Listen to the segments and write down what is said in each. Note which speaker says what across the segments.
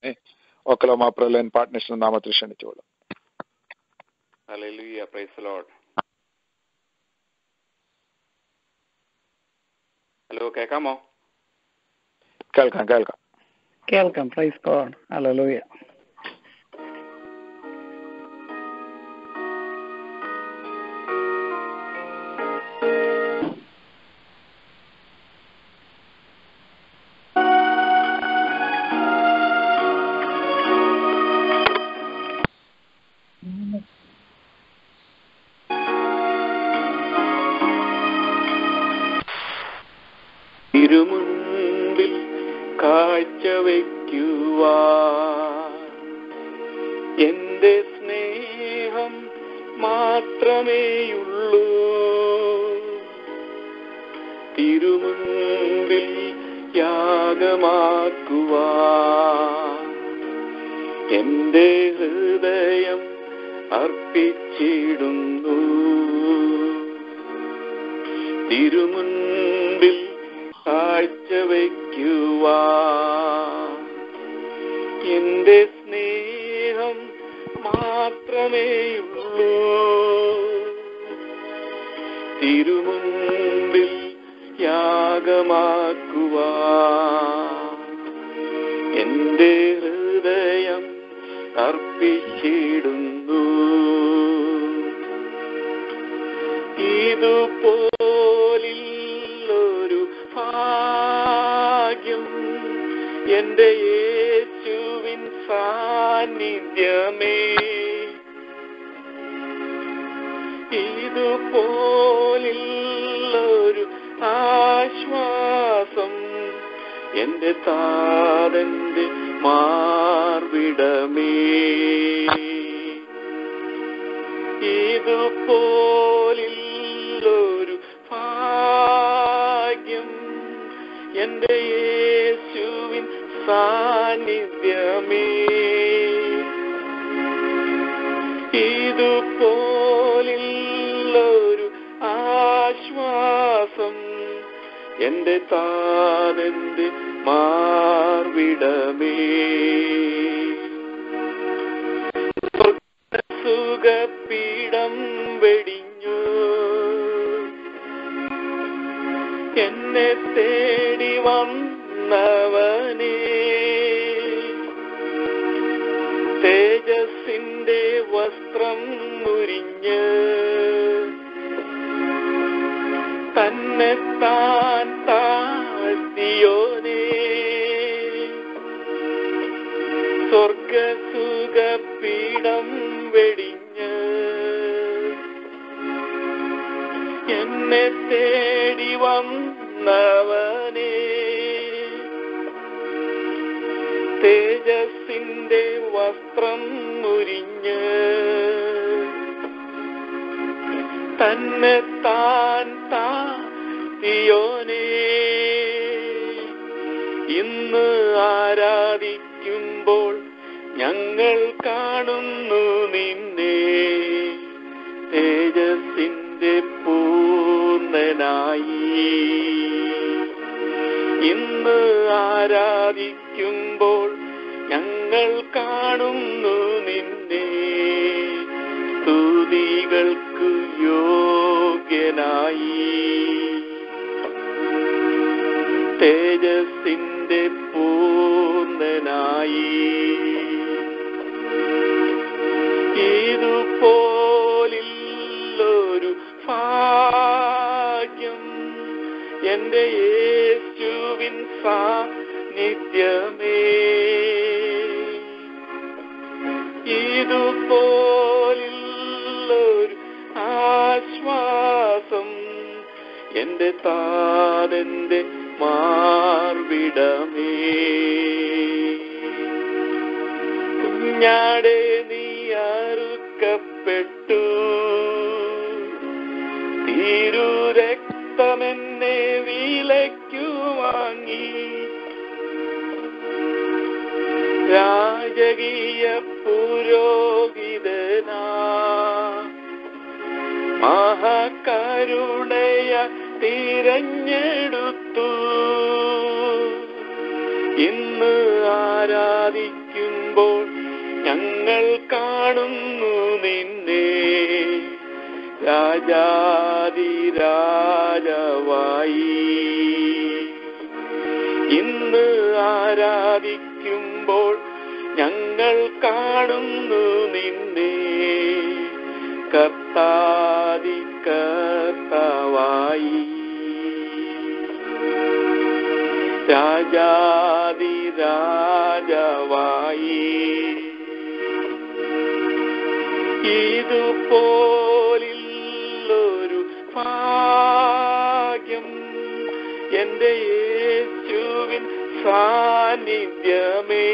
Speaker 1: ഒക്കലോമ പ്രലയൻ പാർട്ട്നേഴ്സിന്റെ നാമത്തിൽ ക്ഷണിച്ചോളൂ
Speaker 2: ഹല്ലേലൂയ പ്രൈസ് ലോർഡ് ഹലോ കേൾക്കാമോ
Speaker 1: കേൾക്കാം കേൾക്കാം
Speaker 3: കേൾക്കാം പ്രൈസ് ഗോഡ് ഹല്ലേലൂയ
Speaker 2: തിരുമുൻപിൽ കാഴ്ചവെക്കുവാ എന്റെ സ്നേഹം മാത്രമേയുള്ളൂ തിരുമുൻപിൽ യാഗമാക്കുവാ എന്റെ ഹൃദയം അർപ്പിച്ചിടുന്നു തിരുമുൻപിൽ കാഴ്ചവെക്കുവാ എന്റെ സ്നേഹം മാത്രമേയുള്ളൂ തിരുമുൻപിൽ യാഗമാക്കുവാ എന്റെ ഹൃദയം അർപ്പിച്ചിടുന്നു ഇതുപോലില്ലൊരു ഭാഗ്യം എന്റെ യേശുവിൻ സാന്നിധ്യമേ ഇതുപോലില്ലൊരു ആശ്വാസം എന്റെ താതന്റെ മാർവിടമേ ഇതുപോലില്ലൊരു ഭാഗ്യം എന്റെ യേശുവിൻ സാന്നിധ്യമേ ഇതുപോലില്ലൊരു ആശ്വാസം എന്റെ താനെന്റെ മാർവിടമേ സുഖപീഠം വെടിഞ്ഞു എന്നെ തേടി വന്നവനേ തേജസ്സിന്റെ വസ്ത്രം മുരിഞ്ഞ് തന്നെ താൻ താഴ്ത്തിയോനേ സ്വർഗസുഖപീഠം വെടിഞ്ഞ് എന്നെ തേടി വന്നവനേ തേജസ്സിന്റെ വസ്ത്രം മുരിഞ്ഞ് തന്നെ താൻ താത്തിയോനേ ഇന്ന് ആരാധിക്കുമ്പോൾ ഞങ്ങൾ കാണുന്നു നിന്നെ തേജസ്സിന്റെ പൂർണ്ണനായി ഇന്ന് ആരാധിക്കുമ്പോൾ ഞങ്ങൾ കാണുന്നു നിന്നെ സ്തുതികൾക്ക് യോഗ്യനായി തേജസ്സിന്റെ പൂർണ്ണനായി ഇതുപോലില്ലൊരു ഭാഗ്യം എന്റെ യേശുവിൻ സാന്നിധ്യമേ ഇതുപോലില്ലൊരു ആശ്വാസം എന്റെ താതെന്റെ മാർവിടമേ കുഞ്ഞാടെ നീ അറുക്കപ്പെട്ടു തിരുരക്തമെന്നെ വിലയ്ക്കു വാങ്ങി രാജകീയ പുരോഹിതനാ മഹാകരുണയ തിരഞ്ഞെടുത്തു ഇന്ന് ആരാധിക്കും ആരാധിക്കുമ്പോൾ ഞങ്ങൾ കാണുന്നു നിന്നെ രാജാതി രാജവായി ഇന്ന് ആരാധിക്കുമ്പോൾ ഞങ്ങൾ കാണുന്നു നിന്നെ കർത്താതി കർത്താവായി രാജാതി രാജവായി ഇതുപോലില്ലൊരു ഭാഗ്യം എന്റെ യേശുവിൻ സാന്നിധ്യമേ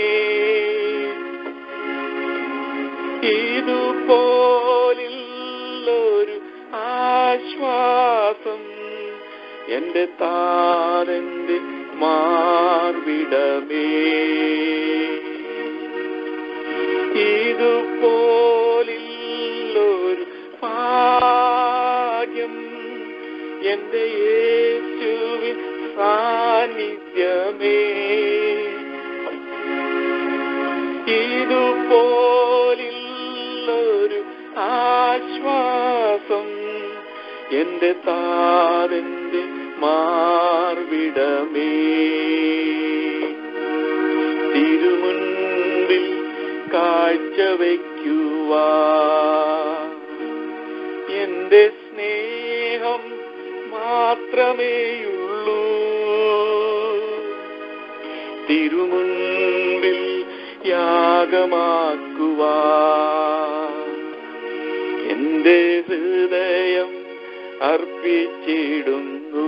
Speaker 2: ഇതുപോലില്ലൊരു ആശ്വാസം എന്റെ താരന്റെ മാർവിടമേ ഇതുപോലില്ലൊരു ഭാഗ്യം എന്റെ യേശുവിൻ സാന്നിധ്യമേ ഇതുപോലില്ലൊരു ആശ്വാസം എന്റെ താരന്റെ മാർവിടമേ തിരുമുൻപിൽ കാഴ്ചവെക്കുവാ എന്റെ സ്നേഹം മാത്രമേയുള്ളൂ തിരുമുൻപിൽ യാഗമാക്കുവാ എന്റെ ഹൃദയം അർപ്പിച്ചിടുന്നു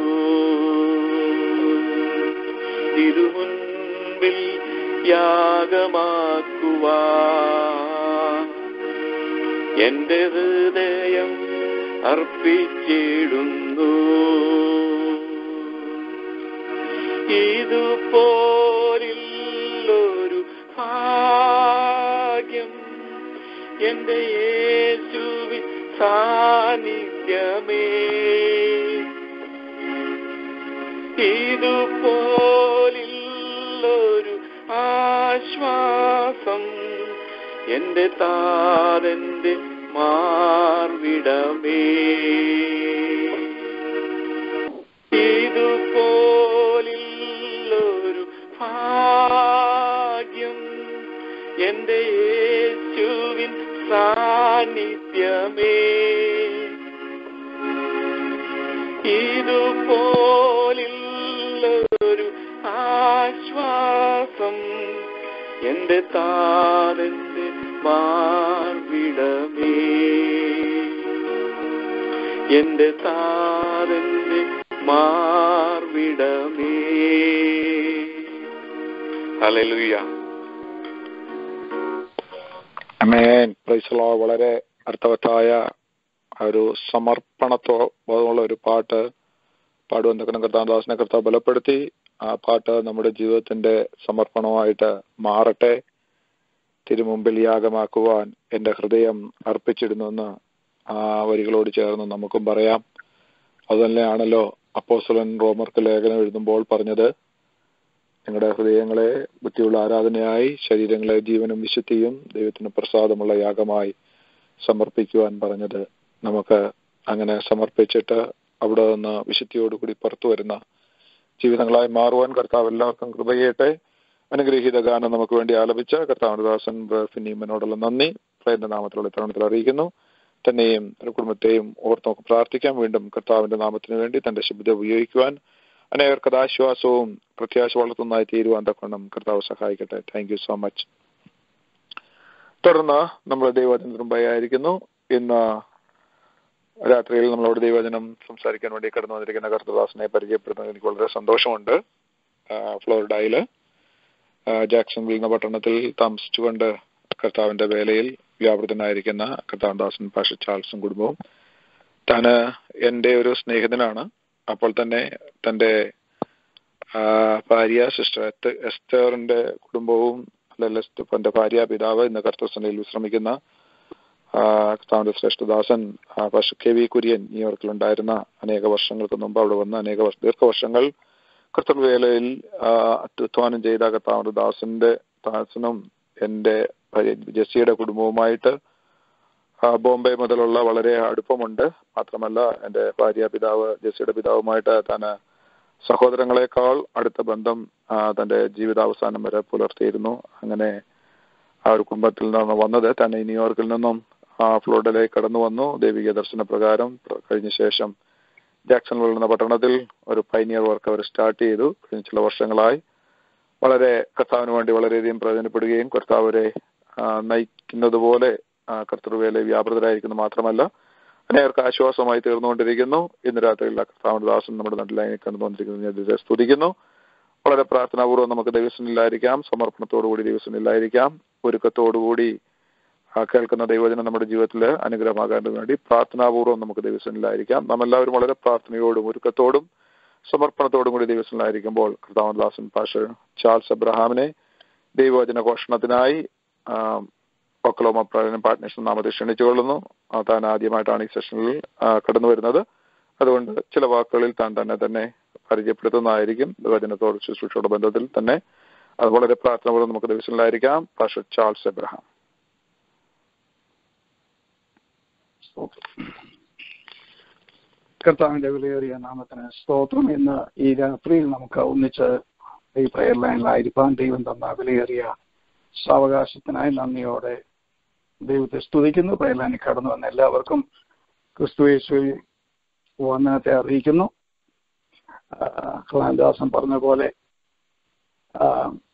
Speaker 2: തിരുമുൻപിൽ യാഗമാക്കുവാ എന്റെ ഹൃദയം അർപ്പിച്ചിടുന്നു ഇതുപോലില്ലൊരു ഭാഗ്യം എന്റെ യേശുവി സാന്നിധ്യമേ ഇതുപോലില്ലൊരു ആശ്വാസം എന്റെ താരന്റെ മാർവിടമേ ഇതുപോലില്ലൊരു ഭാഗ്യം എന്റെ യേശുവിൻ സാന്നിധ്യമേ ഇതുപോലില്ലൊരു ആശ്വാസം എന്റെ താരന്റെ മാർവിടമേ എന്റെ താരന്റെ മാർവിടമേ ഹല്ലേലൂയ
Speaker 1: അമേൻ പ്രൈസലോ വളരെ അർത്ഥവത്തായ ആ ഒരു സമർപ്പണത്തോടുള്ള ഒരു പാട്ട് പാടുവാൻ തക്കുന്ന കർത്താദാസിനെ കർത്താവ് ബലപ്പെടുത്തി ആ പാട്ട് നമ്മുടെ ജീവിതത്തിന്റെ സമർപ്പണമായിട്ട് മാറട്ടെ തിരുമുമ്പിൽ യാഗമാക്കുവാൻ എന്റെ ഹൃദയം അർപ്പിച്ചിടുന്നുവെന്ന് ആ വരികളോട് ചേർന്ന് നമുക്കും പറയാം അതുതന്നെയാണല്ലോ അപ്പോസ്തലൻ റോമർക്ക് ലേഖനം എഴുതുമ്പോൾ പറഞ്ഞത് നിങ്ങളുടെ ഹൃദയങ്ങളെ ബുദ്ധിയുള്ള ആരാധനയായി ശരീരങ്ങളെ ജീവനും വിശുദ്ധിയും ദൈവത്തിന് പ്രസാദമുള്ള യാഗമായി സമർപ്പിക്കുവാൻ പറഞ്ഞത് നമുക്ക് അങ്ങനെ സമർപ്പിച്ചിട്ട് അവിടെ നിന്ന് വിശുദ്ധിയോടുകൂടി പുറത്തു വരുന്ന ജീവിതങ്ങളായി മാറുവാൻ കർത്താവ് എല്ലാവർക്കും കൃപ ചെയ്യട്ടെ അനുഗ്രഹീത ഗാനം നമുക്ക് വേണ്ടി ആലപിച്ച കർത്താവിന്റെ ദാസൻ ഫിനീമനോടുള്ള നന്ദി പ്രയത്ന നാമത്തിലുള്ള തരുണത്തിൽ അറിയിക്കുന്നു തന്നെയും ഒരു കുടുംബത്തെയും ഓർത്ത് നമുക്ക് പ്രാർത്ഥിക്കാം വീണ്ടും കർത്താവിന്റെ നാമത്തിന് വേണ്ടി തന്റെ ശബ്ദം ഉപയോഗിക്കുവാൻ അനേകർക്ക് ആശ്വാസവും പ്രത്യാശ വളർത്തുന്നതായി തീരുവാൻ തക്കണം കർത്താവ് സഹായിക്കട്ടെ താങ്ക് യു സോ മച്ച് തുടർന്ന് നമ്മൾ ദൈവവചനത്തിന് മുമ്പായിരിക്കുന്നു ഇന്ന് രാത്രിയിൽ നമ്മളോട് ദൈവവചനം സംസാരിക്കാൻ വേണ്ടി കടന്നു വന്നിരിക്കുന്ന കർത്തദാസിനെ പരിചയപ്പെടുന്നതിൽ എനിക്ക് വളരെ സന്തോഷമുണ്ട് ആ, ഫ്ലോറിഡയില് ആ, ജാക്സൺവിൽ എന്ന പട്ടണത്തിൽ താമസിച്ചുകൊണ്ട് കർത്താവിന്റെ വേലയിൽ വ്യാപൃതനായിരിക്കുന്ന കർത്താവൻദാസൻ പാഷ ചാൾസും കുടുംബവും താന് എന്റെ ഒരു സ്നേഹിതനാണ് അപ്പോൾ തന്നെ തന്റെ ആ, ഭാര്യ സിസ്റ്റർ എസ്ത- എസ്തേറിന്റെ കുടുംബവും അല്ലെങ്കിൽ എസ്ത- തന്റെ ഭാര്യ പിതാവ് ഇന്ന് കർത്തസനയിൽ വിശ്രമിക്കുന്ന ആ, കർത്താവിന്റെ ശ്രേഷ്ഠദാസൻ ആ, പാസ്റ്റർ കെ വി കുര്യൻ ന്യൂയോർക്കിൽ ഉണ്ടായിരുന്ന അനേക വർഷങ്ങൾക്ക് മുമ്പ് അവിടെ വന്ന് അനേക വർഷ ദീർഘവർഷങ്ങൾ കർത്തൃവേലയിൽ ആ, അത്യുത്ഥാനം ചെയ്ത കർത്താവിന്റെ ദാസന്റെ ദാസനും എൻ്റെ ഭാര്യ ജെസ്സിയുടെ കുടുംബവുമായിട്ട് ആ, ബോംബെ മുതലുള്ള വളരെ അടുപ്പമുണ്ട് മാത്രമല്ല എൻ്റെ ഭാര്യ പിതാവ് ജെസ്സിയുടെ പിതാവുമായിട്ട് താൻ സഹോദരങ്ങളെക്കാൾ അടുത്ത ബന്ധം ആ, തന്റെ ജീവിതാവസാനം വരെ പുലർത്തിയിരുന്നു അങ്ങനെ ആ ഒരു കുടുംബത്തിൽ നിന്നാണ് വന്നത് തന്നെ ന്യൂയോർക്കിൽ നിന്നും ആ, ഫ്ലോറിഡയിലേക്ക് കടന്നു വന്നു ദൈവിക ദർശന പ്രകാരം പ്ര- കഴിഞ്ഞ ശേഷം ജാക്സൺ എന്ന പട്ടണത്തിൽ ഒരു പൈനിയർ വർക്ക് അവർ സ്റ്റാർട്ട് ചെയ്തു കഴിഞ്ഞ ചില വർഷങ്ങളായി വളരെ കർത്താവിന് വേണ്ടി വളരെയധികം പ്രയോജനപ്പെടുകയും കർത്താവ് അവരെ ആ, നയിക്കുന്നത് പോലെ ആ, കർത്തൃവേല വ്യാപൃതരായിരിക്കുന്നു മാത്രമല്ല അനേകർക്ക് ആശ്വാസമായി തീർന്നുകൊണ്ടിരിക്കുന്നു ഇന്ന് രാത്രിയിലുള്ള കർത്താവിന്റെ ദാസൻ നമ്മുടെ നാട്ടിലായി കണ്ടുകൊണ്ടിരിക്കുന്നു ഞാൻ ഇതിനെ സ്തുതിക്കുന്നു വളരെ പ്രാർത്ഥനാപൂർവ്വം നമുക്ക് ദൈവസനിലായിരിക്കാം സമർപ്പണത്തോടുകൂടി ദൈവസനിലായിരിക്കാം ഒരുക്കത്തോടുകൂടി ആ കേൾക്കുന്ന ദൈവജനം നമ്മുടെ ജീവിതത്തിൽ അനുഗ്രഹമാകാൻ വേണ്ടി പ്രാർത്ഥനാപൂർവ്വം നമുക്ക് ദൈവസനിലായിരിക്കാം നാം എല്ലാവരും വളരെ പ്രാർത്ഥനയോടും ഒരുക്കത്തോടും സമർപ്പണത്തോടും കൂടി ദൈവസനിലായിരിക്കുമ്പോൾ കർത്താവൻദാസൻ പാഷ ചാൾസ് അബ്രഹാമിനെ ദൈവവചന ഘോഷണത്തിനായി ആ, ഒക്ലോമ പ്രകടന പാർട്ട്നേഴ്സ് നാമത്തെ ക്ഷണിച്ചുകൊള്ളുന്നു ആ, താൻ ആദ്യമായിട്ടാണ് ഈ സെഷനിൽ ആ, കടന്നു വരുന്നത് അതുകൊണ്ട് ചില വാക്കുകളിൽ താൻ തന്നെ തന്നെ പരിചയപ്പെടുത്തുന്നതായിരിക്കും വചനത്തോട് ശുശ്രൂഷയുടെ ബന്ധത്തിൽ തന്നെ അത് വളരെ പ്രാർത്ഥനപൂർവ്വം നമുക്ക് ദിവസങ്ങളിലായിരിക്കാം പാഷ ചാൾസ് എബ്രഹാം
Speaker 3: കർത്താവിന്റെ വിലയേറിയ നാമത്തിന് സ്തോത്രം ഇന്ന് ഈ രാത്രിയിൽ നമുക്ക് ഒന്നിച്ച് ഈ പ്രയർ ലൈനിലായിരിക്കാൻ ദൈവം തന്ന വിലയേറിയ സാവകാശത്തിനായി നന്ദിയോടെ ദൈവത്തെ സ്തുതിക്കുന്നു പ്രയർ ലൈനിൽ കടന്നു വന്ന എല്ലാവർക്കും ക്രിസ്തു യേശുവിൽ വന്നത്തെ അറിയിക്കുന്നു കലാൻദാസൻ പറഞ്ഞ പോലെ ആ,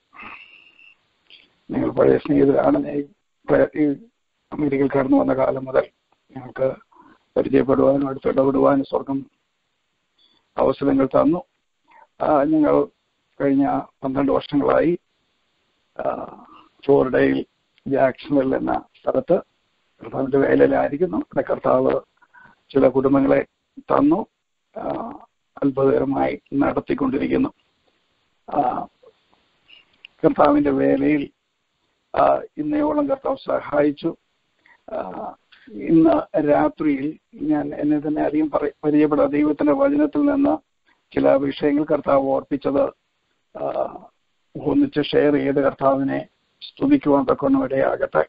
Speaker 3: നിങ്ങൾ പഴയ സ്നേഹിതരാണ് ഈ പ്ര- ഈ അമേരിക്കയിൽ കടന്നു വന്ന കാലം മുതൽ ഞങ്ങൾക്ക് പരിചയപ്പെടുവാനും അടുത്തിടപെടുവാനും സ്വർഗം അവസരങ്ങൾ തന്നു ആ, ഞങ്ങൾ കഴിഞ്ഞ പന്ത്രണ്ട് വർഷങ്ങളായി ആ, ഫ്ലോറിഡയിൽ ജാക്സണിൽ എന്ന സ്ഥലത്ത് കർത്താവിന്റെ വേലയിലായിരിക്കുന്നു ഇവിടെ കർത്താവ് ചില കുടുംബങ്ങളെ തന്നു ആ, അത്ഭുതകരമായി നടത്തിക്കൊണ്ടിരിക്കുന്നു ആ, കർത്താവിന്റെ വേലയിൽ ആ, ഇന്നയോളം കർത്താവ് സഹായിച്ചു ആ, ഇന്ന് രാത്രിയിൽ ഞാൻ എന്നെ തന്നെ അധികം പറ- പരിചയപ്പെടാം ദൈവത്തിന്റെ വചനത്തിൽ നിന്ന് ചില വിഷയങ്ങൾ കർത്താവ് ഓർപ്പിച്ചത് ആ, ഒന്നിച്ച് ഷെയർ ചെയ്ത് കർത്താവിനെ സ്തുതിക്കുവാൻ തക്കൊന്നും ഇടയാകട്ടെ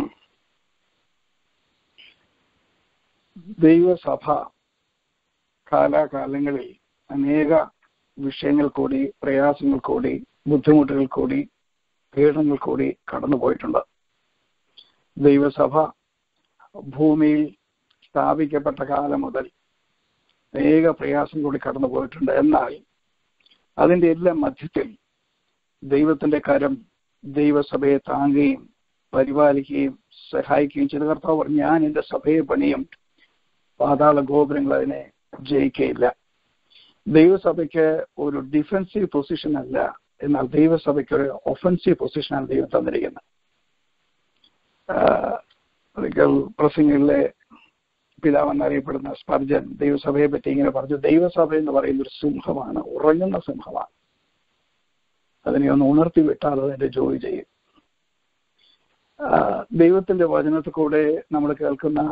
Speaker 3: ദൈവസഭ കാലാകാലങ്ങളിൽ അനേക വിഷയങ്ങൾ കൂടി പ്രയാസങ്ങൾ കൂടി ബുദ്ധിമുട്ടുകൾ കൂടി പീഡനങ്ങൾ കൂടി കടന്നുപോയിട്ടുണ്ട് ദൈവസഭ ഭൂമിയിൽ സ്ഥാപിക്കപ്പെട്ട കാലം മുതൽ അനേക പ്രയാസം കൂടി കടന്നുപോയിട്ടുണ്ട് എന്നാൽ അതിന്റെ എല്ലാം മധ്യത്തിൽ ദൈവത്തിന്റെ കരം ദൈവസഭയെ താങ്ങുകയും പരിപാലിക്കുകയും സഹായിക്കുകയും ചെയ്ത കർത്താവ് പറഞ്ഞു, ഞാൻ എന്റെ സഭയെ പണിയും പാതാള ഗോപുരങ്ങൾ അതിനെ ജയിക്കയില്ല ദൈവസഭയ്ക്ക് ഒരു ഡിഫൻസീവ് പൊസിഷൻ അല്ല എന്നാൽ ദൈവസഭയ്ക്ക് ഒരു ഒഫൻസീവ് പൊസിഷനാണ് ദൈവം തന്നിരിക്കുന്നത് ആഹ് ഒരിക്കൽ പ്രസംഗങ്ങളിലെ പിതാവെന്നറിയപ്പെടുന്ന സ്പർജൻ ദൈവസഭയെ പറ്റി ഇങ്ങനെ പറഞ്ഞു ദൈവസഭ എന്ന് പറയുന്ന ഒരു സിംഹമാണ് ഉറങ്ങുന്ന സിംഹമാണ് അതിനെ ഒന്ന് ഉണർത്തി വിട്ടാൽ അതിന്റെ ജോലി ചെയ്യും ആഹ് ദൈവത്തിന്റെ വചനത്തിൽ കൂടെ നമ്മൾ കേൾക്കുന്ന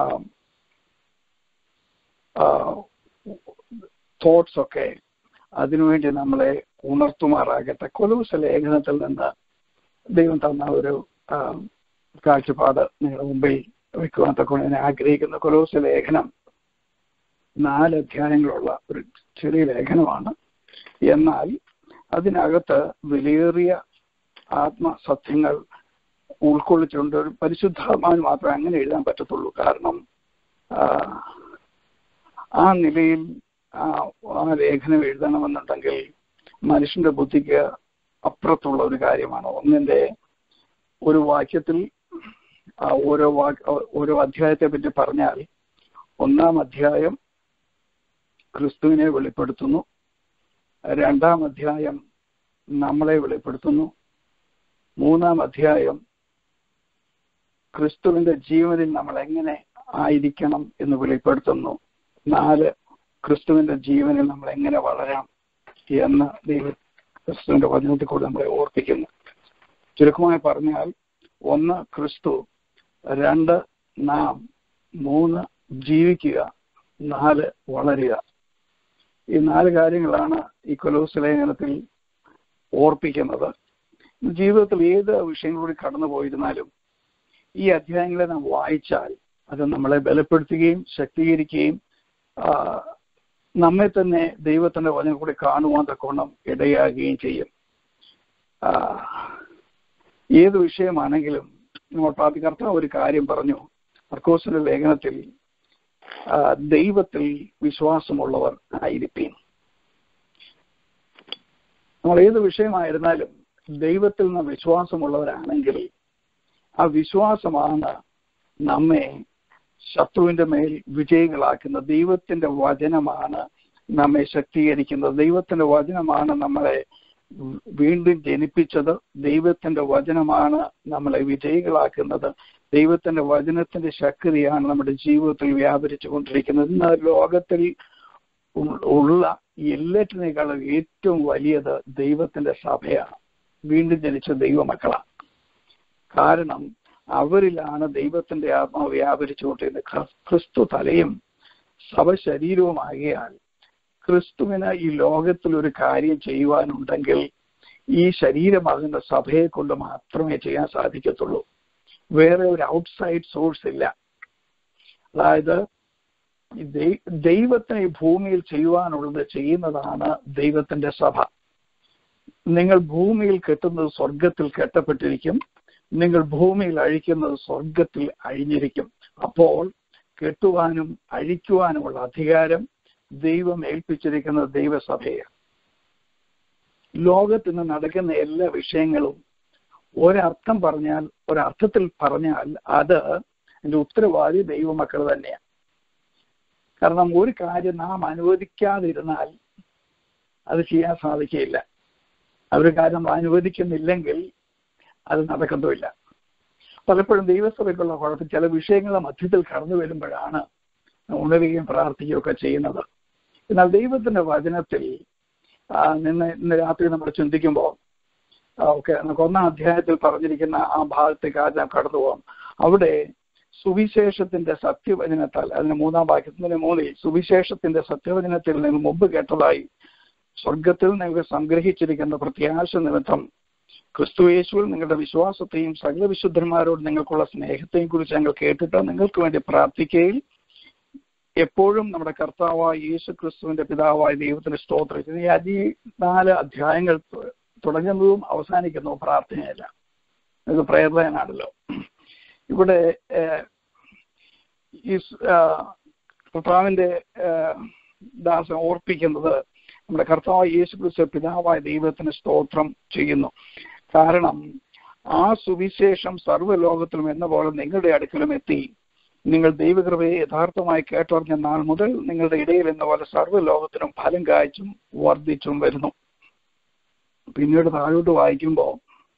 Speaker 3: തോട്ട്സ് ഒക്കെ അതിനുവേണ്ടി നമ്മളെ ഉണർത്തുമാറാകട്ടെ കൊലൂസ ലേഖനത്തിൽ നിന്ന് ദൈവം തന്ന ഒരു ആ, കാഴ്ചപ്പാട് നിങ്ങളുടെ മുമ്പിൽ വെക്കുവാൻ തക്കൊണ്ട് ഞാൻ ആഗ്രഹിക്കുന്ന കൊലൂസ ലേഖനം നാല് അധ്യായങ്ങളുള്ള ഒരു ചെറിയ ലേഖനമാണ് എന്നാൽ അതിനകത്ത് വിലയേറിയ ആത്മസത്യങ്ങൾ ഉൾക്കൊള്ളിച്ചുകൊണ്ട് ഒരു പരിശുദ്ധാത്മാവിന് മാത്രമേ അങ്ങനെ എഴുതാൻ പറ്റത്തുള്ളൂ കാരണം ആ, ആ നിലയിൽ ആ ആ ലേഖനം എഴുതണമെന്നുണ്ടെങ്കിൽ മനുഷ്യന്റെ ബുദ്ധിക്ക് അപ്പുറത്തുള്ള ഒരു കാര്യമാണ് ഒന്നിന്റെ ഒരു വാക്യത്തിൽ ആ ഓരോ വാക്യ ഓരോ അധ്യായത്തെ പറ്റി പറഞ്ഞാൽ ഒന്നാം അധ്യായം ക്രിസ്തുവിനെ വെളിപ്പെടുത്തുന്നു രണ്ടാം അധ്യായം നമ്മളെ വെളിപ്പെടുത്തുന്നു മൂന്നാം അധ്യായം ക്രിസ്തുവിന്റെ ജീവനിൽ നമ്മൾ എങ്ങനെ ആയിരിക്കണം എന്ന് വെളിപ്പെടുത്തുന്നു നാല് ക്രിസ്തുവിന്റെ ജീവനിൽ നമ്മൾ എങ്ങനെ വളരാം എന്ന് ദൈവ ക്രിസ്തുവിന്റെ വചനത്തിൽ കൂടി നമ്മളെ ഓർപ്പിക്കുന്നു ചുരുക്കമായി പറഞ്ഞാൽ ഒന്ന് ക്രിസ്തു രണ്ട് നാം മൂന്ന് ജീവിക്കുക നാല് വളരുക ഈ നാല് കാര്യങ്ങളാണ് ഈ കൊലോസ് ലേഖനത്തിൽ ഓർപ്പിക്കുന്നത് ജീവിതത്തിൽ ഏത് വിഷയങ്ങളിലൂടെ കടന്നു പോയിരുന്നാലും ഈ അധ്യായങ്ങളെ നാം വായിച്ചാൽ അത് നമ്മളെ ബലപ്പെടുത്തുകയും ശക്തീകരിക്കുകയും ആ, നമ്മെ തന്നെ ദൈവത്തിന്റെ വചനം കൂടി കാണുവാൻ തക്കോണം ഇടയാകുകയും ചെയ്യും ആ, ഏത് വിഷയമാണെങ്കിലും നമ്മൾ പ്രാർത്ഥികർത്താവ് ഒരു കാര്യം പറഞ്ഞു മർക്കോസിന്റെ ലേഖനത്തിൽ ആ, ദൈവത്തിൽ വിശ്വാസമുള്ളവർ ആയിരിക്കും നമ്മൾ ഏത് വിഷയമായിരുന്നാലും ദൈവത്തിൽ നിന്ന് വിശ്വാസമുള്ളവരാണെങ്കിൽ ആ വിശ്വാസമാണ് നമ്മെ ശത്രുവിന്റെ മേൽ വിജയികളാക്കുന്ന ദൈവത്തിന്റെ വചനമാണ് നമ്മെ ശക്തീകരിക്കുന്നത് ദൈവത്തിന്റെ വചനമാണ് നമ്മളെ വീണ്ടും ജനിപ്പിച്ചത് ദൈവത്തിന്റെ വചനമാണ് നമ്മളെ വിജയികളാക്കുന്നത് ദൈവത്തിന്റെ വചനത്തിന്റെ ശക്തിയാണ് നമ്മുടെ ജീവിതത്തിൽ വ്യാപരിച്ചു കൊണ്ടിരിക്കുന്നത് ഇന്ന് ലോകത്തിൽ ഉ- ഉള്ള എല്ലാറ്റിനേക്കാളും ഏറ്റവും വലിയത് ദൈവത്തിന്റെ സഭയാണ് വീണ്ടും ജനിച്ച ദൈവമക്കളാണ് കാരണം അവരിലാണ് ദൈവത്തിന്റെ ആത്മാവ് വ്യാപരിച്ചുകൊണ്ടിരുന്നത് ക്രിസ്- ക്രിസ്തു തലയും സഭ ശരീരവുമാകിയാൽ ക്രിസ്തുവിന് ഈ ലോകത്തിൽ ഒരു കാര്യം ചെയ്യുവാനുണ്ടെങ്കിൽ ഈ ശരീരമാകുന്ന സഭയെ കൊണ്ട് മാത്രമേ ചെയ്യാൻ സാധിക്കത്തുള്ളൂ വേറെ ഒരു ഔട്ട്സൈഡ് സോഴ്സ് ഇല്ല അതായത് ഈ ദൈ- ദൈവത്തിന് ഈ ഭൂമിയിൽ ചെയ്യുവാനുള്ളത് ചെയ്യുന്നതാണ് ദൈവത്തിന്റെ സഭ നിങ്ങൾ ഭൂമിയിൽ കെട്ടുന്നത് സ്വർഗത്തിൽ കെട്ടപ്പെട്ടിരിക്കും നിങ്ങൾ ഭൂമിയിൽ അഴിക്കുന്നത് സ്വർഗത്തിൽ അഴിഞ്ഞിരിക്കും അപ്പോൾ കെട്ടുവാനും അഴിക്കുവാനുമുള്ള അധികാരം ദൈവം ഏൽപ്പിച്ചിരിക്കുന്നത് ദൈവസഭയാണ് ലോകത്ത് ഇന്ന് നടക്കുന്ന എല്ലാ വിഷയങ്ങളും ഒരർത്ഥം പറഞ്ഞാൽ ഒരർത്ഥത്തിൽ പറഞ്ഞാൽ അത് അതിന്റെ ഉത്തരവാദി ദൈവമക്കൾ തന്നെയാണ് കാരണം ഒരു കാര്യം നാം അനുവദിക്കാതിരുന്നാൽ അത് ചെയ്യാൻ സാധിക്കുകയില്ല ഒരു കാര്യം നമ്മൾ അനുവദിക്കുന്നില്ലെങ്കിൽ അത് നടക്കത്തുമില്ല പലപ്പോഴും ദൈവസഭയ്ക്കുള്ള കുഴപ്പം ചില വിഷയങ്ങളുടെ മധ്യത്തിൽ കടന്നു വരുമ്പോഴാണ് ഉണരുകയും പ്രാർത്ഥിക്കുകയും ഒക്കെ ചെയ്യുന്നത് എന്നാൽ ദൈവത്തിന്റെ വചനത്തിൽ ആ, നിന്ന് ഇന്ന് രാത്രി നമ്മൾ ചിന്തിക്കുമ്പോൾ ഓക്കെ നമുക്ക് ഒന്നാം അധ്യായത്തിൽ പറഞ്ഞിരിക്കുന്ന ആ ഭാഗത്തേക്ക് ആദ്യം കടന്നു പോകാം അവിടെ സുവിശേഷത്തിന്റെ സത്യവചനത്താൽ അതിന് മൂന്നാം വാക്യത്തിന്റെ മൂന്നിൽ സുവിശേഷത്തിന്റെ സത്യവചനത്തിൽ നിന്ന് മുമ്പ് കേട്ടതായി സ്വർഗത്തിൽ നിങ്ങൾക്ക് സംഗ്രഹിച്ചിരിക്കുന്ന പ്രത്യാശ നിമിത്തം ക്രിസ്തുയേശുവിൽ നിങ്ങളുടെ വിശ്വാസത്തെയും സകല വിശുദ്ധന്മാരോട് നിങ്ങൾക്കുള്ള സ്നേഹത്തെയും കുറിച്ച് ഞങ്ങൾ കേട്ടിട്ട് നിങ്ങൾക്ക് വേണ്ടി പ്രാർത്ഥിക്കുകയും എപ്പോഴും നമ്മുടെ കർത്താവായ യേശു ക്രിസ്തുവിന്റെ പിതാവായ ദൈവത്തിന്റെ സ്തോത്രം ഇത് ഈ അതി നാല് അധ്യായങ്ങൾ തു- തുടങ്ങുന്നതും അവസാനിക്കുന്നതും പ്രാർത്ഥനയല്ല ഇത് പ്രേരണയാണല്ലോ ഇവിടെ ഏഹ്, ഈ സ്- ആഹ്, കർത്താവിന്റെ ഏഹ്, ദാസൻ ഓർപ്പിക്കുന്നത് നമ്മുടെ കർത്താവായ യേശു ക്രിസ്തു പിതാവായ ദൈവത്തിന് സ്തോത്രം ചെയ്യുന്നു കാരണം ആ സുവിശേഷം സർവ്വലോകത്തിലും എന്ന പോലെ നിങ്ങളുടെ അടുക്കലും എത്തി നിങ്ങൾ ദൈവകൃപയെ യഥാർത്ഥമായി കേട്ടറിഞ്ഞ നാൾ മുതൽ നിങ്ങളുടെ ഇടയിൽ എന്ന പോലെ സർവ്വലോകത്തിനും ഫലം കായ്ച്ചും വർദ്ധിച്ചും വരുന്നു പിന്നീട് താഴോട്ട് വായിക്കുമ്പോൾ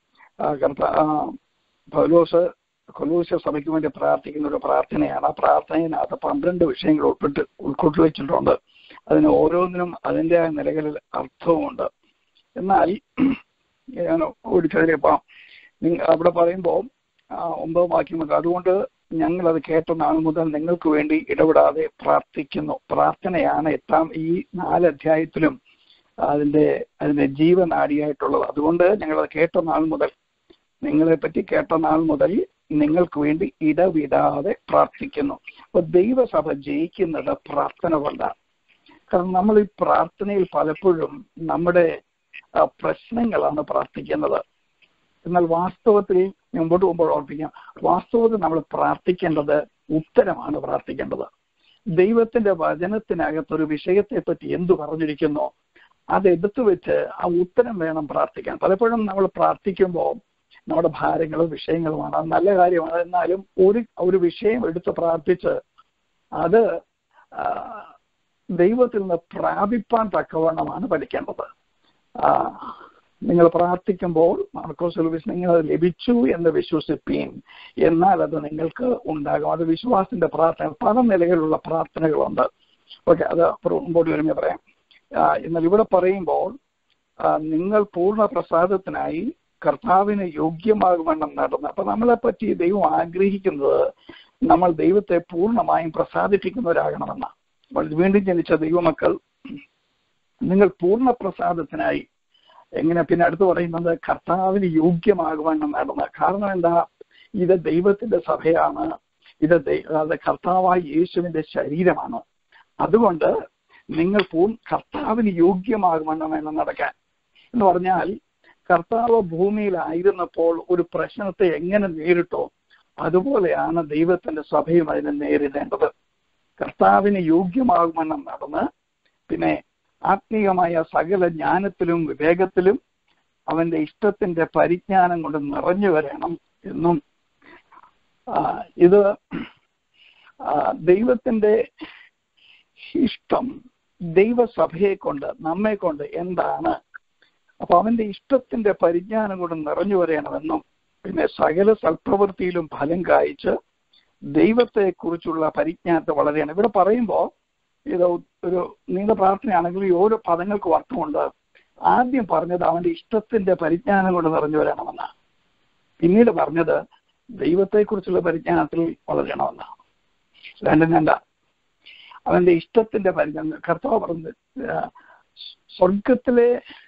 Speaker 3: പൗലോസ് കൊലൂസ സഭയ്ക്ക് വേണ്ടി പ്രാർത്ഥിക്കുന്ന ഒരു പ്രാർത്ഥനയാണ് ആ പ്രാർത്ഥനയിനകത്ത് പന്ത്രണ്ട് വിഷയങ്ങൾ ഉൾപ്പെട്ട് ഉൾക്കൊണ്ടു വെച്ചിട്ടുണ്ട് അതിന് ഓരോന്നിനും അതിൻ്റെ നിലകളിൽ അർത്ഥവുമുണ്ട് എന്നാൽ ഞാൻ ഓടിച്ചതിലിപ്പം നിങ്ങൾ അവിടെ പറയുമ്പോൾ ഒമ്പത് വാക്യമുണ്ട് അതുകൊണ്ട് ഞങ്ങൾ അത് കേട്ട നാൾ മുതൽ നിങ്ങൾക്ക് വേണ്ടി ഇടപെടാതെ പ്രാർത്ഥിക്കുന്നു പ്രാർത്ഥനയാണ് എത്താം ഈ നാല് അധ്യായത്തിലും അതിന്റെ അതിന്റെ ജീവനാടിയായിട്ടുള്ളത് അതുകൊണ്ട് ഞങ്ങൾ അത് കേട്ട നാൾ മുതൽ നിങ്ങളെ പറ്റി കേട്ട നാൾ മുതൽ നിങ്ങൾക്ക് വേണ്ടി ഇടവിടാതെ പ്രാർത്ഥിക്കുന്നു അപ്പൊ ദൈവസഭ ജയിക്കുന്നത് പ്രാർത്ഥന കൊണ്ടാണ് കാരണം നമ്മൾ ഈ പ്രാർത്ഥനയിൽ പലപ്പോഴും നമ്മുടെ ആ, പ്രശ്നങ്ങളാണ് പ്രാർത്ഥിക്കുന്നത് എന്നാൽ വാസ്തവത്തിൽ മുമ്പോട്ട് പോകുമ്പോൾ ഓർപ്പിക്കാം വാസ്തവത്തിൽ നമ്മൾ പ്രാർത്ഥിക്കേണ്ടത് ഉത്തരമാണ് പ്രാർത്ഥിക്കേണ്ടത് ദൈവത്തിന്റെ വചനത്തിനകത്ത് ഒരു വിഷയത്തെ പറ്റി എന്തു പറഞ്ഞിരിക്കുന്നോ അത് എടുത്തു വെച്ച് ആ ഉത്തരം വേണം പ്രാർത്ഥിക്കാൻ പലപ്പോഴും നമ്മൾ പ്രാർത്ഥിക്കുമ്പോൾ നമ്മുടെ ഭാരങ്ങളും വിഷയങ്ങളുമാണ് അത് നല്ല കാര്യമാണ് എന്നാലും ഒരു ഒരു വിഷയം എടുത്ത് പ്രാർത്ഥിച്ച് അത് ആ, ദൈവത്തിൽ നിന്ന് പ്രാപിപ്പാൻ തക്കവണ്ണമാണ് പഠിക്കേണ്ടത് ആ, നിങ്ങൾ പ്രാർത്ഥിക്കുമ്പോൾ മാർക്കോസ് സർവീസ് നിങ്ങൾ അത് ലഭിച്ചു എന്ന് വിശ്വസിപ്പീൻ എന്നാൽ അത് നിങ്ങൾക്ക് ഉണ്ടാകും അത് വിശ്വാസത്തിന്റെ പ്രാർത്ഥന പല നിലകളിലുള്ള പ്രാർത്ഥനകളുണ്ട് ഓക്കെ അത് അപ്പുറം മുമ്പോട്ട് വരുമ്പോൾ പറയാം ആ, എന്നാൽ ഇവിടെ പറയുമ്പോൾ ആ, നിങ്ങൾ പൂർണ്ണ പ്രസാദത്തിനായി കർത്താവിന് യോഗ്യമാകുമെണ്ണം നടന്നു അപ്പൊ നമ്മളെ പറ്റി ദൈവം ആഗ്രഹിക്കുന്നത് നമ്മൾ ദൈവത്തെ പൂർണ്ണമായും പ്രസാദിപ്പിക്കുന്നവരാകണമെന്നാണ് അപ്പോൾ വീണ്ടും ജനിച്ച ദൈവമക്കൾ നിങ്ങൾ പൂർണ്ണ പ്രസാദത്തിനായി എങ്ങനെ പിന്നെ അടുത്ത് പറയുന്നത് കർത്താവിന് യോഗ്യമാകുവാനും നടന്ന കാരണം എന്താ ഇത് ദൈവത്തിന്റെ സഭയാണ് ഇത് ദൈ- അത് കർത്താവായ യേശുവിന്റെ ശരീരമാണ് അതുകൊണ്ട് നിങ്ങൾ പൂ കർത്താവിന് യോഗ്യമാകുമെന്ന് വേണം നടക്കാൻ എന്ന് പറഞ്ഞാൽ കർത്താവ് ഭൂമിയിലായിരുന്നപ്പോൾ ഒരു പ്രശ്നത്തെ എങ്ങനെ നേരിട്ടോ അതുപോലെയാണ് ദൈവത്തിന്റെ സഭയും അതിനെ നേരിടേണ്ടത് കർത്താവിന് യോഗ്യമാകുമെന്ന് നടന്ന് പിന്നെ ആത്മീയമായ സകല ജ്ഞാനത്തിലും വിവേകത്തിലും അവന്റെ ഇഷ്ടത്തിന്റെ പരിജ്ഞാനം കൊണ്ട് നിറഞ്ഞു വരണം എന്നും ആ, ഇത് ആ, ദൈവത്തിന്റെ ഇഷ്ടം ദൈവസഭയെ കൊണ്ട് നമ്മെ കൊണ്ട് എന്താണ് അപ്പൊ അവന്റെ ഇഷ്ടത്തിന്റെ പരിജ്ഞാനം കൊണ്ട് നിറഞ്ഞു വരണമെന്നും പിന്നെ സകല സൽപ്രവൃത്തിയിലും ഫലം കായ്ച്ച് ദൈവത്തെ കുറിച്ചുള്ള പരിജ്ഞാനത്തെ വളരെയാണ് ഇവിടെ പറയുമ്പോ ഇത് ഒരു നീണ്ട പ്രാർത്ഥനയാണെങ്കിൽ ഈ ഓരോ പദങ്ങൾക്കും അർത്ഥമുണ്ട് ആദ്യം പറഞ്ഞത് അവന്റെ ഇഷ്ടത്തിന്റെ പരിജ്ഞാനം കൊണ്ട് നിറഞ്ഞു വരണമെന്നാണ് പിന്നീട് പറഞ്ഞത് ദൈവത്തെക്കുറിച്ചുള്ള പരിജ്ഞാനത്തിൽ വളരണമെന്നാണ് രണ്ടും രണ്ടാ അവന്റെ ഇഷ്ടത്തിന്റെ പരിജ്ഞാനം കർത്താവ് പറഞ്ഞത് ആ, സ്വർഗത്തിലെ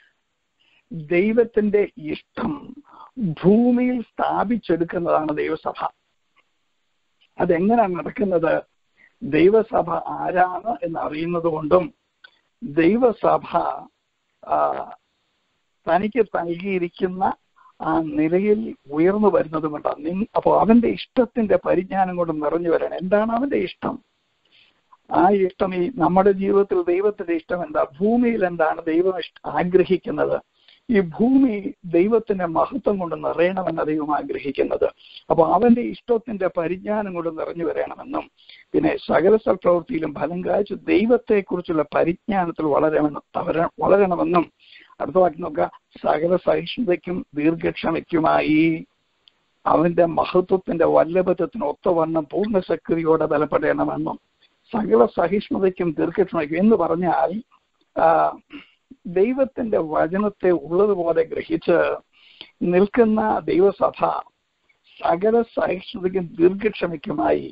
Speaker 3: ദൈവത്തിന്റെ ഇഷ്ടം ഭൂമിയിൽ സ്ഥാപിച്ചെടുക്കുന്നതാണ് ദൈവസഭ അതെങ്ങനെയാണ് നടക്കുന്നത് ദൈവസഭ ആരാണ് എന്ന് അറിയുന്നത് കൊണ്ടും ദൈവസഭ ആ, തനിക്ക് നൽകിയിരിക്കുന്ന ആ നിലയിൽ ഉയർന്നു വരുന്നത് കൊണ്ടാണ് അപ്പോൾ അവന്റെ ഇഷ്ടത്തിന്റെ പരിജ്ഞാനം കൊണ്ട് നിറഞ്ഞു വരണം എന്താണ് അവന്റെ ഇഷ്ടം ആ ഇഷ്ടം ഈ നമ്മുടെ ജീവിതത്തിൽ ദൈവത്തിന്റെ ഇഷ്ടം എന്താ ഭൂമിയിൽ എന്താണ് ദൈവം ഇഷ്ട- ആഗ്രഹിക്കുന്നത് ഈ ഭൂമി ദൈവത്തിന്റെ മഹത്വം കൊണ്ട് നിറയണമെന്ന് ദൈവം ആഗ്രഹിക്കുന്നത് അപ്പൊ അവന്റെ ഇഷ്ടത്തിന്റെ പരിജ്ഞാനം കൊണ്ട് നിറഞ്ഞു വരണമെന്നും പിന്നെ സകല സൽപ്രവൃത്തിയിലും ഫലം കാഴ്ച ദൈവത്തെക്കുറിച്ചുള്ള പരിജ്ഞാനത്തിൽ വളരണമെന്നും അവര- വളരണമെന്നും അടുത്ത വാക്കി നോക്കുക സകല സഹിഷ്ണുതയ്ക്കും ദീർഘക്ഷമയ്ക്കുമായി അവന്റെ മഹത്വത്തിന്റെ വല്ലഭത്വത്തിന് ഒത്തവണ്ണം പൂർണ്ണശക്തിയോടെ ബലപ്പെടണമെന്നും സകല സഹിഷ്ണുതയ്ക്കും ദീർഘക്ഷമയ്ക്കും എന്ന് പറഞ്ഞാൽ ആ, ദൈവത്തിന്റെ വചനത്തെ ഉള്ളതുപോലെ ഗ്രഹിച്ച് നിൽക്കുന്ന ദൈവസഭ സകല സഹിഷ്ണുതയ്ക്കും ദീർഘക്ഷമയ്ക്കുമായി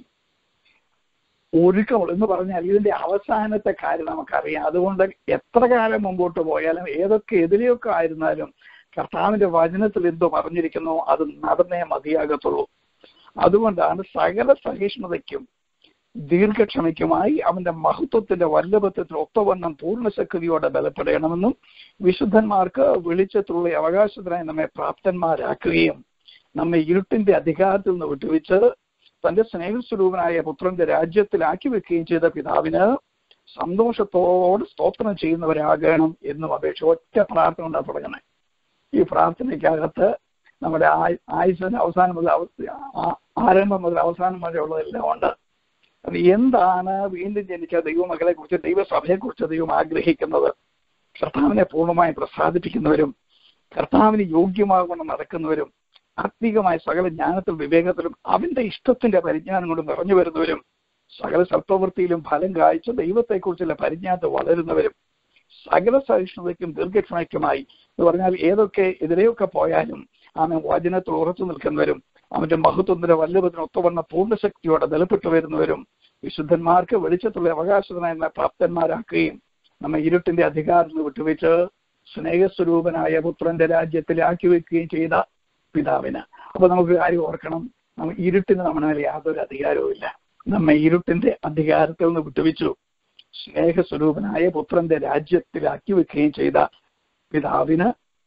Speaker 3: ഒരുക്കമുള്ള എന്ന് പറഞ്ഞാൽ ഇതിന്റെ അവസാനത്തെ കാര്യം നമുക്കറിയാം അതുകൊണ്ട് എത്ര കാലം മുമ്പോട്ട് പോയാലും ഏതൊക്കെ എതിരെയൊക്കെ ആയിരുന്നാലും കർത്താവിന്റെ വചനത്തിൽ എന്തോ പറഞ്ഞിരിക്കുന്നോ അത് നടന്നേ മതിയാകത്തുള്ളൂ അതുകൊണ്ടാണ് സകല സഹിഷ്ണുതയ്ക്കും ദീർഘക്ഷമയ്ക്കുമായി അവന്റെ മഹത്വത്തിന്റെ വല്ലഭത്വത്തിൽ ഒത്തവണ്ണം പൂർണ്ണശക്തിയോടെ ബലപ്പെടണമെന്നും വിശുദ്ധന്മാർക്ക് വെളിച്ചത്തിലുള്ള അവകാശത്തിനായി നമ്മെ പ്രാപ്തന്മാരാക്കുകയും നമ്മെ ഇരുട്ടിന്റെ അധികാരത്തിൽ നിന്ന് വിട്ടുവെച്ച് തന്റെ സ്നേഹസ്വരൂപനായ പുത്രന്റെ രാജ്യത്തിലാക്കി വെക്കുകയും ചെയ്ത പിതാവിന് സന്തോഷത്തോടെ സ്തോത്രം ചെയ്യുന്നവരാകണം എന്നും അപേക്ഷ ഒറ്റ പ്രാർത്ഥന കൊണ്ടാണ് തുടങ്ങണേ ഈ പ്രാർത്ഥനയ്ക്കകത്ത് നമ്മുടെ ആയ്- ആയുസ്സിന് അവസാനം മുതൽ അവ- ആ- ആരംഭം മുതൽ അവസാനം വരെ ഉള്ളതെല്ലാം ഉണ്ട് അത് എന്താണ് വീണ്ടും ജനിച്ച ദൈവമകളെ കുറിച്ച് ദൈവസഭയെ കുറിച്ച് ദൈവം ആഗ്രഹിക്കുന്നത് കർത്താവിനെ പൂർണ്ണമായും പ്രസാദിപ്പിക്കുന്നവരും കർത്താവിന് യോഗ്യമാകുന്ന നടക്കുന്നവരും ആത്മീകമായ സകല ജ്ഞാനത്തിലും വിവേകത്തിലും അവന്റെ ഇഷ്ടത്തിന്റെ പരിജ്ഞാനം കൊണ്ട് നിറഞ്ഞു വരുന്നവരും സകല സൽപ്രവൃത്തിയിലും ഫലം കാഴ്ച ദൈവത്തെക്കുറിച്ചുള്ള പരിജ്ഞാനത്തിൽ വളരുന്നവരും സകല സഹിഷ്ണുതയ്ക്കും ദീർഘക്ഷമയ്ക്കുമായി എന്ന് പറഞ്ഞാൽ ഏതൊക്കെ എതിരെയൊക്കെ പോയാലും അവൻ വചനത്തിൽ ഉറച്ചു നിൽക്കുന്നവരും അവന്റെ മഹത്വത്തിന്റെ വല്ലഭത്തിന് ഒത്തവണ്ണ പൂർണ്ണശക്തിയോടെ ബലപ്പെട്ടു വരുന്നവരും വിശുദ്ധന്മാർക്ക് വെളിച്ചത്തുള്ള അവകാശത്തിനായി നമ്മെ പ്രാപ്തന്മാരാക്കുകയും നമ്മെ ഇരുട്ടിന്റെ അധികാരത്തിൽ നിന്ന് വിട്ടുവെച്ച് സ്നേഹസ്വരൂപനായ പുത്രന്റെ രാജ്യത്തിലാക്കി വെക്കുകയും ചെയ്ത പിതാവിന് അപ്പൊ നമുക്ക് കാര്യം ഓർക്കണം നമ്മ ഇരുട്ടിന് നമ്മുടെ മേലെ യാതൊരു അധികാരവും ഇല്ല നമ്മെ ഇരുട്ടിന്റെ അധികാരത്തിൽ നിന്ന് വിട്ടുവെച്ചു സ്നേഹസ്വരൂപനായ പുത്രന്റെ രാജ്യത്തിലാക്കി വെക്കുകയും ചെയ്ത പിതാവിന്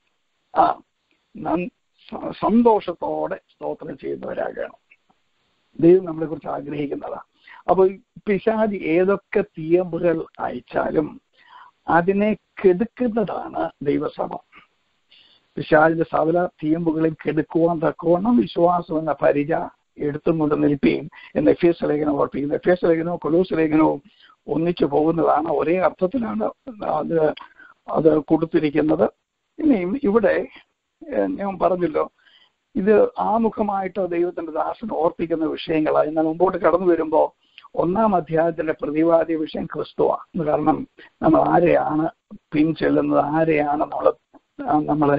Speaker 3: ആ നം- സ- സന്തോഷത്തോടെ സ്തോത്രം ചെയ്യുന്നവരാകണം ദൈവം നമ്മളെ കുറിച്ച് ആഗ്രഹിക്കുന്നതാ അപ്പൊ ഈ പിശാചി ഏതൊക്കെ തീയമ്പുകൾ അയച്ചാലും അതിനെ കെടുക്കുന്നതാണ് ദൈവസഭ പിശാചിന്റെ സകല തീയമ്പുകളെ കെടുക്കുവാൻ തക്കവണ്ണം വിശ്വാസം എന്ന പരിച എടുത്തും കൊണ്ട് നിൽക്കുകയും എന്ന് എഫ് എസ് ലേഖനം ഓർപ്പിക്കുന്നത് എഫ് എസ് ലേഖനവും കൊലൂസ് ലേഖനവും ഒന്നിച്ചു പോകുന്നതാണ് ഒരേ അർത്ഥത്തിലാണ് അത് അത് കൊടുത്തിരിക്കുന്നത് ഇനിയും ഇവിടെ ഏഹ്, ഞാൻ പറഞ്ഞല്ലോ ഇത് ആമുഖമായിട്ട് ദൈവത്തിന്റെ ദാസൻ ഓർപ്പിക്കുന്ന വിഷയങ്ങളാണ് എന്നാൽ മുമ്പോട്ട് കടന്നു വരുമ്പോ ഒന്നാം അധ്യായത്തിന്റെ പ്രതിവാദി വിഷയം ക്രിസ്തുവാണ് കാരണം നമ്മൾ ആരെയാണ് പിൻചെല്ലുന്നത് ആരെയാണ് നമ്മൾ നമ്മള്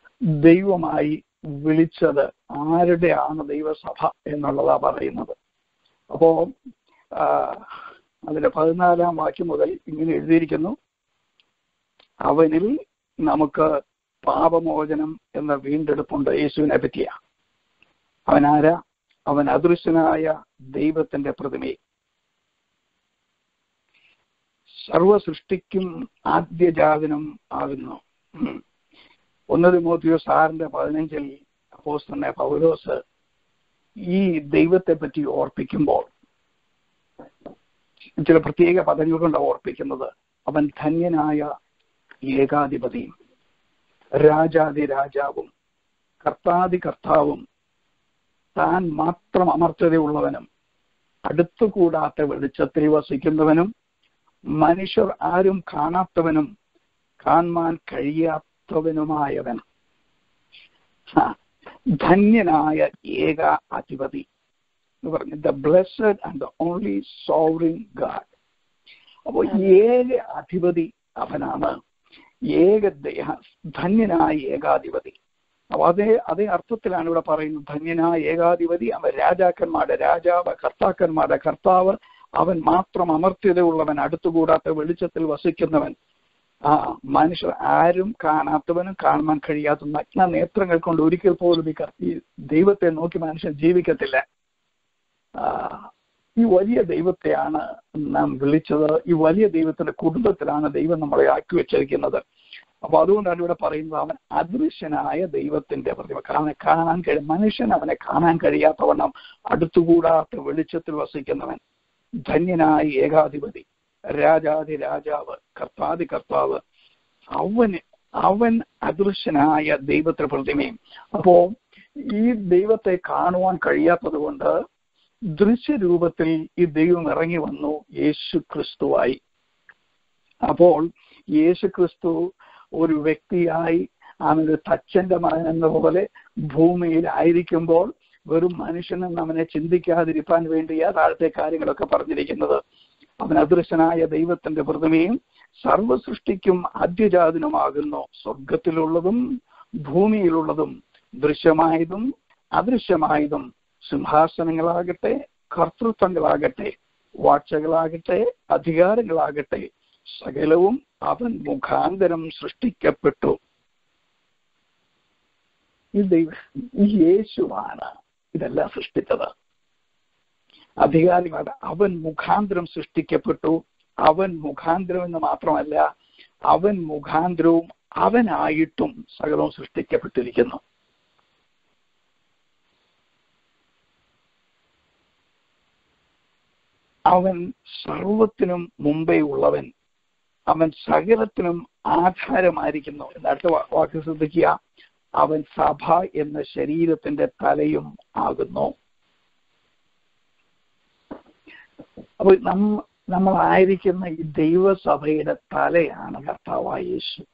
Speaker 3: ദൈവമായി വിളിച്ചത് ആരുടെയാണ് ദൈവസഭ എന്നുള്ളതാ പറയുന്നത് അപ്പോ ആ, അതിന്റെ പതിനാലാം വാക്യം മുതൽ ഇങ്ങനെ എഴുതിയിരിക്കുന്നു അവനിൽ നമുക്ക് പാപമോചനം എന്ന വീണ്ടെടുപ്പുണ്ട് യേശുവിനെ പറ്റിയ അവൻ ആരാ അവൻ അദൃശ്യനായ ദൈവത്തിന്റെ പ്രതിമയെ സർവ സൃഷ്ടിക്കും ആദ്യജാതനും ആകുന്നു ഉം. ഒന്ന് തിമോത്തിയോ സാറിന്റെ പതിനഞ്ചിൽ അപ്പോസ്തലനായ പൗലോസ് ഈ ദൈവത്തെ പറ്റി ഓർപ്പിക്കുമ്പോൾ ചില പ്രത്യേക പദങ്ങൾ കൊണ്ട് ഓർപ്പിക്കുന്നത് അവൻ ധന്യനായ ഏകാധിപതിയും രാജാതി രാജാവും കർത്താതി കർത്താവും താൻ മാത്രം അമർത്തതയുള്ളവനും അടുത്തുകൂടാത്ത വെളിച്ചത്തിൽ വസിക്കുന്നവനും മനുഷ്യർ ആരും കാണാത്തവനും കാണാൻ കഴിയാത്തവനുമായവൻ ആ, ധന്യനായ ഏക അധിപതി എന്ന് പറഞ്ഞു the blessed and the only sovereign God അപ്പോൾ ഏക അധിപതി അവനാണ് ഏക ദേഹ- ധന്യനായ ഏകാധിപതി അപ്പൊ അതേ അതേ അർത്ഥത്തിലാണ് ഇവിടെ പറയുന്നത് ധന്യനായ ഏകാധിപതി അവൻ രാജാക്കന്മാരുടെ രാജാവ് കർത്താക്കന്മാരുടെ കർത്താവ് അവൻ മാത്രം അമർത്യതയുള്ളവൻ അടുത്തുകൂടാത്ത വെളിച്ചത്തിൽ വസിക്കുന്നവൻ ആ മനുഷ്യർ ആരും കാണാത്തവനും കാണാൻ കഴിയാത്ത നഗ്ന നേത്രങ്ങൾ കൊണ്ട് ഒരിക്കൽ പോലും ഈ കർ- ഈ ദൈവത്തെ നോക്കി മനുഷ്യൻ ജീവിക്കത്തില്ല ആ, ഈ വലിയ ദൈവത്തെയാണ് നാം വിളിച്ചത് ഈ വലിയ ദൈവത്തിന്റെ കുടുംബത്തിലാണ് ദൈവം നമ്മളെ ആക്കി വെച്ചിരിക്കുന്നത് അപ്പൊ അതുകൊണ്ടാണ് ഇവിടെ പറയുന്നത് അവൻ അദൃശ്യനായ ദൈവത്തിന്റെ പ്രതിമ കാണാൻ കാണാൻ കഴിയും മനുഷ്യൻ അവനെ കാണാൻ കഴിയാത്തവണ്ണം അടുത്തുകൂടാത്ത വെളിച്ചത്തിൽ വസിക്കുന്നവൻ ധന്യനായ ഏകാധിപതി രാജാതി രാജാവ് കർത്താതി കർത്താവ് അവന് അവൻ അദൃശ്യനായ ദൈവത്തിന്റെ പ്രതിമയും അപ്പോ ഈ ദൈവത്തെ കാണുവാൻ കഴിയാത്തത് കൊണ്ട് ദൃശ്യരൂപത്തിൽ ഈ ദൈവം ഇറങ്ങി വന്നു യേശു ക്രിസ്തുവായി അപ്പോൾ യേശു ക്രിസ്തു ഒരു വ്യക്തിയായി അവനൊരു തച്ചന്റെ മകൻ എന്ന പോലെ ഭൂമിയിൽ ആയിരിക്കുമ്പോൾ വെറും മനുഷ്യനെന്ന് അവനെ ചിന്തിക്കാതിരിക്കാൻ വേണ്ടിയാ താഴത്തെ കാര്യങ്ങളൊക്കെ പറഞ്ഞിരിക്കുന്നത് അവൻ അദൃശ്യനായ ദൈവത്തിന്റെ പ്രതിമയും സർവസൃഷ്ടിക്കും ആദ്യജാതനുമാകുന്നു സ്വർഗത്തിലുള്ളതും ഭൂമിയിലുള്ളതും ദൃശ്യമായതും അദൃശ്യമായതും സിംഹാസനങ്ങളാകട്ടെ കർത്തൃത്വങ്ങളാകട്ടെ വാഴ്ചകളാകട്ടെ അധികാരങ്ങളാകട്ടെ സകലവും അവൻ മുഖാന്തരം സൃഷ്ടിക്കപ്പെട്ടു ഈ ദൈവ ഈ യേശുവാണ് ഇതെല്ലാം സൃഷ്ടിച്ചത് അധികാരികളുടെ അവൻ മുഖാന്തരം സൃഷ്ടിക്കപ്പെട്ടു അവൻ മുഖാന്തരം എന്ന് മാത്രമല്ല അവൻ മുഖാന്തരവും അവനായിട്ടും സകലവും സൃഷ്ടിക്കപ്പെട്ടിരിക്കുന്നു അവൻ സർവത്തിനും മുമ്പേ ഉള്ളവൻ അവൻ സകലത്തിനും ആധാരമായിരിക്കുന്നു എന്ന് അടുത്ത വാ- വാക്ക് ശ്രദ്ധിക്കുക അവൻ സഭ എന്ന ശരീരത്തിന്റെ തലയും ആകുന്നു അപ്പൊ നമ്മ നമ്മളായിരിക്കുന്ന ഈ ദൈവസഭയുടെ തലയാണ് കർത്താവായ യേശു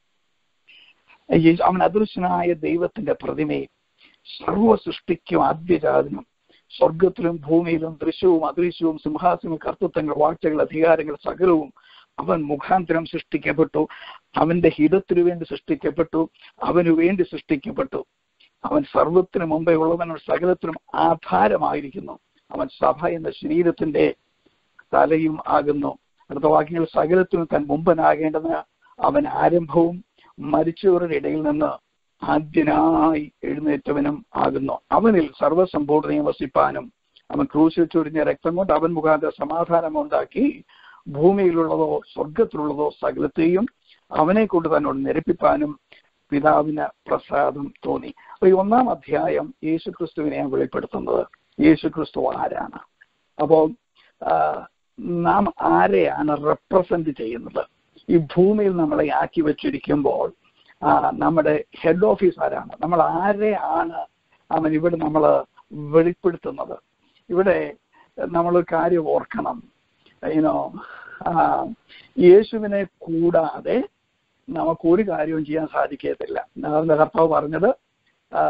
Speaker 3: യേശു- അവൻ അദൃശ്യനായ ദൈവത്തിന്റെ പ്രതിമയും സർവ സൃഷ്ടിക്കും ആദ്യജാതനും സ്വർഗത്തിലും ഭൂമിയിലും ദൃശ്യവും അദൃശ്യവും സിംഹാസനവും കർത്തൃത്വങ്ങൾ വാഴ്ചകൾ അധികാരങ്ങൾ സകലവും അവൻ മുഖാന്തരം സൃഷ്ടിക്കപ്പെട്ടു അവന്റെ ഹിതത്തിനു വേണ്ടി സൃഷ്ടിക്കപ്പെട്ടു അവനു വേണ്ടി സൃഷ്ടിക്കപ്പെട്ടു അവൻ സർവത്തിനു മുമ്പേ ഉള്ളവൻ സകലത്തിനും ആധാരമായിരിക്കുന്നു അവൻ സഭ എന്ന ശരീരത്തിന്റെ തലയും ആകുന്നു അടുത്ത വാക്യങ്ങൾ സകലത്തിനും താൻ മുമ്പനാകേണ്ടതിന് അവൻ ആരംഭവും മരിച്ചവരുടെ ഇടയിൽ നിന്ന് ആദ്യനായി എഴുന്നേറ്റവനും ആകുന്നു അവനിൽ സർവ്വസമ്പൂർണ്ണയും വസിപ്പാനും അവൻ ക്രൂശിൽ ചൊരിഞ്ഞ രക്തം കൊണ്ട് അവൻ മുഖാന്തര സമാധാനം ഉണ്ടാക്കി ഭൂമിയിലുള്ളതോ സ്വർഗത്തിലുള്ളതോ സകലത്തെയും അവനെ കൊണ്ട് തന്നോട് നിരപ്പിപ്പാനും പിതാവിന് പ്രസാദം തോന്നി അപ്പൊ ഈ ഒന്നാം അധ്യായം യേശു ക്രിസ്തുവിനെയാണ് വെളിപ്പെടുത്തുന്നത് യേശു ക്രിസ്തു ആരാണ് അപ്പോൾ ആ, നാം ആരെയാണ് റെപ്രസെന്റ് ചെയ്യുന്നത് ഈ ഭൂമിയിൽ നമ്മളെ ആക്കി വെച്ചിരിക്കുമ്പോൾ ആ, നമ്മുടെ ഹെഡ് ഓഫീസ് ആരാണ് നമ്മൾ ആരെയാണ് അവൻ ഇവിടെ നമ്മൾ വെളിപ്പെടുത്തുന്നത് ഇവിടെ നമ്മൾ കാര്യം ഓർക്കണം യുനോ യേശുവിനെ കൂടാതെ നമുക്ക് ഒരു കാര്യവും ചെയ്യാൻ സാധിക്കത്തില്ല അതിന്റെ കർത്താവ് പറഞ്ഞത് ആ,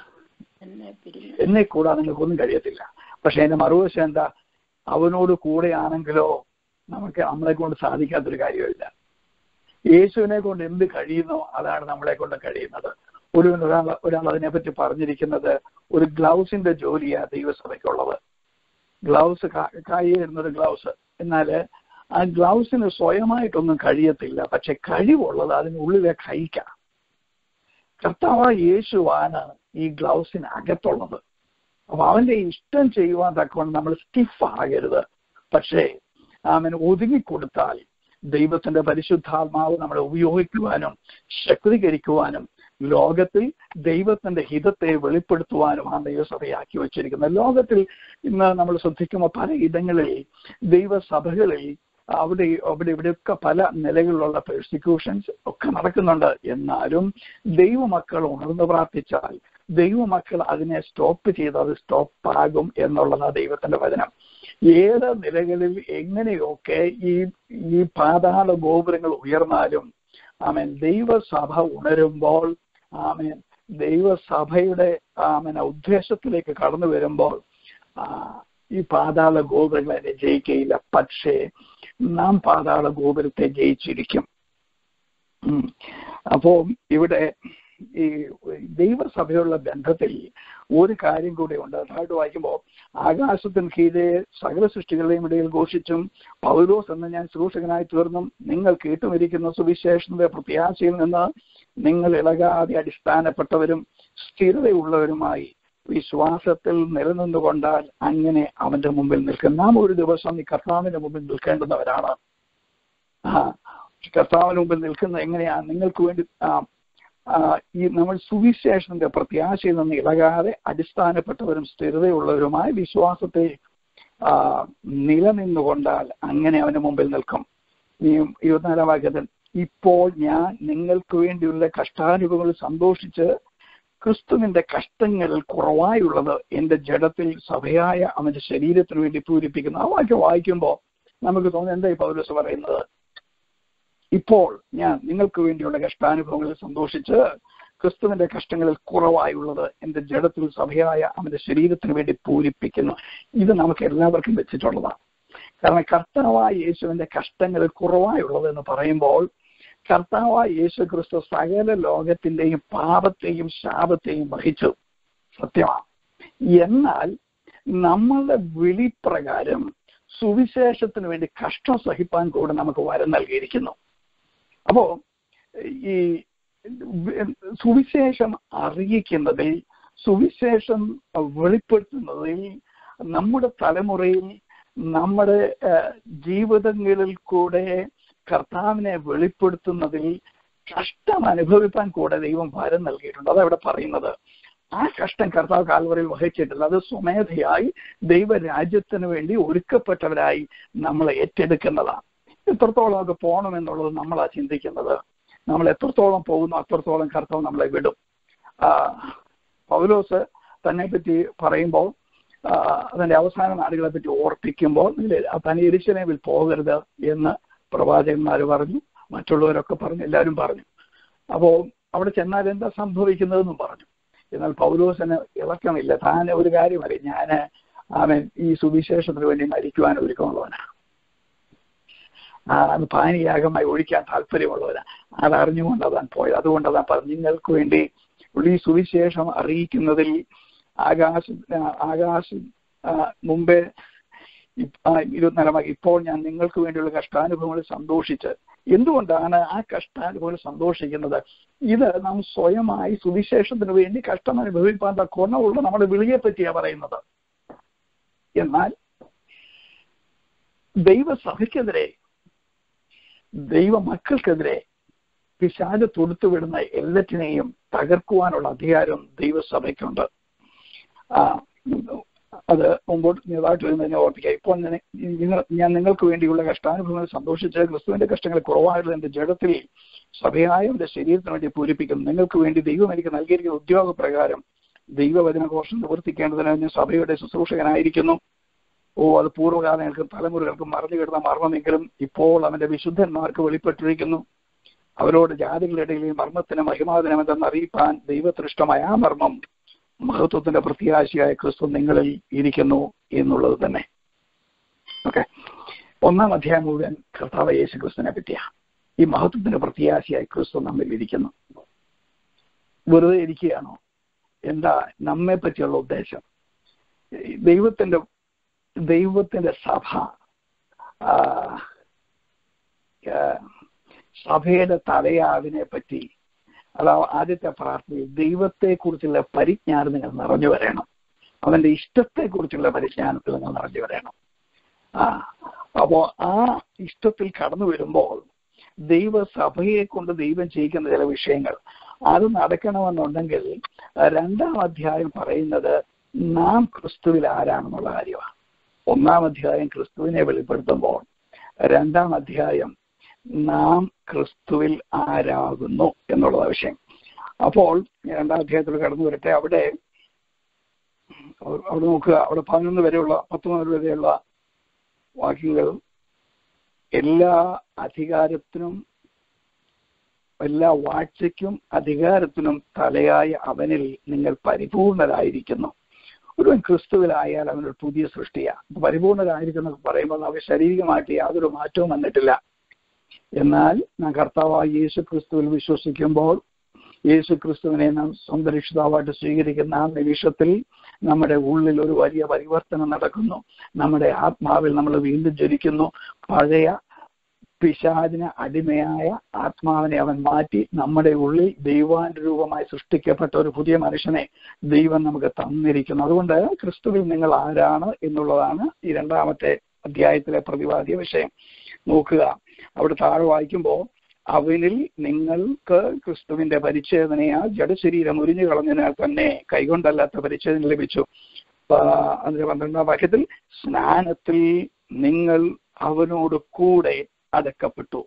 Speaker 3: എന്നെ കൂടാതെ നിങ്ങൾക്കൊന്നും കഴിയത്തില്ല പക്ഷെ എന്റെ മറുവശം എന്താ അവനോട് കൂടെയാണെങ്കിലോ നമുക്ക് നമ്മളെ കൊണ്ട് സാധിക്കാത്തൊരു കാര്യമില്ല യേശുവിനെ കൊണ്ട് എന്ത് കഴിയുന്നോ അതാണ് നമ്മളെ കൊണ്ട് കഴിയുന്നത് ഒരു ഒരാൾ ഒരാൾ അതിനെപ്പറ്റി പറഞ്ഞിരിക്കുന്നത് ഒരു ഗ്ലൗസിന്റെ ജോലിയാ ദൈവസഭയ്ക്കുള്ളത് ഗ്ലൗസ് കായിരുന്നൊരു ഗ്ലൗസ് എന്നാൽ ആ ഗ്ലൗസിന് സ്വയമായിട്ടൊന്നും കഴിയത്തില്ല പക്ഷെ കഴിവുള്ളത് അതിനുള്ളിലെ കൈക്കാം കർത്താവ് യേശുവാണ് ഈ ഗ്ലൗസിന് അകത്തുള്ളത് അപ്പൊ അവന്റെ ഇഷ്ടം ചെയ്യുവാൻ തക്കവണ്ണം നമ്മൾ സ്റ്റിഫ് ആകരുത് പക്ഷേ അവൻ ഒതുങ്ങിക്കൊടുത്താൽ ദൈവത്തിന്റെ പരിശുദ്ധാത്മാവ് നമ്മളെ ഉപയോഗിക്കുവാനും ശക്തീകരിക്കുവാനും ലോകത്തിൽ ദൈവത്തിന്റെ ഹിതത്തെ വെളിപ്പെടുത്തുവാനുമാണ് ദൈവസഭയാക്കി വച്ചിരിക്കുന്നത് ലോകത്തിൽ ഇന്ന് നമ്മൾ ശ്രദ്ധിക്കുന്ന പല ഇടങ്ങളിൽ ദൈവസഭകളിൽ അവിടെ അവിടെ ഇവിടെയൊക്കെ പല നിലകളിലുള്ള പെർസിക്യൂഷൻസ് ഒക്കെ നടക്കുന്നുണ്ട് എന്നാലും ദൈവമക്കൾ ഉണർന്നു പ്രാർത്ഥിച്ചാൽ ദൈവമക്കൾ അതിനെ സ്റ്റോപ്പ് ചെയ്ത് അത് സ്റ്റോപ്പ് ആകും എന്നുള്ളതാണ് ദൈവത്തിന്റെ വചനം ഏത് നിലകളിൽ എങ്ങനെയൊക്കെ ഈ ഈ പാതാള ഗോപുരങ്ങൾ ഉയർന്നാലും ആമേൻ ദൈവസഭ ഉണരുമ്പോൾ ആമേൻ ദൈവസഭയുടെ ആമേൻ ഉദ്ദേശത്തിലേക്ക് കടന്നു വരുമ്പോൾ ആ, ഈ പാതാള ഗോപുരങ്ങളെ ജയിക്കയില്ല പക്ഷേ നാം പാതാള ഗോപുരത്തെ ജയിച്ചിരിക്കും ഉം. അപ്പോ ഇവിടെ ഈ ദൈവസഭയുള്ള ബന്ധത്തിൽ ഒരു കാര്യം കൂടെ ഉണ്ട് താഴോട്ട് വായിക്കുമ്പോൾ ആകാശത്തിന് കീഴെ സകല സൃഷ്ടികളുടെയും ഇടയിൽ ഘോഷിച്ചും പൗലോസ് എന്ന ഞാൻ ശുശ്രൂഷകനായി തീർന്നും നിങ്ങൾ കേട്ടുമിരിക്കുന്ന സുവിശേഷന്റെ പ്രത്യാശയിൽ നിന്ന് നിങ്ങൾ ഇളകാതെ അടിസ്ഥാനപ്പെട്ടവരും സ്ഥിരതയുള്ളവരുമായി വിശ്വാസത്തിൽ നിലനിന്നുകൊണ്ടാൽ അങ്ങനെ അവന്റെ മുമ്പിൽ നിൽക്കും നാം ഒരു ദിവസം ഈ കർത്താവിന്റെ മുമ്പിൽ നിൽക്കേണ്ടുന്നവരാണ് ആ കർത്താവിന് മുമ്പിൽ നിൽക്കുന്ന എങ്ങനെയാ നിങ്ങൾക്ക് വേണ്ടി ആ, ആ, ഈ നമ്മൾ സുവിശേഷന്റെ പ്രത്യാശയിൽ നിന്ന് ഇളകാതെ അടിസ്ഥാനപ്പെട്ടവരും സ്ഥിരതയുള്ളവരുമായ വിശ്വാസത്തെ ആ, നിലനിന്നുകൊണ്ടാൽ അങ്ങനെ അവന്റെ മുമ്പിൽ നിൽക്കും ഈ ഇരുപത്തിനാലാം വാക്യത്തിൽ ഇപ്പോൾ ഞാൻ നിങ്ങൾക്ക് വേണ്ടിയുള്ള കഷ്ടാനുഭവങ്ങളിൽ സന്തോഷിച്ച് ക്രിസ്തുവിന്റെ കഷ്ടങ്ങളിൽ കുറവായുള്ളത് എന്റെ ജഡത്തിൽ സഭയായ അവന്റെ ശരീരത്തിന് വേണ്ടി പൂരിപ്പിക്കുന്നു ആ വാക്യം വായിക്കുമ്പോൾ നമുക്ക് തോന്നുന്നു എന്താ ഈ പൗലോസ് പറയുന്നത് ഇപ്പോൾ ഞാൻ നിങ്ങൾക്ക് വേണ്ടിയുള്ള കഷ്ടാനുഭവങ്ങളിൽ സന്തോഷിച്ച് ക്രിസ്തുവിന്റെ കഷ്ടങ്ങളിൽ കുറവായുള്ളത് എന്റെ ജഡത്തിൽ സഭയായ അവന്റെ ശരീരത്തിന് വേണ്ടി പൂരിപ്പിക്കുന്നു ഇത് നമുക്ക് എല്ലാവർക്കും വെച്ചിട്ടുള്ളതാണ് കാരണം കർത്താവായ യേശുവിന്റെ കഷ്ടങ്ങളിൽ കുറവായുള്ളത് എന്ന് പറയുമ്പോൾ കർത്താവായ യേശു ക്രിസ്തു സകല ലോകത്തിന്റെയും പാപത്തെയും ശാപത്തെയും വഹിച്ചു സത്യമാണ് എന്നാൽ നമ്മളുടെ വിളിപ്രകാരം സുവിശേഷത്തിന് വേണ്ടി കഷ്ടം സഹിപ്പാൻ കൂടെ നമുക്ക് വരം നൽകിയിരിക്കുന്നു അപ്പോ ഈ സുവിശേഷം അറിയിക്കുന്നതിൽ സുവിശേഷം വെളിപ്പെടുത്തുന്നതിൽ നമ്മുടെ തലമുറയിൽ നമ്മുടെ ഏഹ്, ജീവിതങ്ങളിൽ കൂടെ കർത്താവിനെ വെളിപ്പെടുത്തുന്നതിൽ കഷ്ടം അനുഭവിപ്പാൻ കൂടെ ദൈവം ഭാരം നൽകിയിട്ടുണ്ട് അതവിടെ പറയുന്നത് ആ കഷ്ടം കർത്താവ് കാൽവറിൽ വഹിച്ചിട്ടില്ല അത് സ്വമേധയായി ദൈവരാജ്യത്തിന് വേണ്ടി ഒരുക്കപ്പെട്ടവരായി നമ്മൾ ഏറ്റെടുക്കുന്നതാണ് എത്രത്തോളം ഒക്കെ പോകണമെന്നുള്ളത് നമ്മളാ ചിന്തിക്കുന്നത് നമ്മൾ എത്രത്തോളം പോകുന്നു അത്രത്തോളം കർത്താവ് നമ്മളെ വിടും ആ, പൗലോസ് തന്നെ പറ്റി പറയുമ്പോൾ ആ, അതിന്റെ അവസാന നാടുകളെ പറ്റി ഓർപ്പിക്കുമ്പോൾ തനി എരിശനേവിൽ പോകരുത് എന്ന് പ്രവാചകന്മാർ പറഞ്ഞു മറ്റുള്ളവരൊക്കെ പറഞ്ഞു എല്ലാവരും പറഞ്ഞു അപ്പോ അവിടെ ചെന്നാൽ എന്താ സംഭവിക്കുന്നതെന്നും പറഞ്ഞു എന്നാൽ പൗലോസിന് ഇളക്കമില്ല താൻ ഒരു കാര്യം അറിയും ഞാൻ അവൻ ഈ സുവിശേഷത്തിന് വേണ്ടി മരിക്കുവാൻ ഒരുക്കമുള്ളവനാണ് ആ അത് പാനീയാഗമായി ഒഴിക്കാൻ താല്പര്യമുള്ളവനാണ് അതറിഞ്ഞുകൊണ്ട് അതാൻ പോയത് അതുകൊണ്ട് അതാ പറഞ്ഞു നിങ്ങൾക്ക് വേണ്ടി ഈ സുവിശേഷം അറിയിക്കുന്നതിൽ ആകാശ ആകാശ ആ, മുമ്പേ ഇ- ആ, ഇരുപത്തിനാലാം ഇപ്പോൾ ഞാൻ നിങ്ങൾക്ക് വേണ്ടിയുള്ള കഷ്ടാനുഭവങ്ങളിൽ സന്തോഷിച്ച് എന്തുകൊണ്ടാണ് ആ കഷ്ടാനുഭവങ്ങളിൽ സന്തോഷിക്കുന്നത് ഇത് നാം സ്വയമായി സുവിശേഷത്തിന് വേണ്ടി കഷ്ടം അനുഭവിപ്പാൻ തക്കോണമുള്ള നമ്മുടെ വിളിയെ പറ്റിയാ പറയുന്നത് എന്നാൽ ദൈവസഭയ്ക്കെതിരെ ദൈവ മക്കൾക്കെതിരെ പിശാച് തൊടുത്തുവിടുന്ന എല്ലാറ്റിനെയും തകർക്കുവാനുള്ള അധികാരം ദൈവസഭയ്ക്കുണ്ട് ആ, അത് മുമ്പോട്ട് നേതായിട്ട് വരുന്നതിനെ ഓർപ്പിക്കുക ഇപ്പോൾ ഞാൻ നിങ്ങൾ ഞാൻ നിങ്ങൾക്ക് വേണ്ടിയുള്ള കഷ്ടാനുഭവങ്ങൾ സന്തോഷിച്ച് ക്രിസ്തുവിന്റെ കഷ്ടങ്ങൾ കുറവായുള്ള എന്റെ ജഡത്തിൽ സഭയായ എന്റെ ശരീരത്തിന് വേണ്ടി പൂരിപ്പിക്കുന്നു നിങ്ങൾക്ക് വേണ്ടി ദൈവം എനിക്ക് നൽകിയിരിക്കുന്ന ഉദ്യോഗപ്രകാരം ദൈവവചനഘോഷം നിവർത്തിക്കേണ്ടതിന് ഞാൻ സഭയുടെ ശുശ്രൂഷകനായിരിക്കുന്നു ഓ അത് പൂർവ്വകാലങ്ങൾക്കും തലമുറകൾക്കും മറഞ്ഞു കിടന്ന മർമ്മമെങ്കിലും ഇപ്പോൾ അവന്റെ വിശുദ്ധന്മാർക്ക് വെളിപ്പെട്ടിരിക്കുന്നു അവരോട് ജാതികളുടെ ഇടയിൽ ഈ മർമ്മത്തിന് മഹിമാദിനമെന്തെന്ന് അറിയിപ്പാൻ ദൈവത്തിനിഷ്ടമായ ആ മർമ്മം മഹത്വത്തിന്റെ പ്രത്യാശയായ ക്രിസ്തു നിങ്ങളിൽ ഇരിക്കുന്നു എന്നുള്ളത് തന്നെ ഓക്കെ ഒന്നാം അധ്യായം മുഴുവൻ കർത്താവ് യേശു ക്രിസ്തുവിനെ പറ്റിയാ ഈ മഹത്വത്തിന്റെ പ്രത്യാശയായി ക്രിസ്തു നമ്മിൽ ഇരിക്കുന്നു വെറുതെ ഇരിക്കുകയാണോ എന്താ നമ്മെ പറ്റിയുള്ള ഉദ്ദേശം ഈ ദൈവത്തിന്റെ ദൈവത്തിന്റെ സഭ ആ, ആ, സഭയുടെ തലയാവിനെ പറ്റി അതാ ആദ്യത്തെ പ്രാർത്ഥനയിൽ ദൈവത്തെക്കുറിച്ചുള്ള പരിജ്ഞാനം നിങ്ങൾ നിറഞ്ഞു വരണം അവന്റെ ഇഷ്ടത്തെക്കുറിച്ചുള്ള പരിജ്ഞാനത്തിൽ നിങ്ങൾ നിറഞ്ഞു വരണം ആ അപ്പോ ആ ഇഷ്ടത്തിൽ കടന്നു വരുമ്പോൾ ദൈവസഭയെ കൊണ്ട് ദൈവം ചെയ്യിക്കുന്ന ചില വിഷയങ്ങൾ അത് നടക്കണമെന്നുണ്ടെങ്കിൽ രണ്ടാം അധ്യായം പറയുന്നത് നാം ക്രിസ്തുവിൽ ആരാണെന്നുള്ള കാര്യമാണ് ഒന്നാം അധ്യായം ക്രിസ്തുവിനെ വെളിപ്പെടുത്തുമ്പോൾ രണ്ടാം അധ്യായം നാം ക്രിസ്തുവിൽ ആരാകുന്നു എന്നുള്ള വിഷയം അപ്പോൾ രണ്ടാം അധ്യായത്തിൽ കടന്നു വരട്ടെ അവിടെ അവിടെ നോക്കുക അവിടെ പതിനൊന്ന് വരെയുള്ള പത്തൊമ്പത് വരെയുള്ള വാക്യങ്ങൾ എല്ലാ അധികാരത്തിനും എല്ലാ വാഴ്ചയ്ക്കും അധികാരത്തിനും തലയായ അവനിൽ നിങ്ങൾ പരിപൂർണരായിരിക്കുന്നു ഒരുവൻ ക്രിസ്തുവിലായാൽ അവനൊരു പുതിയ സൃഷ്ടിയാണ് പരിപൂർണരായിരിക്കുന്നു പറയുമ്പോൾ നമുക്ക് ശാരീരികമായിട്ട് യാതൊരു മാറ്റവും വന്നിട്ടില്ല എന്നാൽ നാം കർത്താവായ യേശു ക്രിസ്തുവിൽ വിശ്വസിക്കുമ്പോൾ യേശു ക്രിസ്തുവിനെ നാം സ്വന്തം രക്ഷിതാവായിട്ട് സ്വീകരിക്കുന്ന ആ നിമിഷത്തിൽ നമ്മുടെ ഉള്ളിൽ ഒരു വലിയ പരിവർത്തനം നടക്കുന്നു നമ്മുടെ ആത്മാവിൽ നമ്മൾ വീണ്ടും ജനിക്കുന്നു പഴയ പിശാചിന് അടിമയായ ആത്മാവിനെ അവൻ മാറ്റി നമ്മുടെ ഉള്ളിൽ ദൈവാനുരൂപമായി സൃഷ്ടിക്കപ്പെട്ട ഒരു പുതിയ മനുഷ്യനെ ദൈവം നമുക്ക് തന്നിരിക്കുന്നു അതുകൊണ്ട് ക്രിസ്തുവിൽ നിങ്ങൾ ആരാണ് എന്നുള്ളതാണ് ഈ രണ്ടാമത്തെ അധ്യായത്തിലെ പ്രതിപാദ്യ വിഷയം നോക്കുക അവിടെ താഴെ വായിക്കുമ്പോൾ അവനിൽ നിങ്ങൾക്ക് ക്രിസ്തുവിന്റെ പരിച്ഛേദനയാ ജഡശരീരം ഉരിഞ്ഞു കളഞ്ഞതിനാൽ തന്നെ കൈകൊണ്ടല്ലാത്ത പരിച്ഛേദന ലഭിച്ചു അതിന്റെ പന്ത്രണ്ടാം വാക്യത്തിൽ സ്നാനത്തിൽ നിങ്ങൾ അവനോട് കൂടെ അടക്കപ്പെട്ടു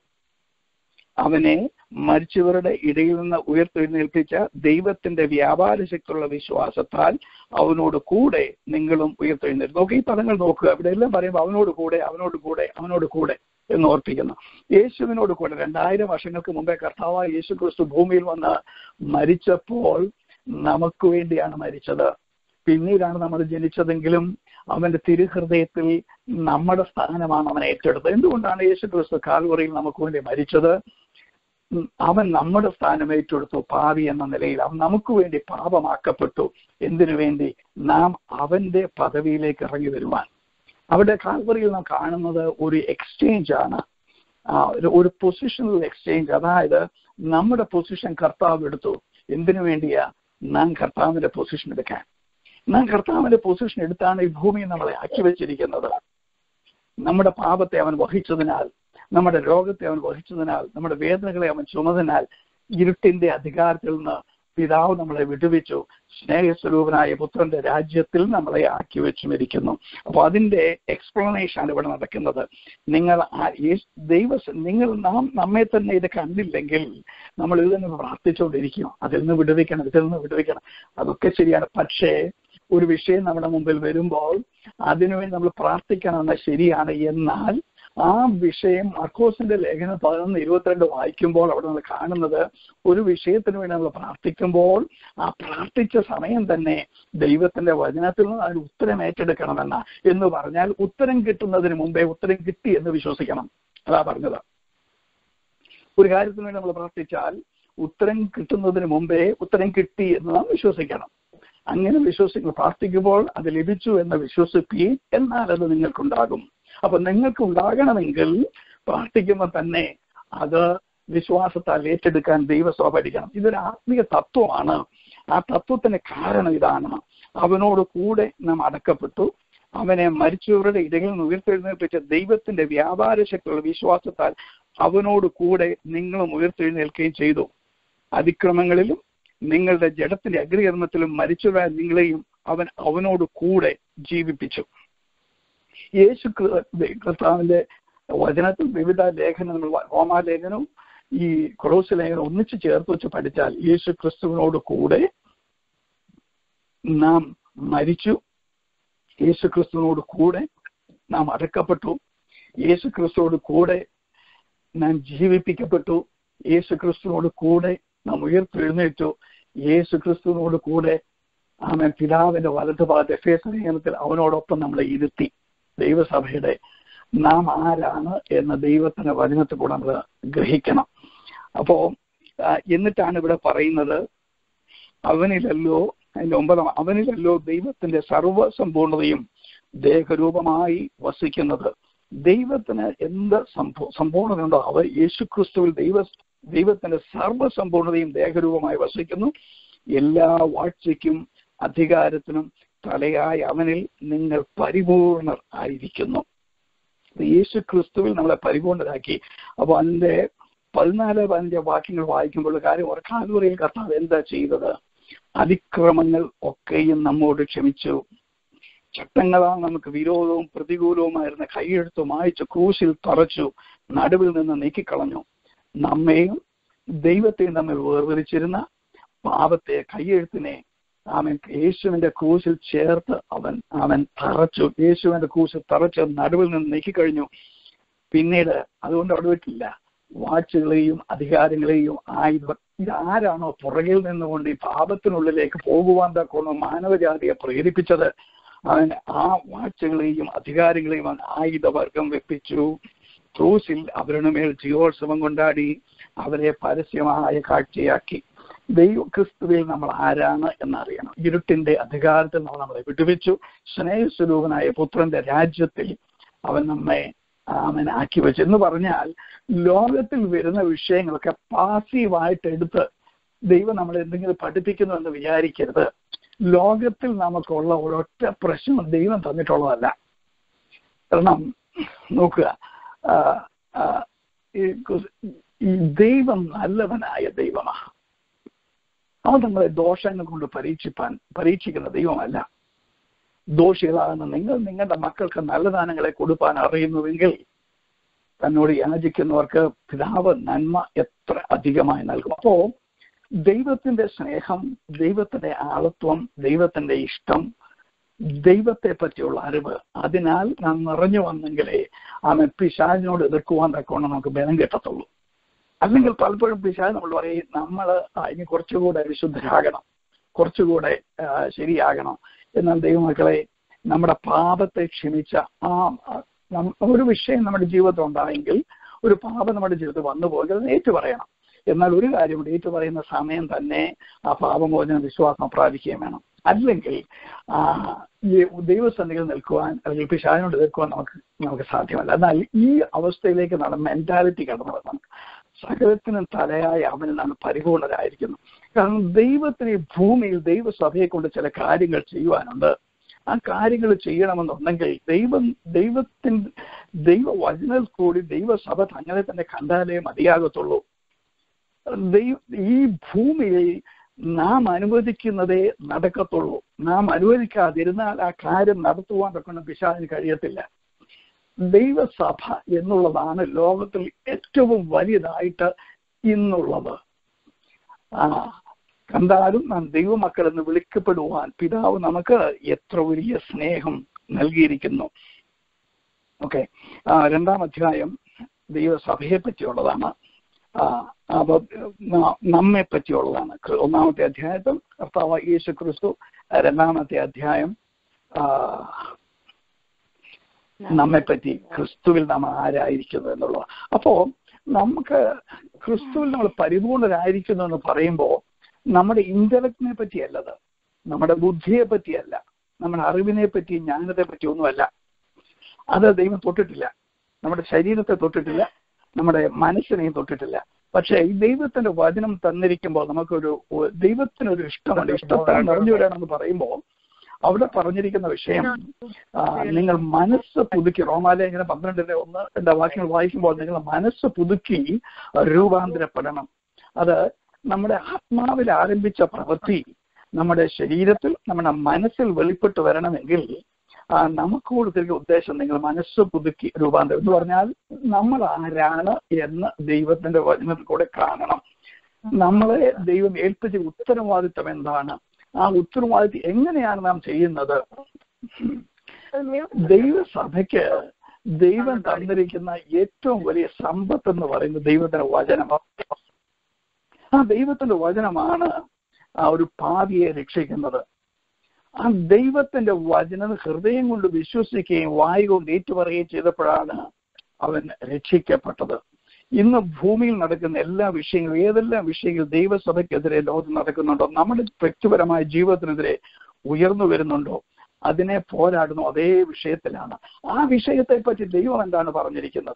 Speaker 3: അവനെ മരിച്ചവരുടെ ഇടയിൽ നിന്ന് ഉയർത്തെഴുന്നേൽപ്പിച്ച ദൈവത്തിന്റെ വ്യാപാര ശക്തിയുള്ള വിശ്വാസത്താൽ അവനോട് കൂടെ നിങ്ങളും ഉയർത്തെഴുന്നേൽക്കും നോക്കുക ഈ പദങ്ങൾ നോക്കുക ഇവിടെ എല്ലാം പറയുമ്പോൾ അവനോട് കൂടെ അവനോട് കൂടെ അവനോട് കൂടെ എന്ന് ഓർപ്പിക്കുന്നു യേശുവിനോട് കൂടെ രണ്ടായിരം വർഷങ്ങൾക്ക് മുമ്പേ കർത്താവായ യേശു ക്രിസ്തു ഭൂമിയിൽ വന്ന് മരിച്ചപ്പോൾ നമുക്ക് വേണ്ടിയാണ് മരിച്ചത് പിന്നീടാണ് നമ്മൾ ജനിച്ചതെങ്കിലും അവന്റെ തിരുഹൃദയത്തിൽ നമ്മുടെ സ്ഥാനമാണ് അവൻ ഏറ്റെടുത്തത് എന്തുകൊണ്ടാണ് യേശു ക്രിസ്തു കാൽവറിയിൽ നമുക്ക് വേണ്ടി മരിച്ചത് അവൻ നമ്മുടെ സ്ഥാനം ഏറ്റെടുത്തു പാവി എന്ന നിലയിൽ അവൻ നമുക്ക് വേണ്ടി പാപമാക്കപ്പെട്ടു എന്തിനു വേണ്ടി നാം അവന്റെ പദവിയിലേക്ക് ഇറങ്ങി വരുവാൻ അവിടെ കാൽവറിയിൽ നാം കാണുന്നത് ഒരു എക്സ്ചേഞ്ച് ആണ് ഒരു പൊസിഷണൽ എക്സ്ചേഞ്ച് അതായത് നമ്മുടെ പൊസിഷൻ കർത്താവ് എടുത്തു എന്തിനു വേണ്ടിയാ നാം കർത്താവിന്റെ പൊസിഷൻ എടുക്കാൻ നാം കർത്താവിന്റെ പൊസിഷൻ എടുത്താണ് ഈ ഭൂമിയിൽ നമ്മളെ ആക്കി വെച്ചിരിക്കുന്നത് നമ്മുടെ പാപത്തെ അവൻ വഹിച്ചതിനാൽ നമ്മുടെ രോഗത്തെ അവൻ വഹിച്ചതിനാൽ നമ്മുടെ വേദനകളെ അവൻ ചുമതിനാൽ ഇരുട്ടിന്റെ അധികാരത്തിൽ നിന്ന് പിതാവ് നമ്മളെ വിടുവിച്ചു സ്നേഹസ്വരൂപനായ പുത്രന്റെ രാജ്യത്തിൽ നമ്മളെ ആക്കി വെച്ചുമിരിക്കുന്നു അപ്പൊ അതിന്റെ എക്സ്പ്ലനേഷൻ ആണ് ഇവിടെ നടക്കുന്നത് നിങ്ങൾ ദൈവ നിങ്ങൾ നാം നമ്മെ തന്നെ ഇത് കണ്ടില്ലെങ്കിൽ നമ്മൾ ഇതിൽ നിന്ന് പ്രാർത്ഥിച്ചുകൊണ്ടിരിക്കും അതിൽ നിന്ന് വിടുവിക്കണം ഇതിൽ നിന്ന് വിടുവിക്കണം അതൊക്കെ ശരിയാണ് പക്ഷേ ഒരു വിഷയം നമ്മുടെ മുമ്പിൽ വരുമ്പോൾ അതിനുവേണ്ടി നമ്മൾ പ്രാർത്ഥിക്കണമെന്ന് ശരിയാണ് എന്നാൽ ആ വിഷയം മർക്കോസിന്റെ ലേഖനം പതിനൊന്ന് ഇരുപത്തിരണ്ട് വായിക്കുമ്പോൾ അവിടെ നമ്മൾ കാണുന്നത് ഒരു വിഷയത്തിന് വേണ്ടി നമ്മൾ പ്രാർത്ഥിക്കുമ്പോൾ ആ പ്രാർത്ഥിച്ച സമയം തന്നെ ദൈവത്തിന്റെ വചനത്തിൽ നിന്ന് അതിന് ഉത്തരം ഏറ്റെടുക്കണമെന്ന എന്ന് പറഞ്ഞാൽ ഉത്തരം കിട്ടുന്നതിന് മുമ്പേ ഉത്തരം കിട്ടി എന്ന് വിശ്വസിക്കണം അതാ പറഞ്ഞത് ഒരു കാര്യത്തിന് വേണ്ടി നമ്മൾ പ്രാർത്ഥിച്ചാൽ ഉത്തരം കിട്ടുന്നതിന് മുമ്പേ ഉത്തരം കിട്ടി എന്ന് നാം വിശ്വസിക്കണം അങ്ങനെ വിശ്വസിക്കുക പ്രാർത്ഥിക്കുമ്പോൾ അത് ലഭിച്ചു എന്ന് വിശ്വസിപ്പി എന്നാൽ അത് നിങ്ങൾക്കുണ്ടാകും അപ്പൊ നിങ്ങൾക്ക് ഉണ്ടാകണമെങ്കിൽ പ്രാർത്ഥിക്കുമ്പോൾ തന്നെ അത് വിശ്വാസത്താൽ ഏറ്റെടുക്കാൻ ദൈവസഭ പഠിക്കണം ഇതൊരു ആത്മീയ തത്വമാണ് ആ തത്വത്തിന് കാരണം ഇതാണ് അവനോട് കൂടെ നാം അടക്കപ്പെട്ടു അവനെ മരിച്ചവരുടെ ഇടയിൽ നിന്ന് ഉയർത്തെഴുന്നേൽപ്പിച്ച ദൈവത്തിന്റെ വ്യാപാര ശക്തിയുള്ള വിശ്വാസത്താൽ അവനോട് കൂടെ നിങ്ങളും ഉയർത്തെഴുന്നേൽക്കുകയും ചെയ്തു അതിക്രമങ്ങളിലും നിങ്ങളുടെ ജഡത്തിന്റെ അഗ്രകർമ്മത്തിലും മരിച്ചവരായ നിങ്ങളെയും അവൻ അവനോട് കൂടെ ജീവിപ്പിച്ചു യേശു കർത്താവിന്റെ വചനത്തിൽ വിവിധ ലേഖനങ്ങൾ റോമാലേഖനവും ഈ കൊറോസ് ലേഖനം ഒന്നിച്ച് ചേർത്ത് വെച്ച് പഠിച്ചാൽ യേശു ക്രിസ്തുവിനോട് കൂടെ നാം മരിച്ചു യേശു ക്രിസ്തുവിനോട് കൂടെ നാം അടക്കപ്പെട്ടു യേശു ക്രിസ്തുവോട് കൂടെ നാം ജീവിപ്പിക്കപ്പെട്ടു യേശു ക്രിസ്തുവിനോട് കൂടെ നാം ഉയർത്തെഴുന്നേറ്റു യേശു ക്രിസ്തുവിനോട് കൂടെ ആമൻ പിതാവിന്റെ വലതുഭാഗത്ത് എഫേസ് നിയമത്തിൽ അവനോടൊപ്പം നമ്മളെ ഇരുത്തി ദൈവസഭയുടെ നാം ആരാണ് എന്ന ദൈവത്തിന്റെ വചനത്തിൽ കൂടെ നമ്മൾ ഗ്രഹിക്കണം അപ്പോ എന്നിട്ടാണ് ഇവിടെ പറയുന്നത് അവനിലല്ലോ അതിന്റെ ഒമ്പതാം അവനിലല്ലോ ദൈവത്തിന്റെ സർവസമ്പൂർണതയും ദേഹരൂപമായി വസിക്കുന്നത് ദൈവത്തിന് എന്ത് സമ്പൂർണതയുണ്ടോ അവർ യേശുക്രിസ്തുവിൽ ദൈവ ദൈവത്തിന്റെ സർവ്വസമ്പൂർണതയും ദേഹരൂപമായി വസിക്കുന്നു എല്ലാ വാഴ്ചയ്ക്കും അധികാരത്തിനും തലയായ അവനിൽ നിങ്ങൾ പരിപൂർണർ ആയിരിക്കുന്നു യേശു ക്രിസ്തുവിൽ നമ്മളെ പരിപൂർണരാക്കി അപ്പൊ അതിന്റെ പതിനാല് പതിനഞ്ച് വാക്യങ്ങൾ വായിക്കുമ്പോൾ കാര്യം കാലുവറയിൽ കർത്താവ് എന്താ ചെയ്തത് അതിക്രമങ്ങൾ ഒക്കെയും നമ്മോട് ക്ഷമിച്ചു ചട്ടങ്ങളാൽ നമുക്ക് വിരോധവും പ്രതികൂലവുമായിരുന്ന കൈയെഴുത്ത് മായച്ചു ക്രൂശിൽ തറച്ചു നടുവിൽ നിന്ന് നീക്കിക്കളഞ്ഞു നമ്മെയും ദൈവത്തെയും തമ്മിൽ വേർതിരിച്ചിരുന്ന പാപത്തെ കൈയെഴുത്തിനെ അവൻ യേശുവിന്റെ ക്രൂശിൽ ചേർത്ത് അവൻ അവൻ തറച്ചു യേശുവിന്റെ ക്രൂശിൽ തറച്ച് നടുവിൽ നിന്ന് നീക്കിക്കഴിഞ്ഞു പിന്നീട് അതുകൊണ്ട് അവിടെ വിട്ടില്ല വാച്ചുകളെയും അധികാരങ്ങളെയും ആയുധ ഇതാരാണോ പുറകിൽ നിന്നുകൊണ്ട് ഈ പാപത്തിനുള്ളിലേക്ക് പോകുവാൻ തക്കോണം മാനവജാതിയെ പ്രേരിപ്പിച്ചത് അവൻ ആ വാച്ചുകളെയും അധികാരങ്ങളെയും അവൻ ആയുധവർഗം വെപ്പിച്ചു ക്രൂസിൽ അവരുടെ മേൽ ജീവോത്സവം കൊണ്ടാടി അവരെ പരസ്യമായ കാഴ്ചയാക്കി ദൈവ ക്രിസ്തുവിൽ നമ്മൾ ആരാണ് എന്നറിയണം ഇരുട്ടിന്റെ അധികാരത്തിൽ നമ്മൾ നമ്മളെ വിടുവിച്ചു സ്നേഹസ്വരൂപനായ പുത്രന്റെ രാജ്യത്തിൽ അവൻ നമ്മെ അവൻ ആക്കി വെച്ചു എന്ന് പറഞ്ഞാൽ ലോകത്തിൽ വരുന്ന വിഷയങ്ങളൊക്കെ പാസീവായിട്ട് എടുത്ത് ദൈവം നമ്മളെ എന്തെങ്കിലും പഠിപ്പിക്കുന്നു എന്ന് വിചാരിക്കരുത് ലോകത്തിൽ നമുക്കുള്ള ഒരൊറ്റ പ്രശ്നം ദൈവം തന്നിട്ടുള്ളതല്ല കാരണം നോക്കുക ഈ ദൈവം നല്ലവനായ ദൈവമാണ് അവൻ നമ്മളെ ദോഷങ്ങൾ കൊണ്ട് പരീക്ഷിപ്പാൻ പരീക്ഷിക്കുന്ന ദൈവമല്ല ദോഷികളാകുന്ന നിങ്ങൾ നിങ്ങളുടെ മക്കൾക്ക് നല്ല ദാനങ്ങളെ കൊടുപ്പാൻ അറിയുന്നുവെങ്കിൽ തന്നോട് യാചിക്കുന്നവർക്ക് പിതാവ് നന്മ എത്ര അധികമായി നൽകും അപ്പോ ദൈവത്തിന്റെ സ്നേഹം ദൈവത്തിന്റെ ആളത്വം ദൈവത്തിന്റെ ഇഷ്ടം ദൈവത്തെ പറ്റിയുള്ള അറിവ് അതിനാൽ നാം നിറഞ്ഞു വന്നെങ്കിലേ അവൻ പിശാചിനോട് എതിർക്കുവാൻ തക്കവണ്ണം നമുക്ക് ബലം കിട്ടത്തുള്ളൂ അല്ലെങ്കിൽ പലപ്പോഴും പിശാജ് നമ്മൾ പറയും നമ്മൾ ഇനി കുറച്ചുകൂടെ വിശുദ്ധരാകണം കുറച്ചുകൂടെ ശരിയാകണം എന്നാൽ ദൈവമക്കളെ നമ്മുടെ പാപത്തെ ക്ഷമിച്ച ആ ഒരു വിഷയം നമ്മുടെ ജീവിതത്തിൽ ഉണ്ടായെങ്കിൽ ഒരു പാപം നമ്മുടെ ജീവിതത്തിൽ വന്നു പോകരുത് അത് ഏറ്റു പറയണം എന്നാൽ ഒരു കാര്യം കൂടി ഏറ്റു പറയുന്ന സമയം തന്നെ ആ പാപമോചന വിശ്വാസം പ്രാപിക്കുകയും വേണം അല്ലെങ്കിൽ ദൈവസന്നിധിയിൽ നിൽക്കുവാൻ അല്ലെങ്കിൽ പിശാചിനോട് എതിർക്കുവാൻ നമുക്ക് നമുക്ക് സാധ്യമല്ല എന്നാൽ ഈ അവസ്ഥയിലേക്ക് നമ്മുടെ മെന്റാലിറ്റി കടന്നു വരണം സകലത്തിനും തലയായ അവനിൽ നാം പരിപൂർണരായിരിക്കുന്നു കാരണം ദൈവത്തിന് ഈ ഭൂമിയിൽ ദൈവസഭയെ കൊണ്ട് ചില കാര്യങ്ങൾ ചെയ്യുവാനുണ്ട് ആ കാര്യങ്ങൾ ചെയ്യണമെന്നുണ്ടെങ്കിൽ ദൈവം ദൈവത്തിൻ ദൈവവചനത്തിൽ കൂടി ദൈവസഭ തങ്ങളെ തന്നെ കണ്ടാലേ മതിയാകത്തുള്ളൂ ദൈവ ഈ ഭൂമിയിൽ നാം അനുവദിക്കുന്നതേ നടക്കത്തുള്ളൂ നാം അനുവദിക്കാതിരുന്നാൽ ആ കാര്യം നടത്തുവാൻ തക്കൊണ്ട് പിശാചിന് കഴിയത്തില്ല ദൈവസഭ എന്നുള്ളതാണ് ലോകത്തിൽ ഏറ്റവും വലിയതായിട്ട് ഇന്നുള്ളത് ആ കണ്ടാലും നാം ദൈവമക്കൾ എന്ന് വിളിക്കപ്പെടുവാൻ പിതാവ് നമുക്ക് എത്ര വലിയ സ്നേഹം നൽകിയിരിക്കുന്നു ഓക്കെ രണ്ടാം അധ്യായം ദൈവസഭയെ പറ്റിയുള്ളതാണ് അപ്പൊ നമ്മെ പറ്റിയുള്ളതാണ് ഒന്നാമത്തെ അധ്യായത്തിൽ കർത്താവ് യേശു ക്രിസ്തു രണ്ടാമത്തെ അധ്യായം നമ്മെ പറ്റി ക്രിസ്തുവിൽ നാം ആരായിരിക്കുന്നു എന്നുള്ളത് അപ്പോ നമുക്ക് ക്രിസ്തുവിൽ നമ്മൾ പരിപൂർണരായിരിക്കുന്നു എന്ന് പറയുമ്പോൾ നമ്മുടെ ഇന്റലക്റ്റിനെ പറ്റിയല്ലത് നമ്മുടെ ബുദ്ധിയെ പറ്റിയല്ല നമ്മുടെ അറിവിനെ പറ്റി ജ്ഞാനത്തെ പറ്റി ഒന്നുമല്ല അത് ദൈവം തൊട്ടിട്ടില്ല നമ്മുടെ ശരീരത്തെ തൊട്ടിട്ടില്ല നമ്മുടെ മനസ്സിനെയും തൊട്ടിട്ടില്ല പക്ഷെ ഈ ദൈവത്തിന്റെ വചനം തന്നിരിക്കുമ്പോൾ നമുക്കൊരു ദൈവത്തിനൊരു ഇഷ്ടമുണ്ട് ഇഷ്ടത്താൽ നിറഞ്ഞു വരാണെന്ന് പറയുമ്പോൾ അവിടെ പറഞ്ഞിരിക്കുന്ന വിഷയം നിങ്ങൾ മനസ്സ് പുതുക്കി റോമാലേഖന പന്ത്രണ്ടിന്റെ ഒന്ന് രണ്ട് വാക്യങ്ങൾ വായിക്കുമ്പോൾ നിങ്ങൾ മനസ്സ് പുതുക്കി രൂപാന്തരപ്പെടണം അത് നമ്മുടെ ആത്മാവിൽ ആരംഭിച്ച പ്രവൃത്തി നമ്മുടെ ശരീരത്തിൽ നമ്മുടെ മനസ്സിൽ വെളിപ്പെട്ട് വരണമെങ്കിൽ നമുക്ക് കൊടുത്തിരിക്കുന്ന ഉദ്ദേശം നിങ്ങൾ മനസ്സ് പുതുക്കി രൂപാന്തരം എന്ന് പറഞ്ഞാൽ നമ്മൾ ആരാണ് എന്ന് ദൈവത്തിന്റെ വചനത്തിൽ കൂടെ കാണണം നമ്മളെ ദൈവം ഏൽപ്പിച്ച ഉത്തരവാദിത്തം എന്താണ് ആ ഉത്തരവാദിത്വം എങ്ങനെയാണ് നാം ചെയ്യുന്നത് ദൈവസഭയ്ക്ക് ദൈവം തന്നിരിക്കുന്ന ഏറ്റവും വലിയ സമ്പത്ത് എന്ന് പറയുന്നത് ദൈവത്തിന്റെ വചനം ആ ദൈവത്തിന്റെ വചനമാണ് ആ ഒരു പാതിയെ രക്ഷിക്കുന്നത് ആ ദൈവത്തിന്റെ വചനം ഹൃദയം കൊണ്ട് വിശ്വസിക്കുകയും വായു കൊണ്ട് ഏറ്റുപറയുകയും ചെയ്തപ്പോഴാണ് അവൻ രക്ഷിക്കപ്പെട്ടത് ഇന്ന് ഭൂമിയിൽ നടക്കുന്ന എല്ലാ വിഷയങ്ങളും ഏതെല്ലാം വിഷയങ്ങൾ ദൈവസഭയ്ക്കെതിരെ ലോകത്ത് നടക്കുന്നുണ്ടോ നമ്മുടെ വ്യക്തിപരമായ ജീവിതത്തിനെതിരെ ഉയർന്നു വരുന്നുണ്ടോ അതിനെ പോരാടുന്നു അതേ വിഷയത്തിലാണ് ആ വിഷയത്തെ പറ്റി ദൈവം എന്താണ് പറഞ്ഞിരിക്കുന്നത്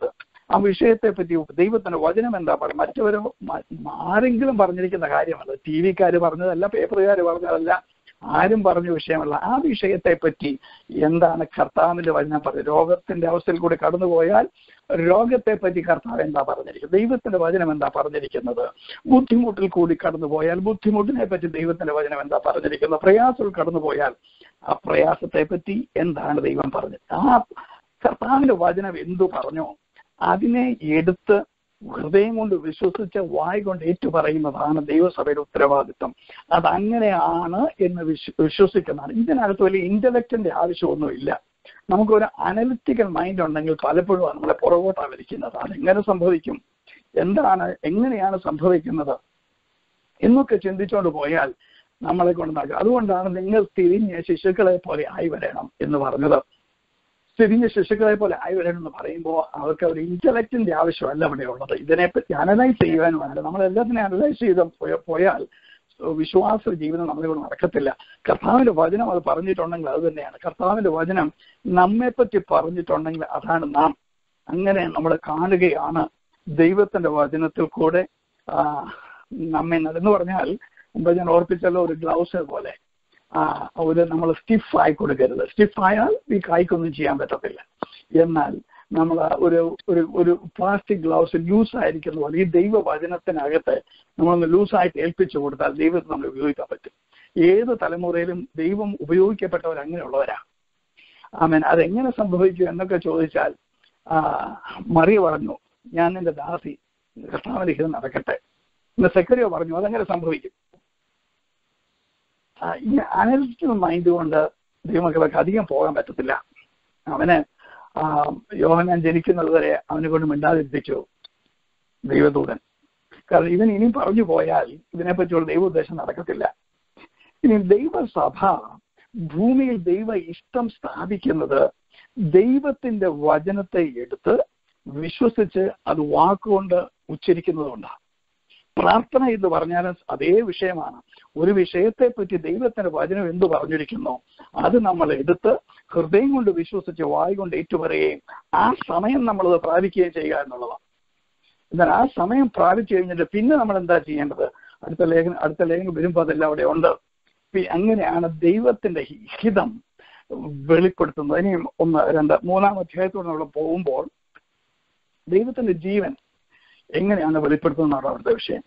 Speaker 3: ആ വിഷയത്തെ പറ്റി ദൈവത്തിന്റെ വചനം എന്താ പറയുക മറ്റവരോ മ- ആരെങ്കിലും പറഞ്ഞിരിക്കുന്ന കാര്യമല്ല ടി വിക്കാർ പറഞ്ഞതല്ല പേപ്പറുകാർ പറഞ്ഞതല്ല ആരും പറഞ്ഞ വിഷയമല്ല ആ വിഷയത്തെ പറ്റി എന്താണ് കർത്താവിന്റെ വചനം പറഞ്ഞത് രോഗത്തിന്റെ അവസ്ഥയിൽ കൂടി കടന്നുപോയാൽ രോഗത്തെ പറ്റി കർത്താവ് എന്താ പറഞ്ഞിരിക്കുന്നത് ദൈവത്തിന്റെ വചനം എന്താ പറഞ്ഞിരിക്കുന്നത് ബുദ്ധിമുട്ടിൽ കൂടി കടന്നുപോയാൽ ബുദ്ധിമുട്ടിനെ പറ്റി ദൈവത്തിന്റെ വചനം എന്താ പറഞ്ഞിരിക്കുന്നത് പ്രയാസത്തിൽ കടന്നുപോയാൽ ആ പ്രയാസത്തെ പറ്റി എന്താണ് ദൈവം പറഞ്ഞത് ആ കർത്താവിന്റെ വചനം എന്തു പറഞ്ഞോ അതിനെ എടുത്ത് ഹൃദയം കൊണ്ട് വിശ്വസിച്ച് വായ കൊണ്ട് ഏറ്റു പറയുന്നതാണ് ദൈവസഭയുടെ ഉത്തരവാദിത്വം അതങ്ങനെയാണ് എന്ന് വിശ്വ വിശ്വസിക്കുന്നതാണ് ഇതിനകത്ത് വലിയ ഇന്റലക്റ്റിന്റെ ആവശ്യമൊന്നുമില്ല നമുക്കൊരു അനലിറ്റിക്കൽ മൈൻഡ് ഉണ്ടെങ്കിൽ പലപ്പോഴും അത് നമ്മളെ പുറകോട്ടാണ് വലിക്കുന്നത് അതെങ്ങനെ സംഭവിക്കും എന്താണ് എങ്ങനെയാണ് സംഭവിക്കുന്നത് എന്നൊക്കെ ചിന്തിച്ചുകൊണ്ട് പോയാൽ നമ്മളെ കൊണ്ട് നടക്കും അതുകൊണ്ടാണ് നിങ്ങൾ തിരിഞ്ഞ ശിശുക്കളെ പോലെ ആയി വരണം എന്ന് പറഞ്ഞത് തിരിഞ്ഞ ശിശുക്കളെ പോലെ ആയി വരണം എന്ന് പറയുമ്പോൾ അവർക്ക് ഒരു ഇന്റലക്റ്റിന്റെ ആവശ്യമല്ല ഇവിടെ ഉള്ളത് ഇതിനെപ്പറ്റി അനലൈസ് ചെയ്യുവാനുമല്ല നമ്മൾ എല്ലാത്തിനെയും അനലൈസ് ചെയ്ത് പോയ- പോയാൽ വിശ്വാസ ജീവിതം നമ്മളെ കൊണ്ട് നടക്കത്തില്ല കർത്താവിന്റെ വചനം അത് പറഞ്ഞിട്ടുണ്ടെങ്കിൽ അത് തന്നെയാണ് കർത്താവിന്റെ വചനം നമ്മെ പറ്റി പറഞ്ഞിട്ടുണ്ടെങ്കിൽ അതാണ് നാം അങ്ങനെ നമ്മൾ കാണുകയാണ് ദൈവത്തിന്റെ വചനത്തിൽ കൂടെ ആ, നമ്മെ നടന്നു പറഞ്ഞാൽ മുമ്പ് ഞാൻ ഓർപ്പിച്ചല്ലോ ഒരു ഗ്ലൗസ് പോലെ ആ ഒരു നമ്മൾ സ്റ്റിഫ് ആയി കൊടുക്കരുത് സ്റ്റിഫ് ആയാൽ ഈ കായ്ക്കൊന്നും ചെയ്യാൻ പറ്റത്തില്ല എന്നാൽ നമ്മൾ ഒരു ഒരു ഒരു പ്ലാസ്റ്റിക് ഗ്ലൗസ് ലൂസ് ആയിരിക്കുന്ന പോലെ ഈ ദൈവവചനത്തിനകത്ത് നമ്മളൊന്ന് ലൂസായിട്ട് ഏൽപ്പിച്ചു കൊടുത്താൽ ദൈവത്തെ നമ്മൾ ഉപയോഗിക്കാൻ പറ്റും ഏത് തലമുറയിലും ദൈവം ഉപയോഗിക്കപ്പെട്ടവർ അങ്ങനെയുള്ളവരാ ആമേൻ അതെങ്ങനെ സംഭവിക്കും എന്നൊക്കെ ചോദിച്ചാൽ ആ മറിയ പറഞ്ഞു ഞാൻ നിന്റെ ദാസി കർത്താവിന്റെ ഹിതം നടക്കട്ടെ ഇന്ന് സെക്രട്ടറിയോ പറഞ്ഞു അതെങ്ങനെ സംഭവിക്കും ആ, ഈ അനലിറ്റിക്കൽ മൈൻഡ് കൊണ്ട് ദൈവമക്കൾക്ക് അധികം പോകാൻ പറ്റത്തില്ല അവന് ആ, യോഹനാൻ ജനിക്കുന്നത് വരെ അവനെ കൊണ്ട് മിണ്ടാതിരിപ്പിച്ചു ദൈവദൂതൻ കാരണം ഇവൻ ഇനിയും പറഞ്ഞു പോയാൽ ഇതിനെപ്പറ്റിയുള്ള ദൈവ ഉദ്ദേശം നടക്കത്തില്ല ഇനി ദൈവസഭ ഭൂമിയിൽ ദൈവ ഇഷ്ടം സ്ഥാപിക്കുന്നത് ദൈവത്തിന്റെ വചനത്തെ എടുത്ത് വിശ്വസിച്ച് അത് വാക്കുകൊണ്ട് ഉച്ചരിക്കുന്നതുകൊണ്ടാണ് പ്രാർത്ഥന എന്ന് പറഞ്ഞാൽ അതേ വിഷയമാണ് ഒരു വിഷയത്തെ പറ്റി ദൈവത്തിന്റെ വചനം എന്തു പറഞ്ഞിരിക്കുന്നു അത് നമ്മൾ എടുത്ത് ഹൃദയം കൊണ്ട് വിശ്വസിച്ച് വായ് കൊണ്ട് ഏറ്റുപറയുകയും ആ സമയം നമ്മളത് പ്രാപിക്കുകയും ചെയ്യുക എന്നുള്ളതാണ് എന്നാൽ ആ സമയം പ്രാപിച്ചു കഴിഞ്ഞിട്ട് പിന്നെ നമ്മൾ എന്താ ചെയ്യേണ്ടത് അടുത്ത ലേഖനം അടുത്ത ലേഖനം വരുമ്പോൾ അതെല്ലാം അവിടെ ഉണ്ട് പി- അങ്ങനെയാണ് ദൈവത്തിന്റെ ഹി- ഹിതം വെളിപ്പെടുത്തുന്നത് ഇനിയും ഒന്ന് രണ്ട് മൂന്നാം അധ്യായത്തോടെ നമ്മൾ പോകുമ്പോൾ ദൈവത്തിന്റെ ജീവൻ എങ്ങനെയാണ് വെളിപ്പെടുത്തുന്നതാണ് അവിടുത്തെ വിഷയം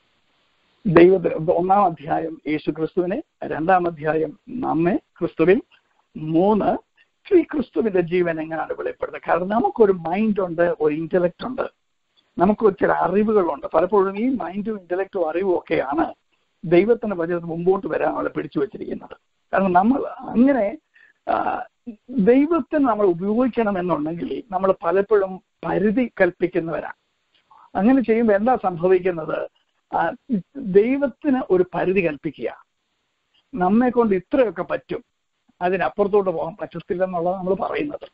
Speaker 3: ദൈവത്തിന് ഒന്നാം അധ്യായം യേശു ക്രിസ്തുവിനെ രണ്ടാം അധ്യായം നമ്മെ ക്രിസ്തുവിൽ മൂന്ന് ഈ ക്രിസ്തുവിന്റെ ജീവൻ എങ്ങനെയാണ് വെളിപ്പെടുത്തുന്നത് കാരണം നമുക്കൊരു മൈൻഡ് ഉണ്ട് ഒരു ഇന്റലക്ട് ഉണ്ട് നമുക്ക് ചില അറിവുകളുണ്ട് പലപ്പോഴും ഈ മൈൻഡും ഇന്റലക്റ്റും അറിവും ഒക്കെയാണ് ദൈവത്തിന്റെ വചനത്തിന് മുമ്പോട്ട് വരാൻ അവളെ പിടിച്ചു വെച്ചിരിക്കുന്നത് കാരണം നമ്മൾ അങ്ങനെ ആ, ദൈവത്തിന് നമ്മൾ ഉപയോഗിക്കണം എന്നുണ്ടെങ്കിൽ നമ്മൾ പലപ്പോഴും പരിധി കൽപ്പിക്കുന്നവരാണ് അങ്ങനെ ചെയ്യുമ്പോൾ എന്താ സംഭവിക്കുന്നത് ആ, ദൈവത്തിന് ഒരു പരിധി കൽപ്പിക്കുക നമ്മെ കൊണ്ട് ഇത്രയൊക്കെ പറ്റും അതിനപ്പുറത്തോട്ട് പോകാൻ പറ്റത്തില്ലെന്നുള്ളത് നമ്മൾ പറയുന്നത്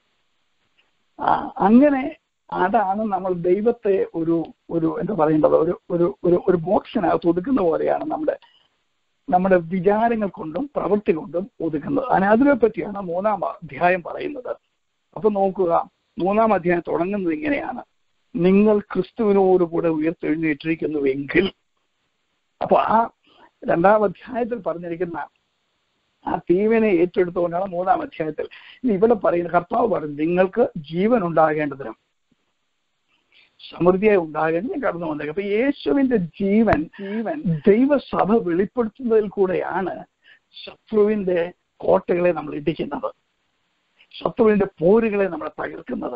Speaker 3: ആ, അങ്ങനെ അതാണ് നമ്മൾ ദൈവത്തെ ഒരു ഒരു എന്താ പറയേണ്ടത് ഒരു ഒരു ഒരു ഒരു ബോക്സിനകത്ത് ഒതുക്കുന്ന പോലെയാണ് നമ്മുടെ നമ്മുടെ വിചാരങ്ങൾ കൊണ്ടും പ്രവൃത്തി കൊണ്ടും ഒതുക്കുന്നത് അതിനെ അതിനെ പറ്റിയാണ് മൂന്നാം അധ്യായം പറയുന്നത് അപ്പൊ നോക്കുക മൂന്നാം അധ്യായം തുടങ്ങുന്നത് ഇങ്ങനെയാണ് നിങ്ങൾ ക്രിസ്തുവിനോടുകൂടെ ഉയർത്തെഴുന്നേറ്റിരിക്കുന്നുവെങ്കിൽ അപ്പൊ ആ രണ്ടാം അധ്യായത്തിൽ പറഞ്ഞിരിക്കുന്ന ആ തീവിനെ ഏറ്റെടുത്തുകൊണ്ടാണ് മൂന്നാം അധ്യായത്തിൽ ഇനി ഇവിടെ പറയുന്ന കർത്താവ് പറഞ്ഞു നിങ്ങൾക്ക് ജീവൻ ഉണ്ടാകേണ്ടതിനും സമൃദ്ധിയായി ഉണ്ടാകേണ്ടതിനും കടന്നു വന്നേക്കും അപ്പൊ യേശുവിന്റെ ജീവൻ ജീവൻ ദൈവസഭ വെളിപ്പെടുത്തുന്നതിൽ കൂടെയാണ് ശത്രുവിന്റെ കോട്ടകളെ നമ്മൾ ഇടിക്കുന്നത് ശത്രുവിന്റെ പോരുകളെ നമ്മൾ തകർക്കുന്നത്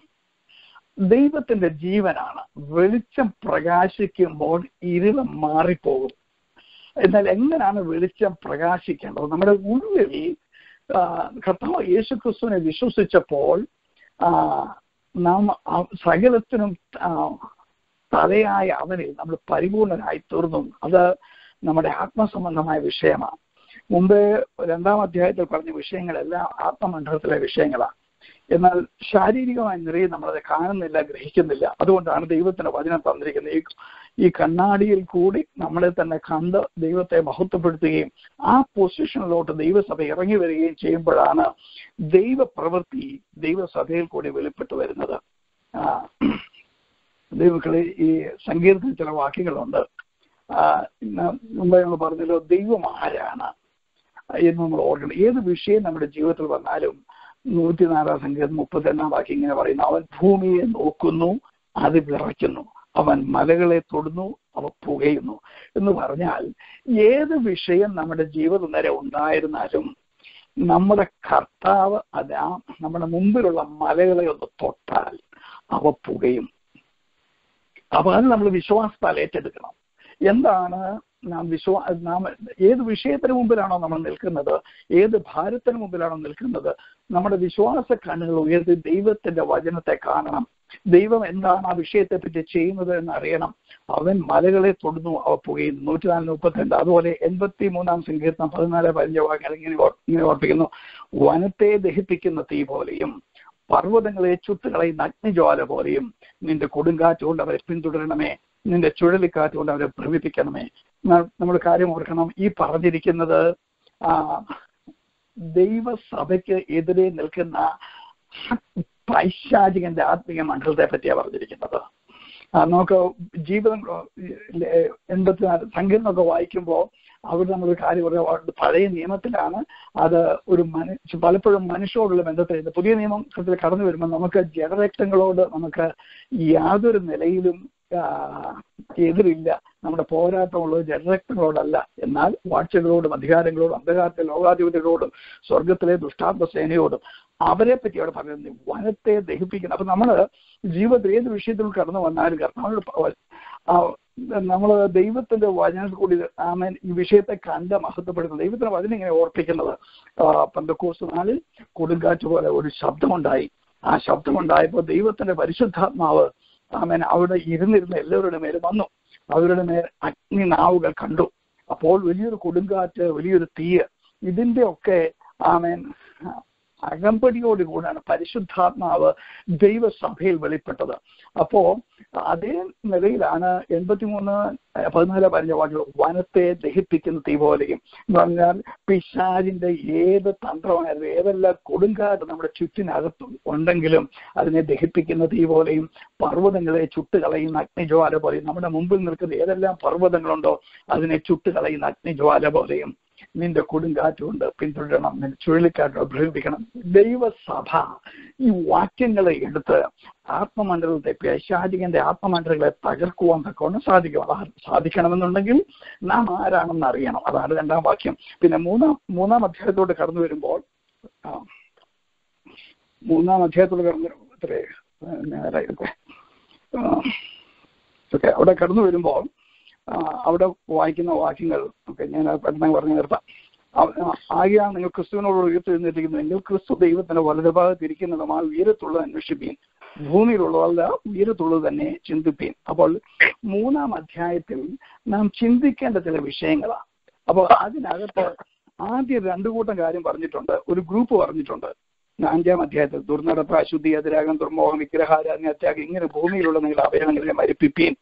Speaker 3: ദൈവത്തിന്റെ ജീവനാണ് വെളിച്ചം പ്രകാശിക്കുമ്പോൾ ഇരുള് മാറിപ്പോകും എന്നാൽ എങ്ങനെയാണ് വെളിച്ചം പ്രകാശിക്കേണ്ടത് നമ്മുടെ ഉള്ളിൽ ആ, കർത്താവ് യേശു ക്രിസ്തുവിനെ വിശ്വസിച്ചപ്പോൾ ആ, നാം ആ- സകലത്തിനും ആ, തലയായ അവനിൽ നമ്മൾ പരിപൂർണരായി തീർന്നു അത് നമ്മുടെ ആത്മസംബന്ധമായ വിഷയമാണ് മുമ്പേ രണ്ടാം അധ്യായത്തിൽ പറഞ്ഞ വിഷയങ്ങളെല്ലാം ആത്മമണ്ഡലത്തിലെ വിഷയങ്ങളാണ് എന്നാൽ ശാരീരികമായ നിറയെ നമ്മളത് കാണുന്നില്ല ഗ്രഹിക്കുന്നില്ല അതുകൊണ്ടാണ് ദൈവത്തിന്റെ വചനം തന്നിരിക്കുന്നത് ഈ ഈ കണ്ണാടിയിൽ കൂടി നമ്മളെ തന്നെ കണ്ട് ദൈവത്തെ മഹത്വപ്പെടുത്തുകയും ആ പൊസിഷനിലോട്ട് ദൈവസഭ ഇറങ്ങി വരികയും ചെയ്യുമ്പോഴാണ് ദൈവപ്രവൃത്തി ദൈവസഭയിൽ കൂടി വെളിപ്പെട്ടു വരുന്നത് ആ, ദൈവക്കളെ ഈ സങ്കീർത്തന ചില വാക്യങ്ങളുണ്ട് ആ, ന- മുമ്പേ നമ്മൾ പറഞ്ഞല്ലോ ദൈവം ആരാണ് എന്ന് നമ്മൾ ഓർക്കണം ഏത് വിഷയം നമ്മുടെ ജീവിതത്തിൽ വന്നാലും നൂറ്റിനാലാം സംഗീതം മുപ്പത്തെണ്ണാം വാക്യം ഇങ്ങനെ പറയുന്നു അവൻ ഭൂമിയെ നോക്കുന്നു അത് വിറയ്ക്കുന്നു അവൻ മലകളെ തൊടുന്നു അവ പുകയുന്നു എന്ന് പറഞ്ഞാൽ ഏത് വിഷയം നമ്മുടെ ജീവിതം വരെ ഉണ്ടായിരുന്നാലും നമ്മുടെ കർത്താവ് അത് ആ നമ്മുടെ മുമ്പിലുള്ള മലകളെ ഒന്ന് തൊട്ടാൽ അവ പുകയും അപ്പൊ അത് നമ്മൾ വിശ്വാസത്താൽ ഏറ്റെടുക്കണം എന്താണ് നാം വിശ്വാ നാം ഏത് വിഷയത്തിന് മുമ്പിലാണോ നമ്മൾ നിൽക്കുന്നത് ഏത് ഭാരത്തിന് മുമ്പിലാണോ നിൽക്കുന്നത് നമ്മുടെ വിശ്വാസ കണ്ണുകൾ ഉയർത്തി ദൈവത്തിന്റെ വചനത്തെ കാണണം ദൈവം എന്താണ് ആ വിഷയത്തെ പറ്റി ചെയ്യുന്നത് എന്ന് അറിയണം അവൻ മലകളെ തൊടുന്നു അവ പുകയുന്നു നൂറ്റിനാല് മുപ്പത്തിരണ്ട് അതുപോലെ എൺപത്തി മൂന്നാം സങ്കീർത്തനം പതിനാല് പതിനഞ്ച് വാക്യങ്ങൾ ഇങ്ങനെ ഓർ- ഇങ്ങനെ ഓർപ്പിക്കുന്നു വനത്തെ ദഹിപ്പിക്കുന്ന തീ പോലെയും പർവ്വതങ്ങളെ ചുട്ടുകളയുന്ന അഗ്നിജ്വാല പോലെയും നിന്റെ കൊടുങ്കാറ്റ് കൊണ്ട് അവരെ പിന്തുടരണമേ നിന്റെ ചുഴലിക്കാറ്റ് കൊണ്ട് അവരെ ഭ്രമിപ്പിക്കണമേ നമ്മൾ കാര്യം ഓർക്കണം ഈ പറഞ്ഞിരിക്കുന്നത് ആ ദൈവസഭയ്ക്ക് എതിരെ നിൽക്കുന്ന പൈശാചികന്റെ ആത്മീയ മണ്ഡലത്തെ പറ്റിയാണ് പറഞ്ഞിരിക്കുന്നത് ആ, നമുക്ക് ജീവിതം ഏഹ്, എൺപത്തിനാല് സങ്കീർണമൊക്കെ വായിക്കുമ്പോൾ അവിടെ നമ്മളൊരു കാര്യം പറയാം പഴയ നിയമത്തിലാണ് അത് ഒരു മനുഷ്യ പലപ്പോഴും മനുഷ്യരോടുള്ള ബന്ധത്തിൽ പുതിയ നിയമത്തിൽ കടന്നു വരുമ്പോൾ നമുക്ക് ജഡരക്തങ്ങളോട് നമുക്ക് യാതൊരു നിലയിലും ആ, എതിരില്ല നമ്മുടെ പോരാട്ടമുള്ളത് ജഡരക്തങ്ങളോടല്ല എന്നാൽ വാഴ്ചകളോടും അധികാരങ്ങളോടും അന്ധകാരത്തെ ലോകാധിപതികളോടും സ്വർഗത്തിലെ ദുഷ്ടാത്മ സേനയോടും അവരെ പറ്റി അവിടെ പറയുന്നത് വനത്തെ ദഹിപ്പിക്കണം അപ്പൊ നമ്മള് ജീവിതത്തിൽ ഏത് വിഷയത്തിൽ കടന്നു വന്നാലും കർത്താവിനോട് പ- ആ, നമ്മള് ദൈവത്തിന്റെ വചനത്തിൽ കൂടി ആമേൻ ഈ വിഷയത്തെ കണ്ട് മഹത്വപ്പെടുത്തുന്നത് ദൈവത്തിന്റെ വചനം ഇങ്ങനെ ഓർപ്പിക്കുന്നത് പന്തക്കോസ് നാളിൽ കൊടുങ്കാറ്റ് പോലെ ഒരു ശബ്ദമുണ്ടായി ആ ശബ്ദമുണ്ടായപ്പോൾ ദൈവത്തിന്റെ പരിശുദ്ധാത്മാവ് ആമേൻ അവിടെ ഇരുന്നിരുന്ന എല്ലാവരുടെ മേലും വന്നു അവരുടെ മേൽ അഗ്നി നാവുകൾ കണ്ടു അപ്പോൾ വലിയൊരു കൊടുങ്കാറ്റ് വലിയൊരു തീയ് ഇതിന്റെ ഒക്കെ ആമേൻ അകമ്പടിയോടുകൂടാണ് പരിശുദ്ധാത്മാവ് ദൈവസഭയിൽ വെളിപ്പെട്ടത് അപ്പോ അതേ നിലയിലാണ് എൺപത്തിമൂന്ന് പതിനാല് പതിനഞ്ച് വാക്കുകൾ വനത്തെ ദഹിപ്പിക്കുന്ന തീ പോലെയും എന്ന് പറഞ്ഞാൽ പിശാരിന്റെ ഏത് തന്ത്രമായിരുന്നു ഏതെല്ലാം കൊടുങ്കാറ്റ് നമ്മുടെ ചുറ്റിനകത്ത് ഉണ്ടെങ്കിലും അതിനെ ദഹിപ്പിക്കുന്ന തീ പോലെയും പർവ്വതങ്ങളെ ചുട്ടുകളയുന്ന അഗ്നിജ്വാല പോലെയും നമ്മുടെ മുമ്പിൽ നിൽക്കുന്ന ഏതെല്ലാം പർവ്വതങ്ങളുണ്ടോ അതിനെ ചുട്ടുകളയുന്ന അഗ്നിജ്വാല പോലെയും നിന്റെ കൊടുങ്കാറ്റുകൊണ്ട് പിന്തുടരണം നിന്റെ ചുഴലിക്കാറ്റ് ഭ്രമിപ്പിക്കണം ദൈവസഭ ഈ വാക്യങ്ങളെ എടുത്ത് ആത്മമണ്ഡലത്തെ പൈശാചികന്റെ ആത്മമണ്ഡലങ്ങളെ തകർക്കുവാൻ തക്കവണ്ണം സാധിക്കും അത് സാധിക്കണമെന്നുണ്ടെങ്കിൽ നാം ആരാണെന്ന് അറിയണം അതാണ് രണ്ടാം വാക്യം പിന്നെ മൂന്നാം മൂന്നാം അധ്യായത്തോട് കടന്നു വരുമ്പോൾ ആ, മൂന്നാം അധ്യായത്തോട് കടന്നു വരുമ്പോൾ എത്രേ നേരായിട്ട് ഓക്കെ അവിടെ കടന്നു വരുമ്പോൾ ആ, അവിടെ വായിക്കുന്ന വാക്യങ്ങൾ ഓക്കെ ഞാൻ അത് പെട്ടെന്ന് പറഞ്ഞു നിർത്താം ആകെയാണ് നിങ്ങൾ ക്രിസ്തുവിനോട് ഉയർത്തെഴുന്നേറ്റിരിക്കുന്നത് എങ്കിൽ ക്രിസ്തു ദൈവത്തിന്റെ വലതുഭാഗത്ത് ഇരിക്കുന്നതും ആ ഉയരത്തുള്ളത് അന്വേഷിപ്പീൻ ഭൂമിയിലുള്ളതല്ല ഉയരത്തുള്ളത് തന്നെ ചിന്തിപ്പീൻ അപ്പോൾ മൂന്നാം അധ്യായത്തിൽ നാം ചിന്തിക്കേണ്ട ചില വിഷയങ്ങളാണ് അപ്പോൾ അതിനകത്ത് ആദ്യം രണ്ടു കൂട്ടം കാര്യം പറഞ്ഞിട്ടുണ്ട് ഒരു ഗ്രൂപ്പ് പറഞ്ഞിട്ടുണ്ട് അഞ്ചാം അധ്യായത്തിൽ ദുർനടപ്പ് അശുദ്ധി അതിരാഗം ദുർമോഹം വിഗ്രഹാരാധന അത്യാഗം ഇങ്ങനെ ഭൂമിയിലുള്ള നിങ്ങളുടെ അവയവങ്ങളെ മരിപ്പിപ്പീൻ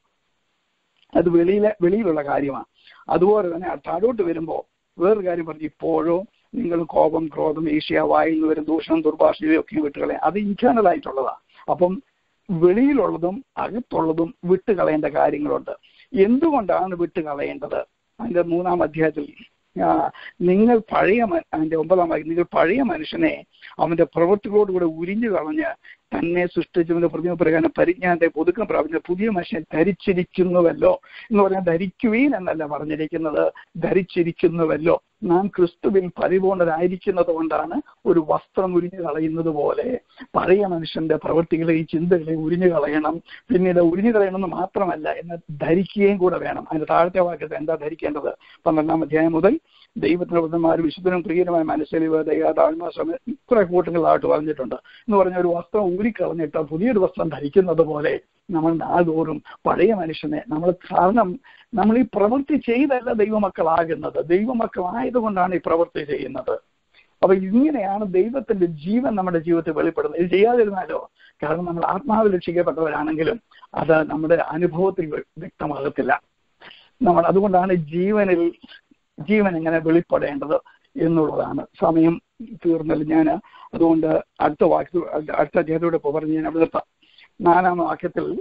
Speaker 3: അത് വെളിയിലെ വെളിയിലുള്ള കാര്യമാണ് അതുപോലെ തന്നെ താഴോട്ട് വരുമ്പോൾ വേറൊരു കാര്യം പറഞ്ഞു ഇപ്പോഴോ നിങ്ങൾ കോപം ക്രോധം ഈഷ്യ വായിൽ നിന്ന് വരും ദൂഷണം ദുർഭാഷയും ഒക്കെ വിട്ടുകളെ അത് ഇന്റേണൽ ആയിട്ടുള്ളതാണ് അപ്പം വെളിയിലുള്ളതും അകത്തുള്ളതും വിട്ടുകളയേണ്ട കാര്യങ്ങളുണ്ട് എന്തുകൊണ്ടാണ് വിട്ടുകളയേണ്ടത് അതിന്റെ മൂന്നാം അധ്യായത്തിൽ ആ, നിങ്ങൾ പഴയ മ- അതിന്റെ ഒമ്പതാം വാക്യം നിങ്ങൾ പഴയ മനുഷ്യനെ അവന്റെ പ്രവൃത്തികളോടുകൂടെ ഉരിഞ്ഞു കളഞ്ഞ് തന്നെ സൃഷ്ടിച്ചവന്റെ പ്രതിമ പ്രകാരം പരിജ്ഞാനത്തെ പുതുക്കം പ്രാപിച്ച പുതിയ മനുഷ്യൻ ധരിച്ചിരിക്കുന്നുവല്ലോ എന്ന് പറഞ്ഞാൽ ധരിക്കുവീൻ എന്നല്ല പറഞ്ഞിരിക്കുന്നത് ധരിച്ചിരിക്കുന്നുവല്ലോ നാം ക്രിസ്തുവിൽ പരിപൂർണരായിരിക്കുന്നത് കൊണ്ടാണ് ഒരു വസ്ത്രം ഉരിഞ്ഞു കളയുന്നത് പോലെ പഴയ മനുഷ്യന്റെ പ്രവൃത്തികളെയും ചിന്തകളെയും ഉരിഞ്ഞു കളയണം പിന്നീട് ഉരിഞ്ഞു കളയണമെന്ന് മാത്രമല്ല എന്ന് ധരിക്കുകയും കൂടെ വേണം അതിന്റെ താഴത്തെ വാക്യത്തെ എന്താ ധരിക്കേണ്ടത് പന്ത്രണ്ടാം അധ്യായം മുതൽ ദൈവത്തിന്റെ വൃദ്ധന്മാരും വിശുദ്ധനും പ്രിയനുമായ മനസ്സിലിവ് ദയാ താഴ്മ സമയം കുറെ കൂട്ടങ്ങളായിട്ട് പറഞ്ഞിട്ടുണ്ട് എന്ന് പറഞ്ഞ ഒരു വസ്ത്രം ഊരിക്കളഞ്ഞിട്ട് പുതിയൊരു വസ്ത്രം ധരിക്കുന്നത് പോലെ നമ്മൾ നാൾതോറും പഴയ മനുഷ്യനെ നമ്മൾ കാരണം നമ്മൾ ഈ പ്രവൃത്തി ചെയ്തല്ല ദൈവമക്കളാകുന്നത് ദൈവമക്കളായതുകൊണ്ടാണ് ഈ പ്രവൃത്തി ചെയ്യുന്നത് അപ്പൊ ഇങ്ങനെയാണ് ദൈവത്തിന്റെ ജീവൻ നമ്മുടെ ജീവിതത്തിൽ വെളിപ്പെടുന്നത് ഇത് ചെയ്യാതിരുന്നാലോ കാരണം നമ്മൾ ആത്മാവിൽ രക്ഷിക്കപ്പെട്ടവരാണെങ്കിലും അത് നമ്മുടെ അനുഭവത്തിൽ വ്യ- വ്യക്തമാകത്തില്ല നമ്മൾ അതുകൊണ്ടാണ് ജീവനിൽ ജീവൻ എങ്ങനെ വെളിപ്പെടേണ്ടത് എന്നുള്ളതാണ് സമയം തീർന്നല്ല ഞാൻ അതുകൊണ്ട് അടുത്ത വാക്യ അടുത്ത അധ്യായത്തോടെ ഇപ്പോൾ പറഞ്ഞ് ഞാൻ അവിടെ നിർത്താം നാലാം വാക്യത്തിൽ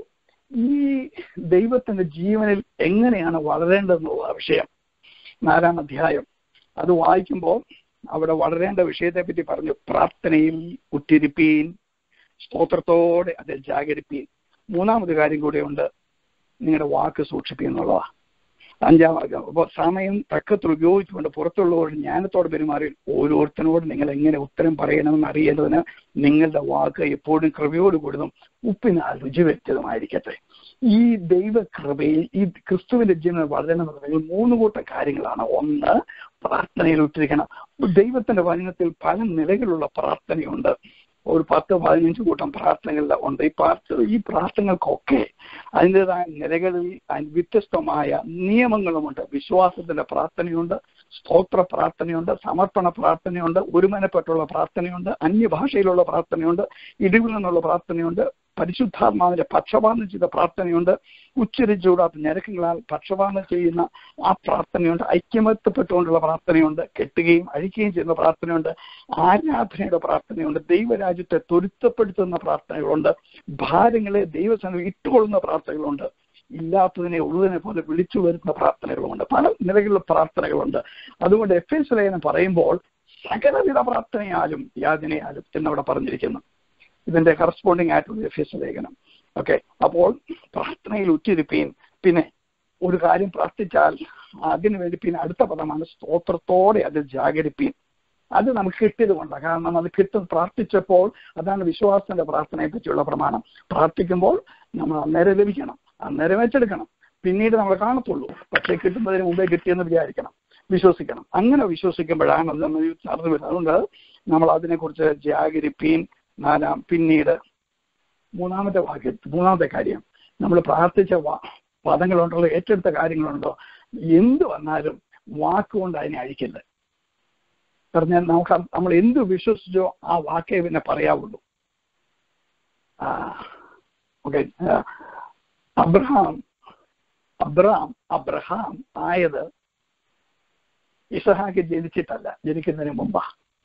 Speaker 3: ഈ ദൈവത്തിന്റെ ജീവനിൽ എങ്ങനെയാണ് വളരേണ്ടതെന്നുള്ള വിഷയം നാലാം അധ്യായം അത് വായിക്കുമ്പോൾ അവിടെ വളരേണ്ട വിഷയത്തെ പറ്റി പറഞ്ഞു പ്രാർത്ഥനയിൽ ഉറ്റിരിപ്പീൻ സ്തോത്രത്തോടെ അതിൽ ജാഗരിപ്പീൻ മൂന്നാമത് കാര്യം കൂടെയുണ്ട് നിങ്ങളുടെ വാക്ക് സൂക്ഷിപ്പീൻ എന്നുള്ളതാ അഞ്ചാം ഭാഗം അപ്പോൾ സമയം തക്കത്തിൽ ഉപയോഗിച്ചുകൊണ്ട് പുറത്തുള്ളവരോട് ജ്ഞാനത്തോടെ പെരുമാറി ഓരോരുത്തരോട് നിങ്ങൾ എങ്ങനെ ഉത്തരം പറയണമെന്ന് അറിയേണ്ടതിന് നിങ്ങളുടെ വാക്ക് എപ്പോഴും കൃപയോട് കൂടുന്നതും ഉപ്പിനാൽ രുചി വെച്ചതുമായിരിക്കട്ടെ ഈ ദൈവകൃപയിൽ ഈ ക്രിസ്തുവിന്റെ ജീവനം വളരണമെന്നുണ്ടെങ്കിൽ മൂന്ന് കൂട്ടം കാര്യങ്ങളാണ് ഒന്ന് പ്രാർത്ഥനയിൽ ഇട്ടിരിക്കണം ദൈവത്തിന്റെ വചനത്തിൽ പല നിലകളുള്ള പ്രാർത്ഥനയുണ്ട് ഒരു പത്ത് പതിനഞ്ച് കൂട്ടം പ്രാർത്ഥനകളിൽ ഉണ്ട് ഈ പ്രാർത്ഥന ഈ പ്രാർത്ഥനകൾക്കൊക്കെ അതിൻ്റെതായ നിലകളിൽ അതിന് വ്യത്യസ്തമായ നിയമങ്ങളുമുണ്ട് വിശ്വാസത്തിന്റെ പ്രാർത്ഥനയുണ്ട് സ്തോത്ര പ്രാർത്ഥനയുണ്ട് സമർപ്പണ പ്രാർത്ഥനയുണ്ട് ഒരുമനപ്പെട്ടുള്ള പ്രാർത്ഥനയുണ്ട് അന്യഭാഷയിലുള്ള പ്രാർത്ഥനയുണ്ട് ഇടിവിൽ നിന്നുള്ള പ്രാർത്ഥനയുണ്ട് പരിശുദ്ധാത്മാവിന്റെ പക്ഷപാതം ചെയ്ത പ്രാർത്ഥനയുണ്ട് ഉച്ചരിച്ചുകൂടാത്ത ഞരക്കങ്ങളാൽ പക്ഷപാതം ചെയ്യുന്ന ആ പ്രാർത്ഥനയുണ്ട് ഐക്യമത്യപ്പെട്ടുകൊണ്ടുള്ള പ്രാർത്ഥനയുണ്ട് കെട്ടുകയും അഴിക്കുകയും ചെയ്യുന്ന പ്രാർത്ഥനയുണ്ട് ആരാധനയുടെ പ്രാർത്ഥനയുണ്ട് ദൈവരാജ്യത്തെ ത്വരിത്തപ്പെടുത്തുന്ന പ്രാർത്ഥനകളുണ്ട് ഭാരങ്ങളെ ദൈവസനം ഇട്ടുകൊള്ളുന്ന പ്രാർത്ഥനകളുണ്ട് ഇല്ലാത്തതിനെ ഉള്ളതിനെ പോലെ വിളിച്ചു വരുന്ന പ്രാർത്ഥനകളുമുണ്ട് പല നിലകളിലുള്ള പ്രാർത്ഥനകളുണ്ട് അതുകൊണ്ട് എഫ് എസ് ലേഖനം പറയുമ്പോൾ സകലവിധ പ്രാർത്ഥനയാലും യാതനയാലും എന്നവിടെ പറഞ്ഞിരിക്കുന്നു ഇതിന്റെ കറസ്പോണ്ടിങ് ആയിട്ടുള്ള എഫ് എസ് ലേഖനം ഓക്കെ അപ്പോൾ പ്രാർത്ഥനയിൽ ഉറ്റിരിപ്പീൻ പിന്നെ ഒരു കാര്യം പ്രാർത്ഥിച്ചാൽ അതിനു വേണ്ടി പിന്നെ അടുത്ത പദമാണ് സ്തോത്രത്തോടെ അതിൽ ജാഗരിപ്പീൻ അത് നമുക്ക് കിട്ടിയത് കൊണ്ടാണ് കാരണം അത് കിട്ടും പ്രാർത്ഥിച്ചപ്പോൾ അതാണ് വിശ്വാസത്തിന്റെ പ്രാർത്ഥനയെ പറ്റിയുള്ള പ്രമാണം പ്രാർത്ഥിക്കുമ്പോൾ നമ്മൾ അന്നേരം ലഭിക്കണം അന്നേരം വെച്ചെടുക്കണം പിന്നീട് നമ്മൾ കാണത്തുള്ളൂ പക്ഷേ കിട്ടുന്നതിന് മുമ്പേ കിട്ടിയെന്ന് വിചാരിക്കണം വിശ്വസിക്കണം അങ്ങനെ വിശ്വസിക്കുമ്പോഴാണ് അത് നമ്മൾ അറിഞ്ഞു വരുന്നത് അതുകൊണ്ട് നമ്മൾ അതിനെക്കുറിച്ച് ജാഗരിപ്പീൻ നാലാം പിന്നീട് മൂന്നാമത്തെ വാക്യ മൂന്നാമത്തെ കാര്യം നമ്മൾ പ്രാർത്ഥിച്ച പദങ്ങളുണ്ടല്ലോ ഏറ്റെടുത്ത കാര്യങ്ങളുണ്ടോ എന്ത് വന്നാലും വാക്കുകൊണ്ട് അതിനെ അഴിക്കില്ല പറഞ്ഞാൽ നമുക്ക് നമ്മൾ എന്ത് വിശ്വസിച്ചോ ആ വാക്കേ പിന്നെ പറയാവുള്ളൂ ഓക്കെ അബ്രഹാം അബ്രഹാം അബ്രഹാം ആയത് ഇസഹാക്ക് ജനിച്ചിട്ടല്ല ജനിക്കുന്നതിന് മുമ്പാ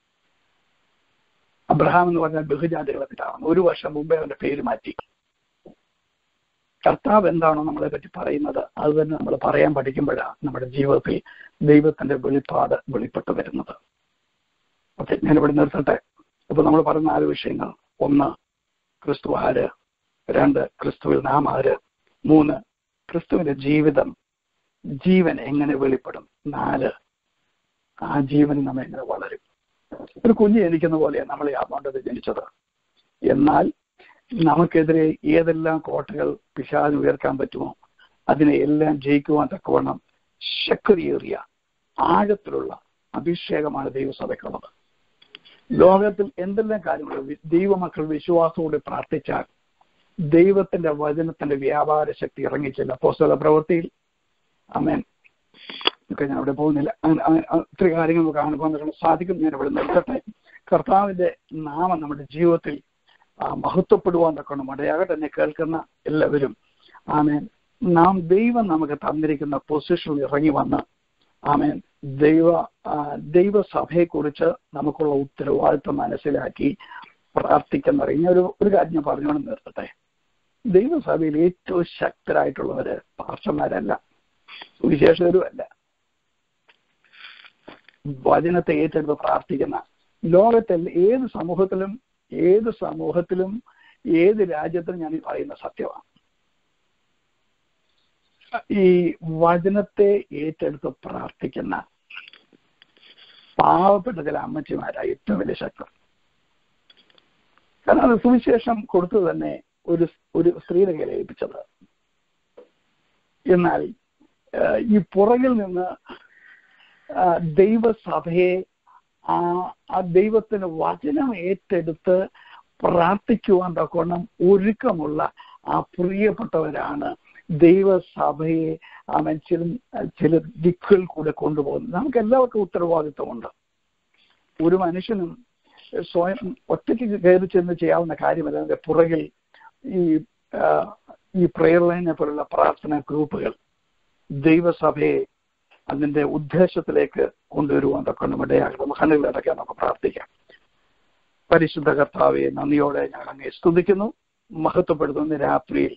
Speaker 3: അബ്രഹാം എന്ന് പറഞ്ഞാൽ ബഹുജാതികളെ പിതാവാണ് ഒരു വർഷം മുമ്പേ അവന്റെ പേര് മാറ്റി കർത്താവ് എന്താണോ നമ്മളെ പറ്റി പറയുന്നത് അത് തന്നെ നമ്മൾ പറയാൻ പഠിക്കുമ്പോഴാണ് നമ്മുടെ ജീവിതത്തിൽ ദൈവത്തിന്റെ വെളിപ്പാട് വെളിപ്പെട്ടു വരുന്നത് ഓക്കെ ഞാനിവിടെ നിർത്തട്ടെ ഇപ്പൊ നമ്മൾ പറഞ്ഞ നാല് വിഷയങ്ങൾ ഒന്ന് ക്രിസ്തു ആര് രണ്ട് ക്രിസ്തുവിൽ നാം ആര് മൂന്ന് ക്രിസ്തുവിന്റെ ജീവിതം ജീവൻ എങ്ങനെ വെളിപ്പെടും നാല് ആ ജീവൻ നമ്മെ എങ്ങനെ വളരും ഒരു കുഞ്ഞ് ജനിക്കുന്ന പോലെയാണ് നമ്മൾ ഈ ആത്മാണ്ടത് ജനിച്ചത് എന്നാൽ നമുക്കെതിരെ ഏതെല്ലാം കോട്ടകൾ പിശാചിന് ഉയർക്കാൻ പറ്റുമോ അതിനെ എല്ലാം ജയിക്കുവാൻ തക്കവണ്ണം ശക്തിയേറിയ ആഴത്തിലുള്ള അഭിഷേകമാണ് ദൈവസഭയ്ക്കുള്ളത് ലോകത്തിൽ എന്തെല്ലാം കാര്യങ്ങൾ ദൈവമക്കൾ വിശ്വാസത്തോടെ പ്രാർത്ഥിച്ചാൽ ദൈവത്തിന്റെ വചനത്തിന്റെ വ്യാപാര ശക്തി ഇറങ്ങിച്ചില്ല പുസ്തക പ്രവൃത്തിയിൽ അമേൻ ഒക്കെ ഞാൻ അവിടെ പോകുന്നില്ല ഒത്തിരി കാര്യങ്ങൾ നമുക്ക് കാണുവാൻ സാധിക്കും ഞാൻ ഇവിടെ നിർത്തട്ടെ കർത്താവിന്റെ നാമം നമ്മുടെ ജീവിതത്തിൽ മഹത്വപ്പെടുവാൻ തക്കണം ഇടയാകട്ടെ എന്നെ കേൾക്കുന്ന എല്ലാവരും ആമേൻ നാം ദൈവം നമുക്ക് തന്നിരിക്കുന്ന പൊസിഷനിൽ ഇറങ്ങി വന്ന് ആമേൻ ദൈവ ദൈവസഭയെക്കുറിച്ച് നമുക്കുള്ള ഉത്തരവാദിത്വം മനസ്സിലാക്കി പ്രാർത്ഥിക്കുന്ന ഇനി ഒരു ഒരു കാര്യം ഞാൻ പറഞ്ഞുകൊണ്ട് നിർത്തട്ടെ ദൈവസഭയിൽ ഏറ്റവും ശക്തരായിട്ടുള്ളവര് പാർശ്വന്മാരല്ല സുവിശേഷകരും അല്ല വചനത്തെ ഏറ്റെടുത്ത് പ്രാർത്ഥിക്കുന്ന ലോകത്തിൽ ഏത് സമൂഹത്തിലും ഏത് സമൂഹത്തിലും ഏത് രാജ്യത്തിലും ഞാൻ ഈ പറയുന്ന സത്യമാണ് ഈ വചനത്തെ ഏറ്റെടുത്ത് പ്രാർത്ഥിക്കുന്ന പാവപ്പെട്ട ചില അമ്മച്ചിമാരാണ് ഏറ്റവും വലിയ ശക്തം കാരണം അത് സുവിശേഷം കൊടുത്തു തന്നെ ഒരു ഒരു സ്ത്രീയുടെ കയ്യിൽ ഏൽപ്പിച്ചത് എന്നാൽ ഈ പുറകിൽ നിന്ന് ദൈവസഭയെ ആ ആ ദൈവത്തിന് വചനം ഏറ്റെടുത്ത് പ്രാർത്ഥിക്കുവാൻ തക്കോണം ഒരുക്കമുള്ള ആ പ്രിയപ്പെട്ടവരാണ് ദൈവസഭയെ അവൻ ചില ചില ദിക്കുകൾ കൂടെ കൊണ്ടുപോകുന്നത് നമുക്ക് എല്ലാവർക്കും ഉത്തരവാദിത്വമുണ്ട് ഒരു മനുഷ്യനും സ്വയം ഒറ്റയ്ക്ക് കയറി ചെന്ന് ചെയ്യാവുന്ന കാര്യമല്ല അതിന്റെ പുറകിൽ ഈ ഈ പ്രെയർ ലൈനെ പോലുള്ള പ്രാർത്ഥന ഗ്രൂപ്പുകൾ ദൈവസഭയെ അതിന്റെ ഉദ്ദേശത്തിലേക്ക് കൊണ്ടുവരുവാൻ തൊക്കെ ഇടയാകണം കണ്ണുകളടക്കാൻ നമുക്ക് പ്രാർത്ഥിക്കാം പരിശുദ്ധ കർത്താവെ നന്ദിയോടെ ഞങ്ങൾ അങ്ങേ സ്തുതിക്കുന്നു മഹത്വപ്പെടുത്തുന്ന രാത്രിയിൽ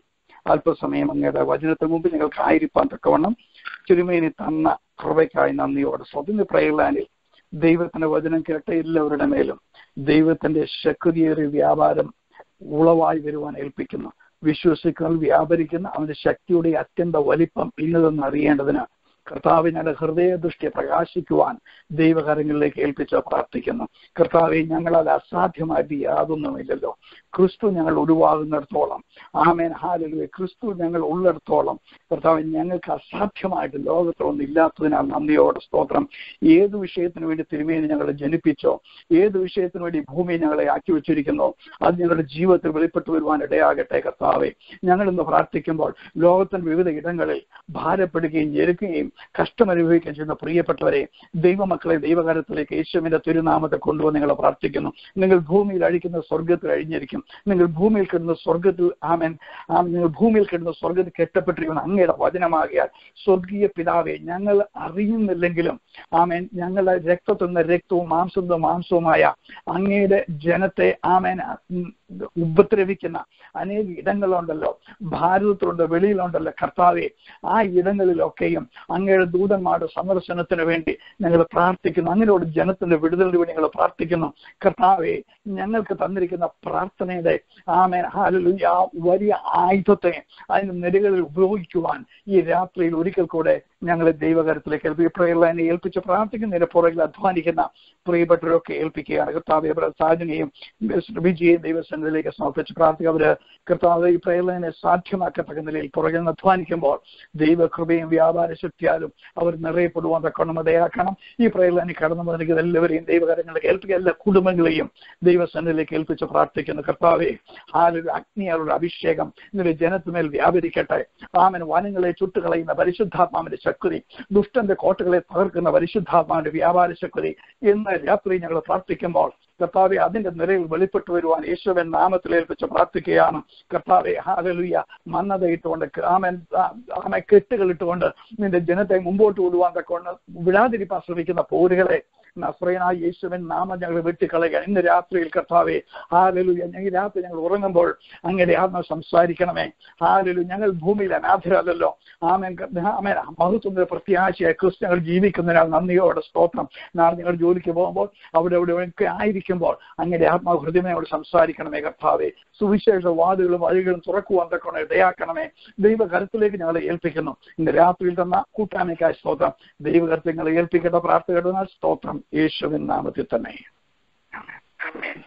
Speaker 3: അല്പസമയം അങ്ങയുടെ വചനത്തിന് മുമ്പ് ഞങ്ങൾക്ക് ആയിരിക്കാൻ തക്കവണ്ണം ചുരുമേനി തന്ന കൃപയ്ക്കായി നന്ദിയോടെ സ്വതന്ത്ര പ്രയലാനിൽ ദൈവത്തിന്റെ വചനം കേട്ട എല്ലാവരുടെ മേലും ദൈവത്തിന്റെ ശക്തിയേറിയ വ്യാപാരം ഉളവായി വരുവാൻ ഏൽപ്പിക്കുന്നു വിശ്വസിക്കുന്ന വ്യാപരിക്കുന്ന അവന്റെ ശക്തിയുടെ അത്യന്ത വലിപ്പം ഇന്നതെന്ന് അറിയേണ്ടതിന് കർത്താവ് ഞങ്ങളുടെ ഹൃദയദൃഷ്ടിയെ പ്രകാശിക്കുവാൻ ദൈവകരങ്ങളിലേക്ക് ഏൽപ്പിച്ച് പ്രാർത്ഥിക്കുന്നു കർത്താവെ ഞങ്ങളത് അസാധ്യമായിട്ട് യാതൊന്നുമില്ലല്ലോ ക്രിസ്തു ഞങ്ങൾ ഉരുവാകുന്നിടത്തോളം ആമേൻ ഹാലലുവെ ക്രിസ്തു ഞങ്ങൾ ഉള്ളിടത്തോളം കർത്താവ് ഞങ്ങൾക്ക് അസാധ്യമായിട്ട് ലോകത്തൊന്നും ഇല്ലാത്തതിനാൽ നന്ദിയോടെ സ്തോത്രം ഏത് വിഷയത്തിന് വേണ്ടി തിരുമേനി ഞങ്ങളെ ജനിപ്പിച്ചോ ഏത് വിഷയത്തിന് വേണ്ടി ഭൂമി ഞങ്ങളെ ആക്കി വെച്ചിരിക്കുന്നോ അത് ഞങ്ങളുടെ ജീവിതത്തിൽ വെളിപ്പെട്ടു വരുവാൻ ഇടയാകട്ടെ കർത്താവെ ഞങ്ങൾ ഇന്ന് പ്രാർത്ഥിക്കുമ്പോൾ ലോകത്തിന്റെ വിവിധ ഇടങ്ങളിൽ ഭാരപ്പെടുകയും ഞെരുക്കുകയും കഷ്ടമനുഭവിക്കുകയും ചെയ്യുന്ന പ്രിയപ്പെട്ടവരെ ദൈവമക്കളെ ദൈവകാലത്തിലേക്ക് യേശുവിന്റെ തിരുനാമത്തെ കൊണ്ടുവന്ന് നിങ്ങൾ പ്രാർത്ഥിക്കുന്നു നിങ്ങൾ ഭൂമിയിൽ അഴിക്കുന്ന സ്വർഗത്തിൽ അഴിഞ്ഞിരിക്കും നിങ്ങൾ ഭൂമിയിൽ കിടന്ന സ്വർഗത്തിൽ ആമൻ ആ നിങ്ങൾ ഭൂമിയിൽ കിടന്ന സ്വർഗത്തിൽ കെട്ടപ്പെട്ടിരിക്കുന്ന അങ്ങയുടെ വചനമാകിയാൽ സ്വർഗീയ പിതാവെ ഞങ്ങൾ അറിയുന്നില്ലെങ്കിലും ആമേൻ ഞങ്ങളുടെ രക്തത്തിൽ നിന്ന് രക്തവും മാംസത്തിൽ മാംസവുമായ അങ്ങയുടെ ജനത്തെ ആമേൻ ഉം, ഉപദ്രവിക്കുന്ന അനേക ഇടങ്ങളുണ്ടല്ലോ ഭാരതത്തിലുണ്ട് വെളിയിലുണ്ടല്ലോ കർത്താവെ ആ ഇടങ്ങളിലൊക്കെയും അങ്ങയുടെ ദൂതന്മാരുടെ സന്ദർശനത്തിന് വേണ്ടി ഞങ്ങൾ പ്രാർത്ഥിക്കുന്നു അങ്ങനെയുള്ള ജനത്തിന്റെ വിടുതലിന് വേണ്ടി ഞങ്ങൾ പ്രാർത്ഥിക്കുന്നു കർത്താവെ ഞങ്ങൾക്ക് തന്നിരിക്കുന്ന പ്രാർത്ഥനയുടെ ആമേൻ ഹാലലുയ ആ വലിയ ആയുധത്തെ അതിന്റെ നിരകളിൽ ഉപയോഗിക്കുവാൻ ഈ രാത്രിയിൽ ഒരിക്കൽ കൂടെ ഞങ്ങളെ ദൈവകരത്തിലേക്ക് ഏൽപ്പിക്കുക പ്രയറിനെ ഏൽപ്പിച്ച് പ്രാർത്ഥിക്കുന്നതിന്റെ പുറകിൽ അധ്വാനിക്കുന്ന പ്രിയപ്പെട്ടവരൊക്കെ ഏൽപ്പിക്കുകയാണ് കർത്താവ് സാജനെയും വിജയെയും ദൈവസന്നിധിയിലേക്ക് സമർപ്പിച്ച് പ്രാർത്ഥിക്കുക അവര് കർത്താവ് ഈ പ്രയറിനെ സാധ്യമാക്കത്തക്ക നിലയിൽ പുറകിൽ നിന്ന് അധ്വാനിക്കുമ്പോൾ ദൈവകൃപയും വ്യാപാര ശക്തിയാലും അവർ നിറയപ്പെടുവാൻ തക്കണം ദയാക്കണം ഈ പ്രയറിനെ കടന്നു വന്നിരിക്കുന്ന എല്ലാവരെയും ദൈവകരങ്ങളിലേക്ക് ഏൽപ്പിക്കുക എല്ലാ കുടുംബങ്ങളെയും ദൈവസന്നിധിയിലേക്ക് ഏൽപ്പിച്ച് പ്രാർത്ഥിക്കുന്നു കർത്താവെ ആലൊരു അഗ്നിയാലുള്ള അഭിഷേകം നിന്റെ ജനത്തിന്മേൽ വ്യാപരിക്കട്ടെ ആമൻ വനങ്ങളെ ചുട്ടുകളയുന്ന പരിശുദ്ധാത്മാവിന്റെ ശക്തി ദുഷ്ടന്റെ കോട്ടകളെ തകർക്കുന്ന പരിശുദ്ധാത്മാവിന്റെ വ്യാപാര ശക്തി എന്ന് രാത്രി ഞങ്ങൾ പ്രാർത്ഥിക്കുമ്പോൾ കർത്താവെ അതിന്റെ നിലയിൽ വെളിപ്പെട്ടു വരുവാൻ യേശുവൻ നാമത്തിൽ ഏൽപ്പിച്ച് പ്രാർത്ഥിക്കുകയാണ് കർത്താവെ ഹാലലുയ മന്നത ഇട്ടുകൊണ്ട് ആമൻ ആമ കെട്ടുകൾ ഇട്ടുകൊണ്ട് നിന്റെ ജനത്തെ മുമ്പോട്ട് വിടുവാൻ തക്കൊണ്ട് വിടാതിരിപ്പാൻ ശ്രമിക്കുന്ന പോരുകളെ നസ്രയനായ യേശുവൻ നാമം ഞങ്ങൾ വെട്ടിക്കളയുക ഇന്ന് രാത്രിയിൽ കർത്താവെ ഹാലലുയ ഈ രാത്രി ഞങ്ങൾ ഉറങ്ങുമ്പോൾ അങ്ങനെ ആത്മ സംസാരിക്കണമേ ഹാലലു ഞങ്ങൾ ഭൂമിയിൽ അനാഥരല്ലല്ലോ ആമേൻ ആമേൻ മഹത്വത്തിന്റെ പ്രത്യാശയായി ക്രിസ്ത്യങ്ങൾ ജീവിക്കുന്നതിനാൽ നന്ദിയോടെ സ്തോത്രം നാളെ നിങ്ങൾ ജോലിക്ക് പോകുമ്പോൾ അവിടെ അവിടെ ഒക്കെ ആയിരിക്കുമ്പോൾ അങ്ങനെ ആത്മാവ് ഹൃദയമയോട് സംസാരിക്കണമേ കർത്താവെ സുവിശേഷ വാതുകളും വഴികളും തുറക്കുവാൻ തക്കണേ ദയാക്കണമേ ദൈവകരത്തിലേക്ക് ഞങ്ങളെ ഏൽപ്പിക്കുന്നു ഇന്ന് രാത്രിയിൽ തന്ന കൂട്ടായ്മയ്ക്കായി സ്തോത്രം ദൈവകരത്തിൽ നിങ്ങളെ ഏൽപ്പിക്കേണ്ട പ്രാർത്ഥന സ്തോത്രം യേശുവിൻ നാമത്തിൽ തന്നെ ആമേൻ.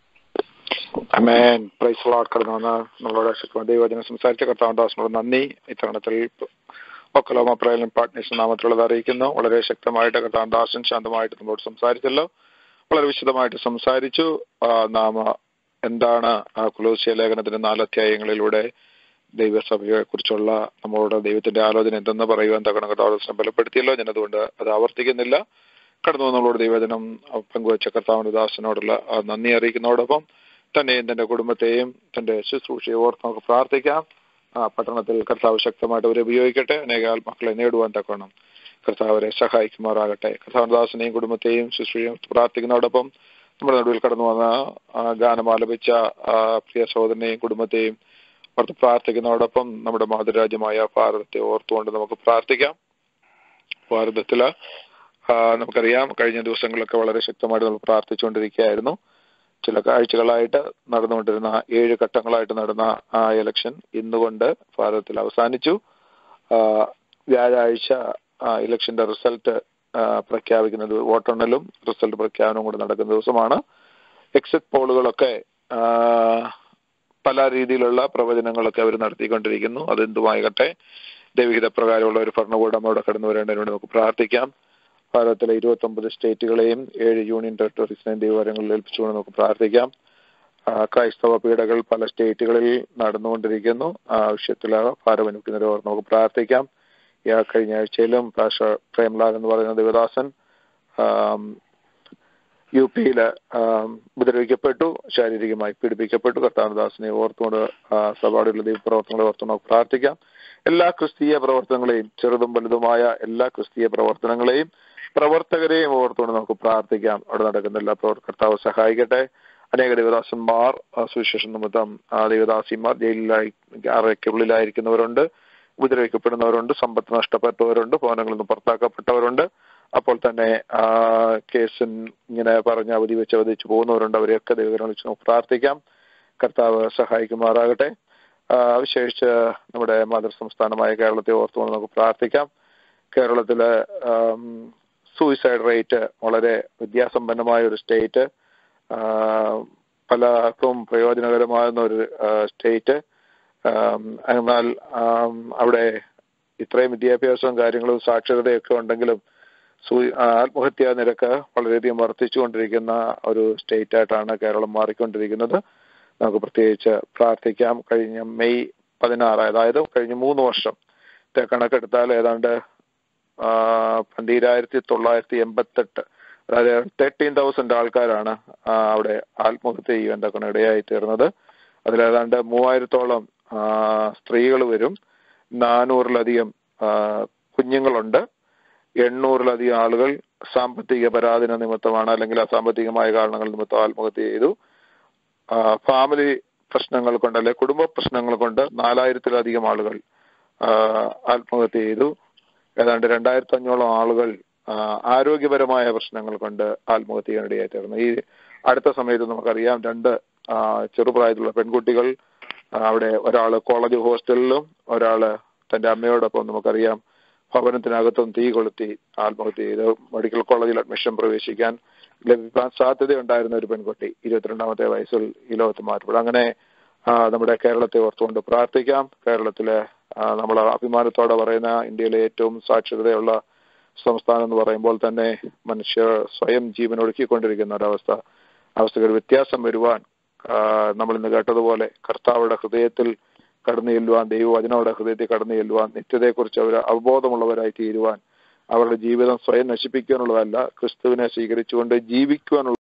Speaker 1: അമേൻ പ്രൈസ് ലോഡ് കടന്നു വന്ന നമ്മളോട് ശക്തമായ ദൈവവചനം സംസാരിച്ച കർത്താവ് ദാസിനോട് നന്ദി ഇത്തരണത്തിൽ ഒക്കലോമ പ്രയലും പാർട്ട്നേഴ്സ് നാമത്തിലുള്ളത് അറിയിക്കുന്നു വളരെ ശക്തമായിട്ട് കർത്താവ് ദാസൻ ശാന്തമായിട്ട് നമ്മളോട് സംസാരിച്ചല്ലോ വളരെ വിശദമായിട്ട് സംസാരിച്ചു ആ, നാം എന്താണ് ആ കുലോസ്യ ലേഖനത്തിന്റെ നാലധ്യായങ്ങളിലൂടെ ദൈവസഭയെ കുറിച്ചുള്ള നമ്മളോട് ദൈവത്തിന്റെ ആലോചന എന്തെന്ന് പറയുവാൻ തക്കണം കർത്താവ് ബലപ്പെടുത്തിയല്ലോ ഞാൻ അതുകൊണ്ട് അത് ആവർത്തിക്കുന്നില്ല കടന്നു നമ്മളോട് ദൈവജനം പങ്കുവച്ച കർത്താവിന്റെ ദാസനോടുള്ള ആ നന്ദി അറിയിക്കുന്നതോടൊപ്പം തന്നെയും തന്റെ കുടുംബത്തെയും തന്റെ ശുശ്രൂഷയെ ഓർത്ത് നമുക്ക് പ്രാർത്ഥിക്കാം ആ പട്ടണത്തിൽ കർത്താവ് ശക്തമായിട്ട് അവരെ ഉപയോഗിക്കട്ടെ അനേക ആത്മാക്കളെ നേടുവാൻ തക്കണം കർത്താവ് അവരെ സഹായിക്കുമാറാകട്ടെ കർത്താവദാസനെയും കുടുംബത്തെയും ശുശ്രൂഷയും പ്രാർത്ഥിക്കുന്നതോടൊപ്പം നമ്മുടെ നടുവിൽ കടന്നു വന്ന ആ, ഗാനം ആലപിച്ച ആ, പ്രിയ സഹോദരനെയും കുടുംബത്തെയും ഓർത്ത് പ്രാർത്ഥിക്കുന്നതോടൊപ്പം നമ്മുടെ മാതൃരാജ്യമായ ഭാരതത്തെ ഓർത്തുകൊണ്ട് നമുക്ക് പ്രാർത്ഥിക്കാം ഭാരതത്തില് ആ, നമുക്കറിയാം കഴിഞ്ഞ ദിവസങ്ങളിലൊക്കെ വളരെ ശക്തമായിട്ട് നമ്മൾ പ്രാർത്ഥിച്ചുകൊണ്ടിരിക്കുകയായിരുന്നു ചില ആഴ്ചകളായിട്ട് നടന്നുകൊണ്ടിരുന്ന ഏഴ് ഘട്ടങ്ങളായിട്ട് നടന്ന ആ ഇലക്ഷൻ ഇന്നുകൊണ്ട് ഭാരതത്തിൽ അവസാനിച്ചു ആ, വ്യാഴാഴ്ച ആ, ഇലക്ഷന്റെ റിസൾട്ട് പ്രഖ്യാപിക്കുന്നത് വോട്ടെണ്ണലും റിസൾട്ട് പ്രഖ്യാപനവും കൂടെ നടക്കുന്ന ദിവസമാണ് എക്സിറ്റ് പോളുകളൊക്കെ ആ, പല രീതിയിലുള്ള പ്രവചനങ്ങളൊക്കെ അവർ നടത്തിക്കൊണ്ടിരിക്കുന്നു അതെന്തുമാകട്ടെ ദൈവഹിത പ്രകാരമുള്ള ഒരു ഭരണകൂടം അവിടെ കടന്നു വരേണ്ടതിന് വേണ്ടി നമുക്ക് പ്രാർത്ഥിക്കാം ഭാരതത്തിലെ ഇരുപത്തി ഒമ്പത് സ്റ്റേറ്റുകളെയും ഏഴ് യൂണിയൻ ടെറിട്ടറീസിനെയും ദൈവകരങ്ങളിൽ ഏൽപ്പിച്ചുകൊണ്ട് നമുക്ക് പ്രാർത്ഥിക്കാം ആ, ക്രൈസ്തവ പീഡകൾ പല സ്റ്റേറ്റുകളിൽ നടന്നുകൊണ്ടിരിക്കുന്നു ആ വിഷയത്തിൽ ഭാരമനുക്കുന്നവരെ ഓർത്ത് നമുക്ക് പ്രാർത്ഥിക്കാം ഈ ആ കഴിഞ്ഞ ആഴ്ചയിലും പാഷ പ്രേംലാൽ എന്ന് പറയുന്ന ദേവദാസൻ ആം, യു പിയില് ഉപദ്രവിക്കപ്പെട്ടു ശാരീരികമായി പീഡിപ്പിക്കപ്പെട്ടു കർത്താനദാസിനെ ഓർത്തുകൊണ്ട് ആ, സഭയുടെ ദൈവപ്രവർത്തനങ്ങളെ ഓർത്തുകൊണ്ട് നമുക്ക് പ്രാർത്ഥിക്കാം എല്ലാ ക്രിസ്തീയ പ്രവർത്തനങ്ങളെയും ചെറുതും വലുതുമായ എല്ലാ ക്രിസ്തീയ പ്രവർത്തനങ്ങളെയും പ്രവർത്തകരെയും ഓർത്തുകൊണ്ട് നമുക്ക് പ്രാർത്ഥിക്കാം അവിടെ നടക്കുന്ന എല്ലാ പ്രവർ കർത്താവ് സഹായിക്കട്ടെ അനേക ദേവദാസന്മാർ ആ, സുവിശേഷ നിമിത്തം ആ, ദേവദാസിമാർ ജയിലിലായി അറയ്ക്കുള്ളിലായിരിക്കുന്നവരുണ്ട് ഉപദ്രവിക്കപ്പെടുന്നവരുണ്ട് സമ്പത്ത് നഷ്ടപ്പെട്ടവരുണ്ട് ഭവനങ്ങളിൽ നിന്ന് പുറത്താക്കപ്പെട്ടവരുണ്ട് അപ്പോൾ തന്നെ ആ, കേസിൻ ഇങ്ങനെ പറഞ്ഞ് അവധി വെച്ച് അവധിച്ച് പോകുന്നവരുണ്ട് അവരെയൊക്കെ ദൈവകരം വെച്ച് നമുക്ക് പ്രാർത്ഥിക്കാം കർത്താവ് സഹായിക്കുമാറാകട്ടെ ആ, വിശേഷിച്ച് നമ്മുടെ മാതൃ സംസ്ഥാനമായ കേരളത്തെ ഓർത്തുകൊണ്ട് നമുക്ക് പ്രാർത്ഥിക്കാം കേരളത്തില് സൂയിസൈഡ് റേറ്റ് വളരെ വിദ്യാസമ്പന്നമായ ഒരു സ്റ്റേറ്റ് പലർക്കും പ്രയോജനകരമാകുന്ന ഒരു സ്റ്റേറ്റ് എന്നാൽ ആം, അവിടെ ഇത്രയും വിദ്യാഭ്യാസവും കാര്യങ്ങളും സാക്ഷരതയൊക്കെ ഉണ്ടെങ്കിലും സൂ- ആത്മഹത്യാ നിരക്ക് വളരെയധികം വർദ്ധിച്ചുകൊണ്ടിരിക്കുന്ന ഒരു സ്റ്റേറ്റ് ആയിട്ടാണ് കേരളം മാറിക്കൊണ്ടിരിക്കുന്നത് നമുക്ക് പ്രത്യേകിച്ച് പ്രാർത്ഥിക്കാം കഴിഞ്ഞ മെയ് പതിനാറ് അതായത് കഴിഞ്ഞ മൂന്ന് വർഷം കണക്കെടുത്താൽ ഏതാണ്ട് ആ, പന്തീരായിരത്തി തൊള്ളായിരത്തി എൺപത്തെട്ട് അതായത് തേർട്ടീൻ തൗസൻഡ് ആൾക്കാരാണ് ആ, അവിടെ ആത്മഹത്യ ചെയ്യാൻ തക്കണ ഇടയായി തീർന്നത് അതിലേതാണ്ട് മൂവായിരത്തോളം സ്ത്രീകൾ വരും നാനൂറിലധികം ആ, കുഞ്ഞുങ്ങളുണ്ട് എണ്ണൂറിലധികം ആളുകൾ സാമ്പത്തിക പരാധീന നിമിത്തമാണ് അല്ലെങ്കിൽ അസാമ്പത്തികമായ കാരണങ്ങൾ നിമിത്തം ആത്മഹത്യ ചെയ്തു ആ, ഫാമിലി പ്രശ്നങ്ങൾ കൊണ്ട് അല്ലെ കുടുംബ പ്രശ്നങ്ങൾ കൊണ്ട് നാലായിരത്തിലധികം ആളുകൾ ആ, ആത്മഹത്യ ചെയ്തു ഏതാണ്ട് രണ്ടായിരത്തി അഞ്ഞോളം ആളുകൾ ആ, ആരോഗ്യപരമായ പ്രശ്നങ്ങൾ കൊണ്ട് ആത്മഹത്യ ചെയ്യാനിടയായി തീർന്നു ഈ അടുത്ത സമയത്ത് നമുക്കറിയാം രണ്ട് ആ, ചെറുപ്രായത്തിലുള്ള പെൺകുട്ടികൾ ആ, അവിടെ ഒരാള് കോളേജ് ഹോസ്റ്റലിലും ഒരാള് തന്റെ അമ്മയോടൊപ്പം നമുക്കറിയാം ഭവനത്തിനകത്തും തീ കൊളുത്തി ആത്മഹത്യ ചെയ്തു മെഡിക്കൽ കോളേജിൽ അഡ്മിഷൻ പ്രവേശിക്കാൻ ലഭിക്കാൻ സാധ്യതയുണ്ടായിരുന്ന ഒരു പെൺകുട്ടി ഇരുപത്തിരണ്ടാമത്തെ വയസ്സിൽ ഈ ലോകത്ത് മാറ്റപ്പെടും അങ്ങനെ ആ, നമ്മുടെ കേരളത്തെ ഓർത്തുകൊണ്ട് പ്രാർത്ഥിക്കാം കേരളത്തിലെ നമ്മൾ അഭിമാനത്തോടെ പറയുന്ന ഇന്ത്യയിലെ ഏറ്റവും സാക്ഷരതയുള്ള സംസ്ഥാനം എന്ന് പറയുമ്പോൾ തന്നെ മനുഷ്യർ സ്വയം ജീവൻ ഒടുക്കിക്കൊണ്ടിരിക്കുന്ന ഒരവസ്ഥ അവസ്ഥകൾ വ്യത്യാസം വരുവാൻ ആ, നമ്മൾ ഇന്ന് കേട്ടതുപോലെ കർത്താവുടെ ഹൃദയത്തിൽ കടന്നു ചെല്ലുവാൻ ദൈവവചനയുടെ ഹൃദയത്തിൽ കടന്നു ചെല്ലുവാൻ നിത്യതയെക്കുറിച്ച് അവർ അവബോധമുള്ളവരായി തീരുവാൻ അവരുടെ ജീവിതം സ്വയം നശിപ്പിക്കാനുള്ളതല്ല ക്രിസ്തുവിനെ സ്വീകരിച്ചുകൊണ്ട് ജീവിക്കുവാനുള്ള